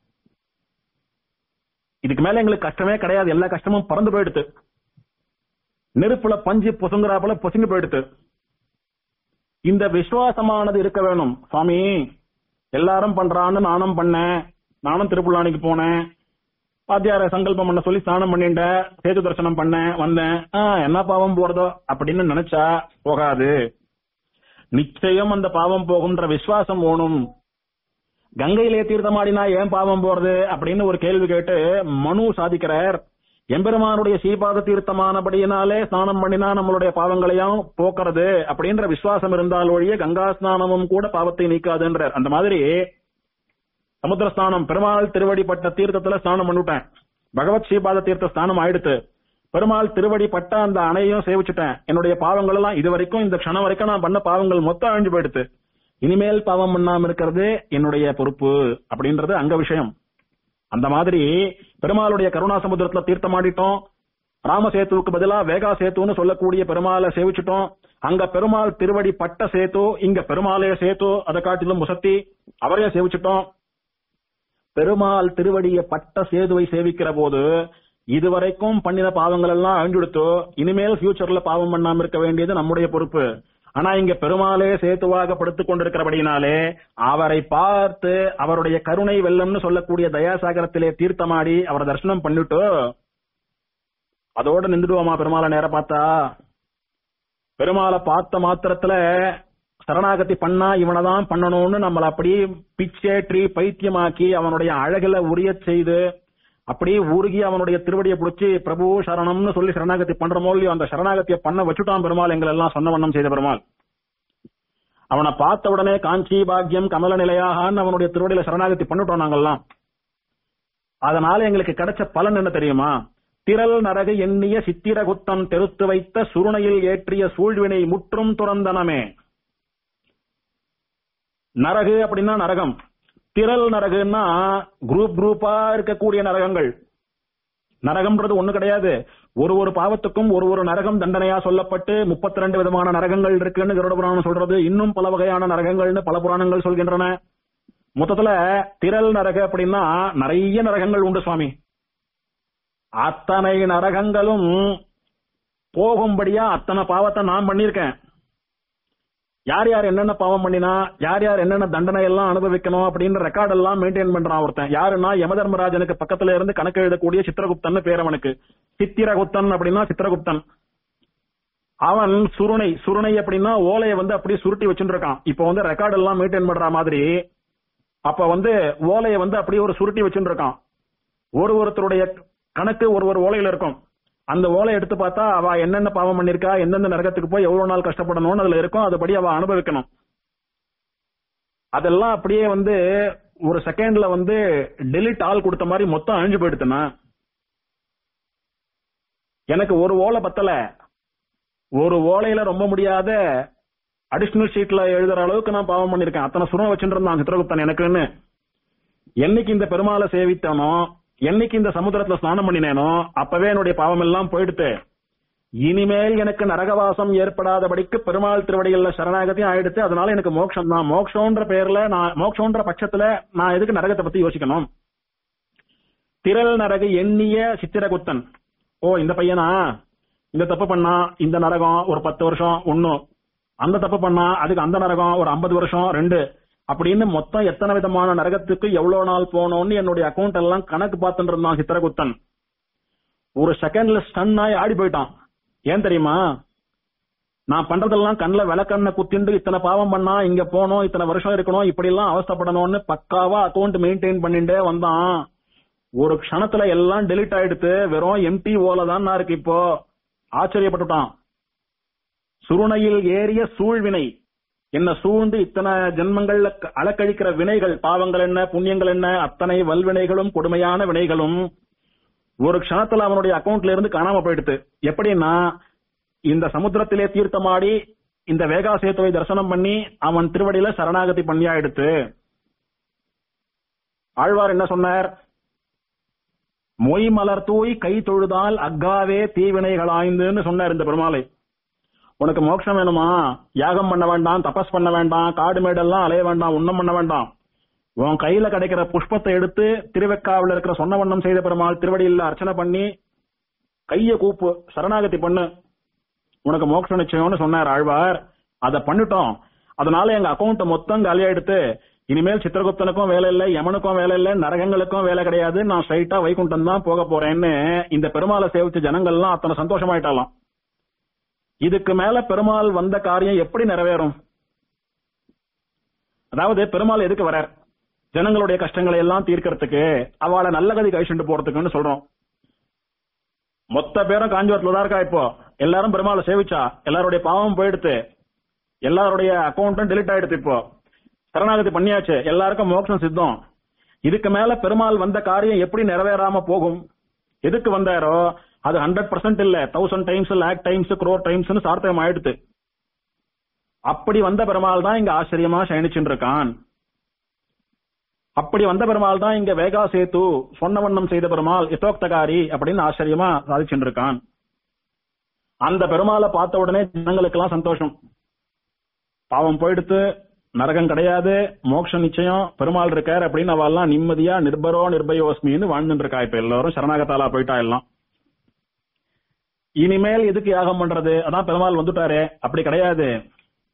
இதுக்கு மேல எங்களுக்கு கஷ்டமே கிடையாது எல்லா கஷ்டமும் பறந்து போயிடுத்து நெருப்புல பஞ்சு பொசுங்குறாப்புல பொசுங்கி போயிடுத்து இந்த விசுவாசமானது இருக்க வேணும் சுவாமி எல்லாரும் பண்றான்னு நானும் பண்ணேன் நானும் திருப்புல்லானிக்கு போனேன் பாத்தியார சங்கல்பம் பண்ண சொல்லி ஸ்நானம் பண்ணிட்டேன் சேது தரிசனம் பண்ணேன் வந்தேன் ஆ, என்ன பாவம் போறதோ அப்படின்னு நினைச்சா போகாது நிச்சயம் அந்த பாவம் போகுன்ற விசுவாசம் வேணும் கங்கையிலே தீர்த்தமாடினா ஏன் பாவம் போறது அப்படின்னு ஒரு கேள்வி கேட்டு மனு சாதிக்கிறார் எம்பெருமானுடைய சீபாத தீர்த்தமானபடியினாலே ஸ்நானம் பண்ணினா நம்மளுடைய பாவங்களையும் போக்குறது அப்படின்ற விசுவாசம் இருந்தால் ஒழிய கங்கா ஸ்நானமும் கூட பாவத்தை நீக்காதுன்றார் அந்த மாதிரி சமுத்திர ஸ்நானம் பெருமாள் திருவடிப்பட்ட தீர்த்தத்துல ஸ்நானம் பண்ணிவிட்டேன் பகவத் ஸ்ரீபாத தீர்த்த ஸ்நானம் ஆயிடுத்து பெருமாள் திருவடி பட்ட அந்த அணையும் சேவிச்சுட்டேன் என்னுடைய பாவங்கள் எல்லாம் இது வரைக்கும் இந்த க்ஷணம் வரைக்கும் நான் பண்ண பாவங்கள் மொத்தம் அழிஞ்சு போயிடுத்து இனிமேல் பாவம் பண்ணாம இருக்கிறது என்னுடைய பொறுப்பு அப்படின்றது அங்க விஷயம் அந்த மாதிரி பெருமாளுடைய கருணா சமுத்திரத்துல தீர்த்தமாடிட்டோம் ராமசேத்துவுக்கு பதிலா வேகா சேத்துன்னு சொல்லக்கூடிய பெருமாளை சேவிச்சுட்டோம் அங்க பெருமாள் திருவடி பட்ட சேத்து இங்க பெருமாளே சேத்து அதை காட்டிலும் முசத்தி அவரையே சேவிச்சுட்டோம் பெருமாள் திருவடிய பட்ட சேதுவை சேவிக்கிற போது இதுவரைக்கும் பண்ணின பாவங்கள் எல்லாம் அழிஞ்சுடுத்தோ இனிமேல் ஃபியூச்சர்ல பாவம் பண்ணாம இருக்க வேண்டியது நம்முடைய பொறுப்பு ஆனா இங்க பெருமாளே சேத்துவாக படுத்துக் கொண்டிருக்கிறபடினாலே அவரை பார்த்து அவருடைய கருணை வெள்ளம்னு சொல்லக்கூடிய தயாசாகரத்திலே தீர்த்தமாடி அவரை தரிசனம் பண்ணிட்டு அதோட நின்றுடுவோமா பெருமாளை நேர பார்த்தா பெருமாளை பார்த்த மாத்திரத்துல சரணாகதி பண்ணா இவனதான் பண்ணணும்னு நம்மள அப்படியே பிச்சேற்றி பைத்தியமாக்கி அவனுடைய அழகுல உரியச் செய்து அப்படியே உருகி அவனுடைய திருவடியை பிடிச்சி பிரபு சரணம்னு சொல்லி சரணாகதி பண்றமோ இல்லையோ அந்த சரணாகதியை பண்ண வச்சுட்டான் பெருமாள் எங்களை எல்லாம் சொன்ன வண்ணம் செய்த பெருமாள் அவனை பார்த்த உடனே காஞ்சி பாக்கியம் கமல நிலையாகான்னு அவனுடைய திருவடியில சரணாகதி பண்ணிட்டோம் நாங்கெல்லாம் அதனால எங்களுக்கு கிடைச்ச பலன் என்ன தெரியுமா திரள் நரகு எண்ணிய சித்திரகுத்தம் தெருத்து வைத்த சுருணையில் ஏற்றிய சூழ்வினை முற்றும் துறந்தனமே நரகு அப்படின்னா நரகம் திரள் நரகுன்னா குரூப் குரூப்பா இருக்கக்கூடிய நரகங்கள் நரகம்ன்றது ஒண்ணு கிடையாது ஒரு ஒரு பாவத்துக்கும் ஒரு ஒரு நரகம் தண்டனையா சொல்லப்பட்டு முப்பத்தி ரெண்டு விதமான நரகங்கள் இருக்குன்னு கருட புராணம் சொல்றது இன்னும் பல வகையான நரகங்கள்னு பல புராணங்கள் சொல்கின்றன மொத்தத்துல திரள் நரக அப்படின்னா நிறைய நரகங்கள் உண்டு சுவாமி அத்தனை நரகங்களும் போகும்படியா அத்தனை பாவத்தை நான் பண்ணிருக்கேன் யார் யார் என்னென்ன பாவம் பண்ணினா யார் யார் என்னென்ன தண்டனை எல்லாம் அனுபவிக்கணும் அப்படின்னு ரெக்கார்ட் எல்லாம் மெயின்டைன் பண்றான் ஒருத்தன் யாருன்னா யமதர்மராஜனுக்கு பக்கத்துல இருந்து கணக்கு எழுதக்கூடிய சித்திரகுப்தன் பேர் அவனுக்கு சித்திரகுப்தன் அப்படின்னா சித்திரகுப்தன் அவன் சுருணை சுருணை அப்படின்னா ஓலையை வந்து அப்படியே சுருட்டி வச்சுட்டு இருக்கான் இப்போ வந்து ரெக்கார்ட் எல்லாம் மெயின்டைன் பண்ற மாதிரி அப்ப வந்து ஓலையை வந்து அப்படியே ஒரு சுருட்டி வச்சுட்டு இருக்கான் ஒரு ஒருத்தருடைய கணக்கு ஒரு ஒரு ஓலையில இருக்கும் அந்த ஓலை எடுத்து பார்த்தா அவ என்னென்ன பாவம் பண்ணிருக்கா எந்தெந்த நரகத்துக்கு போய் எவ்வளவு நாள் கஷ்டப்படணும்னு அதுல இருக்கும் அதுபடி அவ அனுபவிக்கணும் அதெல்லாம் அப்படியே வந்து ஒரு செகண்ட்ல வந்து டெலிட் ஆல் கொடுத்த மாதிரி மொத்தம் அழிஞ்சு போயிடுத்துனா எனக்கு ஒரு ஓலை பத்தல ஒரு ஓலையில ரொம்ப முடியாத அடிஷனல் ஷீட்ல எழுதுற அளவுக்கு நான் பாவம் பண்ணிருக்கேன் அத்தனை சுரம் வச்சுட்டு இருந்தான் சித்திரகுப்தன் எனக்குன்னு என்னைக்கு இந்த பெருமாளை சேவித்தானோ என்னைக்கு இந்த சமுத்திரத்துல ஸ்நானம் பண்ணினேனோ அப்பவே என்னுடைய பாவம் எல்லாம் போயிடுத்து இனிமேல் எனக்கு நரகவாசம் ஏற்படாதபடிக்கு பெருமாள் திருவடிகள்ல சரணாகதியும் ஆயிடுச்சு அதனால எனக்கு மோட்சம் தான் மோட்சம்ன்ற பேர்ல நான் மோட்சம்ன்ற பட்சத்துல நான் எதுக்கு நரகத்தை பத்தி யோசிக்கணும் திரள் நரக எண்ணிய சித்திரகுத்தன் ஓ இந்த பையனா இந்த தப்பு பண்ணா இந்த நரகம் ஒரு பத்து வருஷம் ஒன்னும் அந்த தப்பு பண்ணா அதுக்கு அந்த நரகம் ஒரு ஐம்பது வருஷம் ரெண்டு அப்படின்னு மொத்தம் எத்தனை விதமான நரகத்துக்கு எவ்வளவு நாள் போனோம்னு என்னுடைய அக்கௌண்ட் எல்லாம் கணக்கு பார்த்துட்டு இருந்தான் சித்திரகுப்தன் ஒரு செகண்ட்ல ஸ்டன் ஆகி ஆடி போயிட்டான் ஏன் தெரியுமா நான் பண்றதெல்லாம் கண்ணுல விளக்கண்ண குத்திண்டு இத்தனை பாவம் பண்ணா இங்க போனோம் இத்தனை வருஷம் இருக்கணும் இப்படி எல்லாம் அவஸ்தப்படணும்னு பக்காவா அக்கௌண்ட் மெயின்டைன் பண்ணிட்டே வந்தான் ஒரு க்ஷணத்துல எல்லாம் டெலிட் ஆயிடுத்து வெறும் எம்டி ஓல தான் இருக்கு இப்போ ஆச்சரியப்பட்டுட்டான் சுருணையில் ஏறிய சூழ்வினை என்ன சூழ்ந்து இத்தனை ஜென்மங்கள்ல அளக்கழிக்கிற வினைகள் பாவங்கள் என்ன புண்ணியங்கள் என்ன அத்தனை வல்வினைகளும் கொடுமையான வினைகளும் ஒரு க்ஷணத்துல அவனுடைய அக்கவுண்ட்ல இருந்து காணாம போயிடுது எப்படின்னா இந்த சமுத்திரத்திலே தீர்த்தமாடி இந்த வேகா சேத்துவை தரிசனம் பண்ணி அவன் திருவடியில சரணாகதி பண்ணியாயிடுத்து ஆழ்வார் என்ன சொன்னார் மொய் மலர் தூய் கை தொழுதால் அக்காவே தீவினைகளாய்ந்துன்னு சொன்னார் இந்த பெருமாளை உனக்கு மோட்சம் வேணுமா யாகம் பண்ண வேண்டாம் தபஸ் பண்ண வேண்டாம் காடு மேடெல்லாம் அலைய வேண்டாம் உண்ணம் பண்ண வேண்டாம் உன் கையில கிடைக்கிற புஷ்பத்தை எடுத்து திருவெக்காவில் இருக்கிற சொன்ன வண்ணம் செய்த பெருமாள் திருவடியில் அர்ச்சனை பண்ணி கைய கூப்பு சரணாகதி பண்ணு உனக்கு மோட்ச நிச்சயம்னு சொன்னார் ஆழ்வார் அதை பண்ணிட்டோம் அதனால எங்க அக்கௌண்ட் மொத்தம் காலியாயிடுத்து இனிமேல் சித்திரகுப்தனுக்கும் வேலை இல்லை யமனுக்கும் வேலை இல்லை நரகங்களுக்கும் வேலை கிடையாது நான் ஸ்ட்ரைட்டா வைகுண்டம் தான் போக போறேன்னு இந்த பெருமாளை சேவிச்ச ஜனங்கள்லாம் அத்தனை சந்தோஷமாயிட்டாலாம் இதுக்கு மேல பெருமாள் வந்த காரியம் எப்படி நிறைவேறும் அதாவது பெருமாள் எதுக்கு வரார் ஜனங்களுடைய கஷ்டங்களை எல்லாம் தீர்க்கறதுக்கு அவளை நல்ல கதி கழிச்சுட்டு போறதுக்குன்னு சொல்றோம் மொத்த பேரும் காஞ்சிபுரத்துல தான் இருக்கா இப்போ எல்லாரும் பெருமாளை சேவிச்சா எல்லாருடைய பாவம் போயிடுத்து எல்லாருடைய அக்கௌண்ட்டும் டெலிட் ஆயிடுத்து இப்போ சரணாகதி பண்ணியாச்சு எல்லாருக்கும் மோட்சம் சித்தம் இதுக்கு மேல பெருமாள் வந்த காரியம் எப்படி நிறைவேறாம போகும் எதுக்கு வந்தாரோ அது ஹண்ட்ரட் பர்சன்ட் இல்ல thousand times lakh times crore times சார்த்தகம் ஆயிடுத்து அப்படி வந்த பெருமாள் தான் இங்க ஆச்சரியமா சயனிச்சுட்டு இருக்கான் அப்படி வந்த பெருமாள் தான் இங்க வேகா சேத்து சொன்ன வண்ணம் செய்த பெருமாள் யதோக்தகாரி அப்படின்னு ஆச்சரியமா சாதிச்சுட்டு இருக்கான் அந்த பெருமாளை பார்த்த உடனே ஜனங்களுக்கு எல்லாம் சந்தோஷம் பாவம் போயிடுத்து நரகம் கிடையாது மோட்சம் நிச்சயம் பெருமாள் இருக்கார் அப்படின்னு அவெல்லாம் நிம்மதியா நிர்பரோ நிர்பயோஸ்மின்னு வாழ்ந்துட்டு இருக்கா இப்ப எல்லாரும் சரணாகத்தாலா போயிட்டா எல்லாம் இனிமேல் எதுக்கு யாகம் பண்றது அதான் பெருமாள் வந்துட்டாரு அப்படி கிடையாது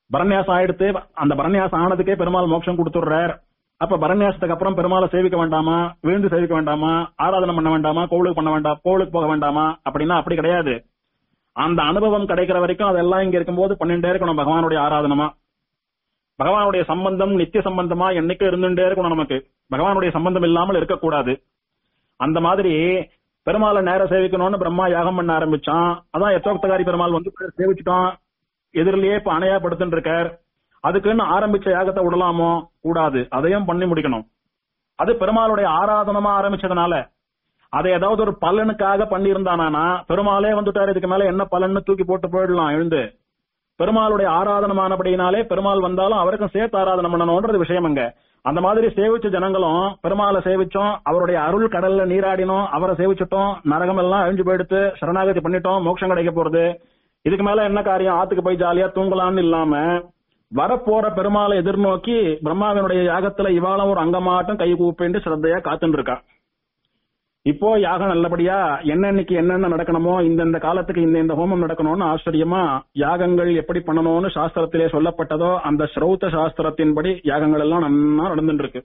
பரநியாசம் ஆயிடுத்து அந்த பரநியாசம் ஆனதுக்கே பெருமாள் மோட்சம் கொடுத்துடுறார் அப்ப பரநியாசத்துக்கு அப்புறம் பெருமாளை சேவிக்க வேண்டாமா விழுந்து சேவிக்க வேண்டாமா ஆராதனை பண்ண வேண்டாமா கோவிலுக்கு பண்ண வேண்டாம் கோவிலுக்கு போக வேண்டாமா அப்படின்னா அப்படி கிடையாது அந்த அனுபவம் கிடைக்கிற வரைக்கும் அதெல்லாம் இங்க இருக்கும்போது பண்ணிட்டே இருக்கணும் பகவானுடைய ஆராதனமா பகவானுடைய சம்பந்தம் நித்திய சம்பந்தமா என்னைக்கும் இருந்துட்டே இருக்கணும் நமக்கு பகவானுடைய சம்பந்தம் இல்லாமல் இருக்கக்கூடாது அந்த மாதிரி பெருமாளை நேர சேவிக்கணும்னு பிரம்மா யாகம் பண்ண ஆரம்பிச்சான் அதான் யத்தோக்தகாரி பெருமாள் வந்து சேவிச்சுட்டான் எதிரிலேயே இப்ப அணையா படுத்துட்டு இருக்கார் அதுக்குன்னு ஆரம்பிச்ச யாகத்தை விடலாமோ கூடாது அதையும் பண்ணி முடிக்கணும் அது பெருமாளுடைய ஆராதனமா ஆரம்பிச்சதுனால அதை ஏதாவது ஒரு பலனுக்காக பண்ணியிருந்தானா பெருமாளே வந்துட்டாரு இதுக்கு மேல என்ன பலன்னு தூக்கி போட்டு போயிடலாம் எழுந்து பெருமாளுடைய ஆராதனமானபடியினாலே பெருமாள் வந்தாலும் அவருக்கும் சேர்த்து ஆராதனை பண்ணணும்ன்றது விஷயம் அங்க அந்த மாதிரி சேவிச்ச ஜனங்களும் பெருமாளை சேவிச்சோம் அவருடைய அருள் கடல்ல நீராடினோம் அவரை சேவிச்சிட்டோம் நரகம் எல்லாம் அழிஞ்சு போயிடுத்து சரணாகதி பண்ணிட்டோம் மோட்சம் கிடைக்க போறது இதுக்கு மேல என்ன காரியம் ஆத்துக்கு போய் ஜாலியா தூங்கலாம்னு இல்லாம வரப்போற பெருமாளை எதிர்நோக்கி பிரம்மாவினுடைய யாகத்துல இவாளும் ஒரு அங்கமாட்டம் கை கூப்பிட்டு சிரத்தையா காத்துட்டு இருக்கா இப்போ யாகம் நல்லபடியா என்னன்னைக்கு என்னென்ன நடக்கணுமோ இந்தந்த காலத்துக்கு இந்த இந்த ஹோமம் நடக்கணும்னு ஆச்சரியமா யாகங்கள் எப்படி பண்ணணும்னு சாஸ்திரத்திலே சொல்லப்பட்டதோ அந்த ஸ்ரௌத்த சாஸ்திரத்தின்படி யாகங்கள் எல்லாம் நன்னா நடந்துட்டு இருக்கு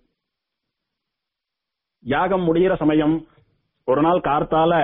யாகம் முடியிற சமயம் ஒரு நாள் கார்த்தால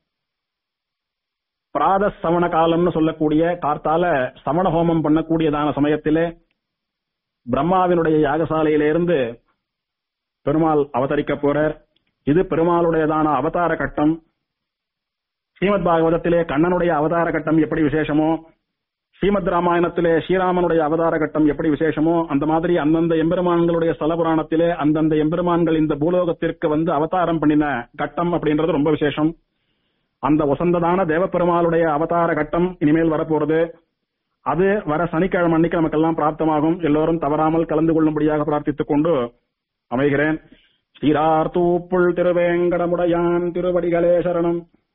பிராத சவண காலம்னு சொல்லக்கூடிய கார்த்தால சமண ஹோமம் பண்ணக்கூடியதான சமயத்திலே பிரம்மாவினுடைய யாகசாலையிலிருந்து பெருமாள் அவதரிக்க போறார் இது பெருமாளுடையதான அவதார கட்டம் ஸ்ரீமத் பாகவதத்திலே கண்ணனுடைய அவதார கட்டம் எப்படி விசேஷமோ ஸ்ரீமத் ராமாயணத்திலே ஸ்ரீராமனுடைய அவதார கட்டம் எப்படி விசேஷமோ அந்த மாதிரி அந்தந்த எம்பெருமான்களுடைய ஸ்தல புராணத்திலே அந்தந்த எம்பெருமான்கள் இந்த பூலோகத்திற்கு வந்து அவதாரம் பண்ணின கட்டம் அப்படின்றது ரொம்ப விசேஷம் அந்த வசந்ததான தேவப்பெருமாளுடைய அவதார கட்டம் இனிமேல் வரப்போறது அது வர சனிக்கிழமை அன்னைக்கு நமக்கெல்லாம் பிராப்தமாகும் எல்லோரும் தவறாமல் கலந்து கொள்ளும்படியாக பிரார்த்தித்துக் கொண்டு அமைகிறேன் ஸ்ரீரார்த்தூப்புள் திருவேங்கடமுடையான் திருவடிகளே சரணம்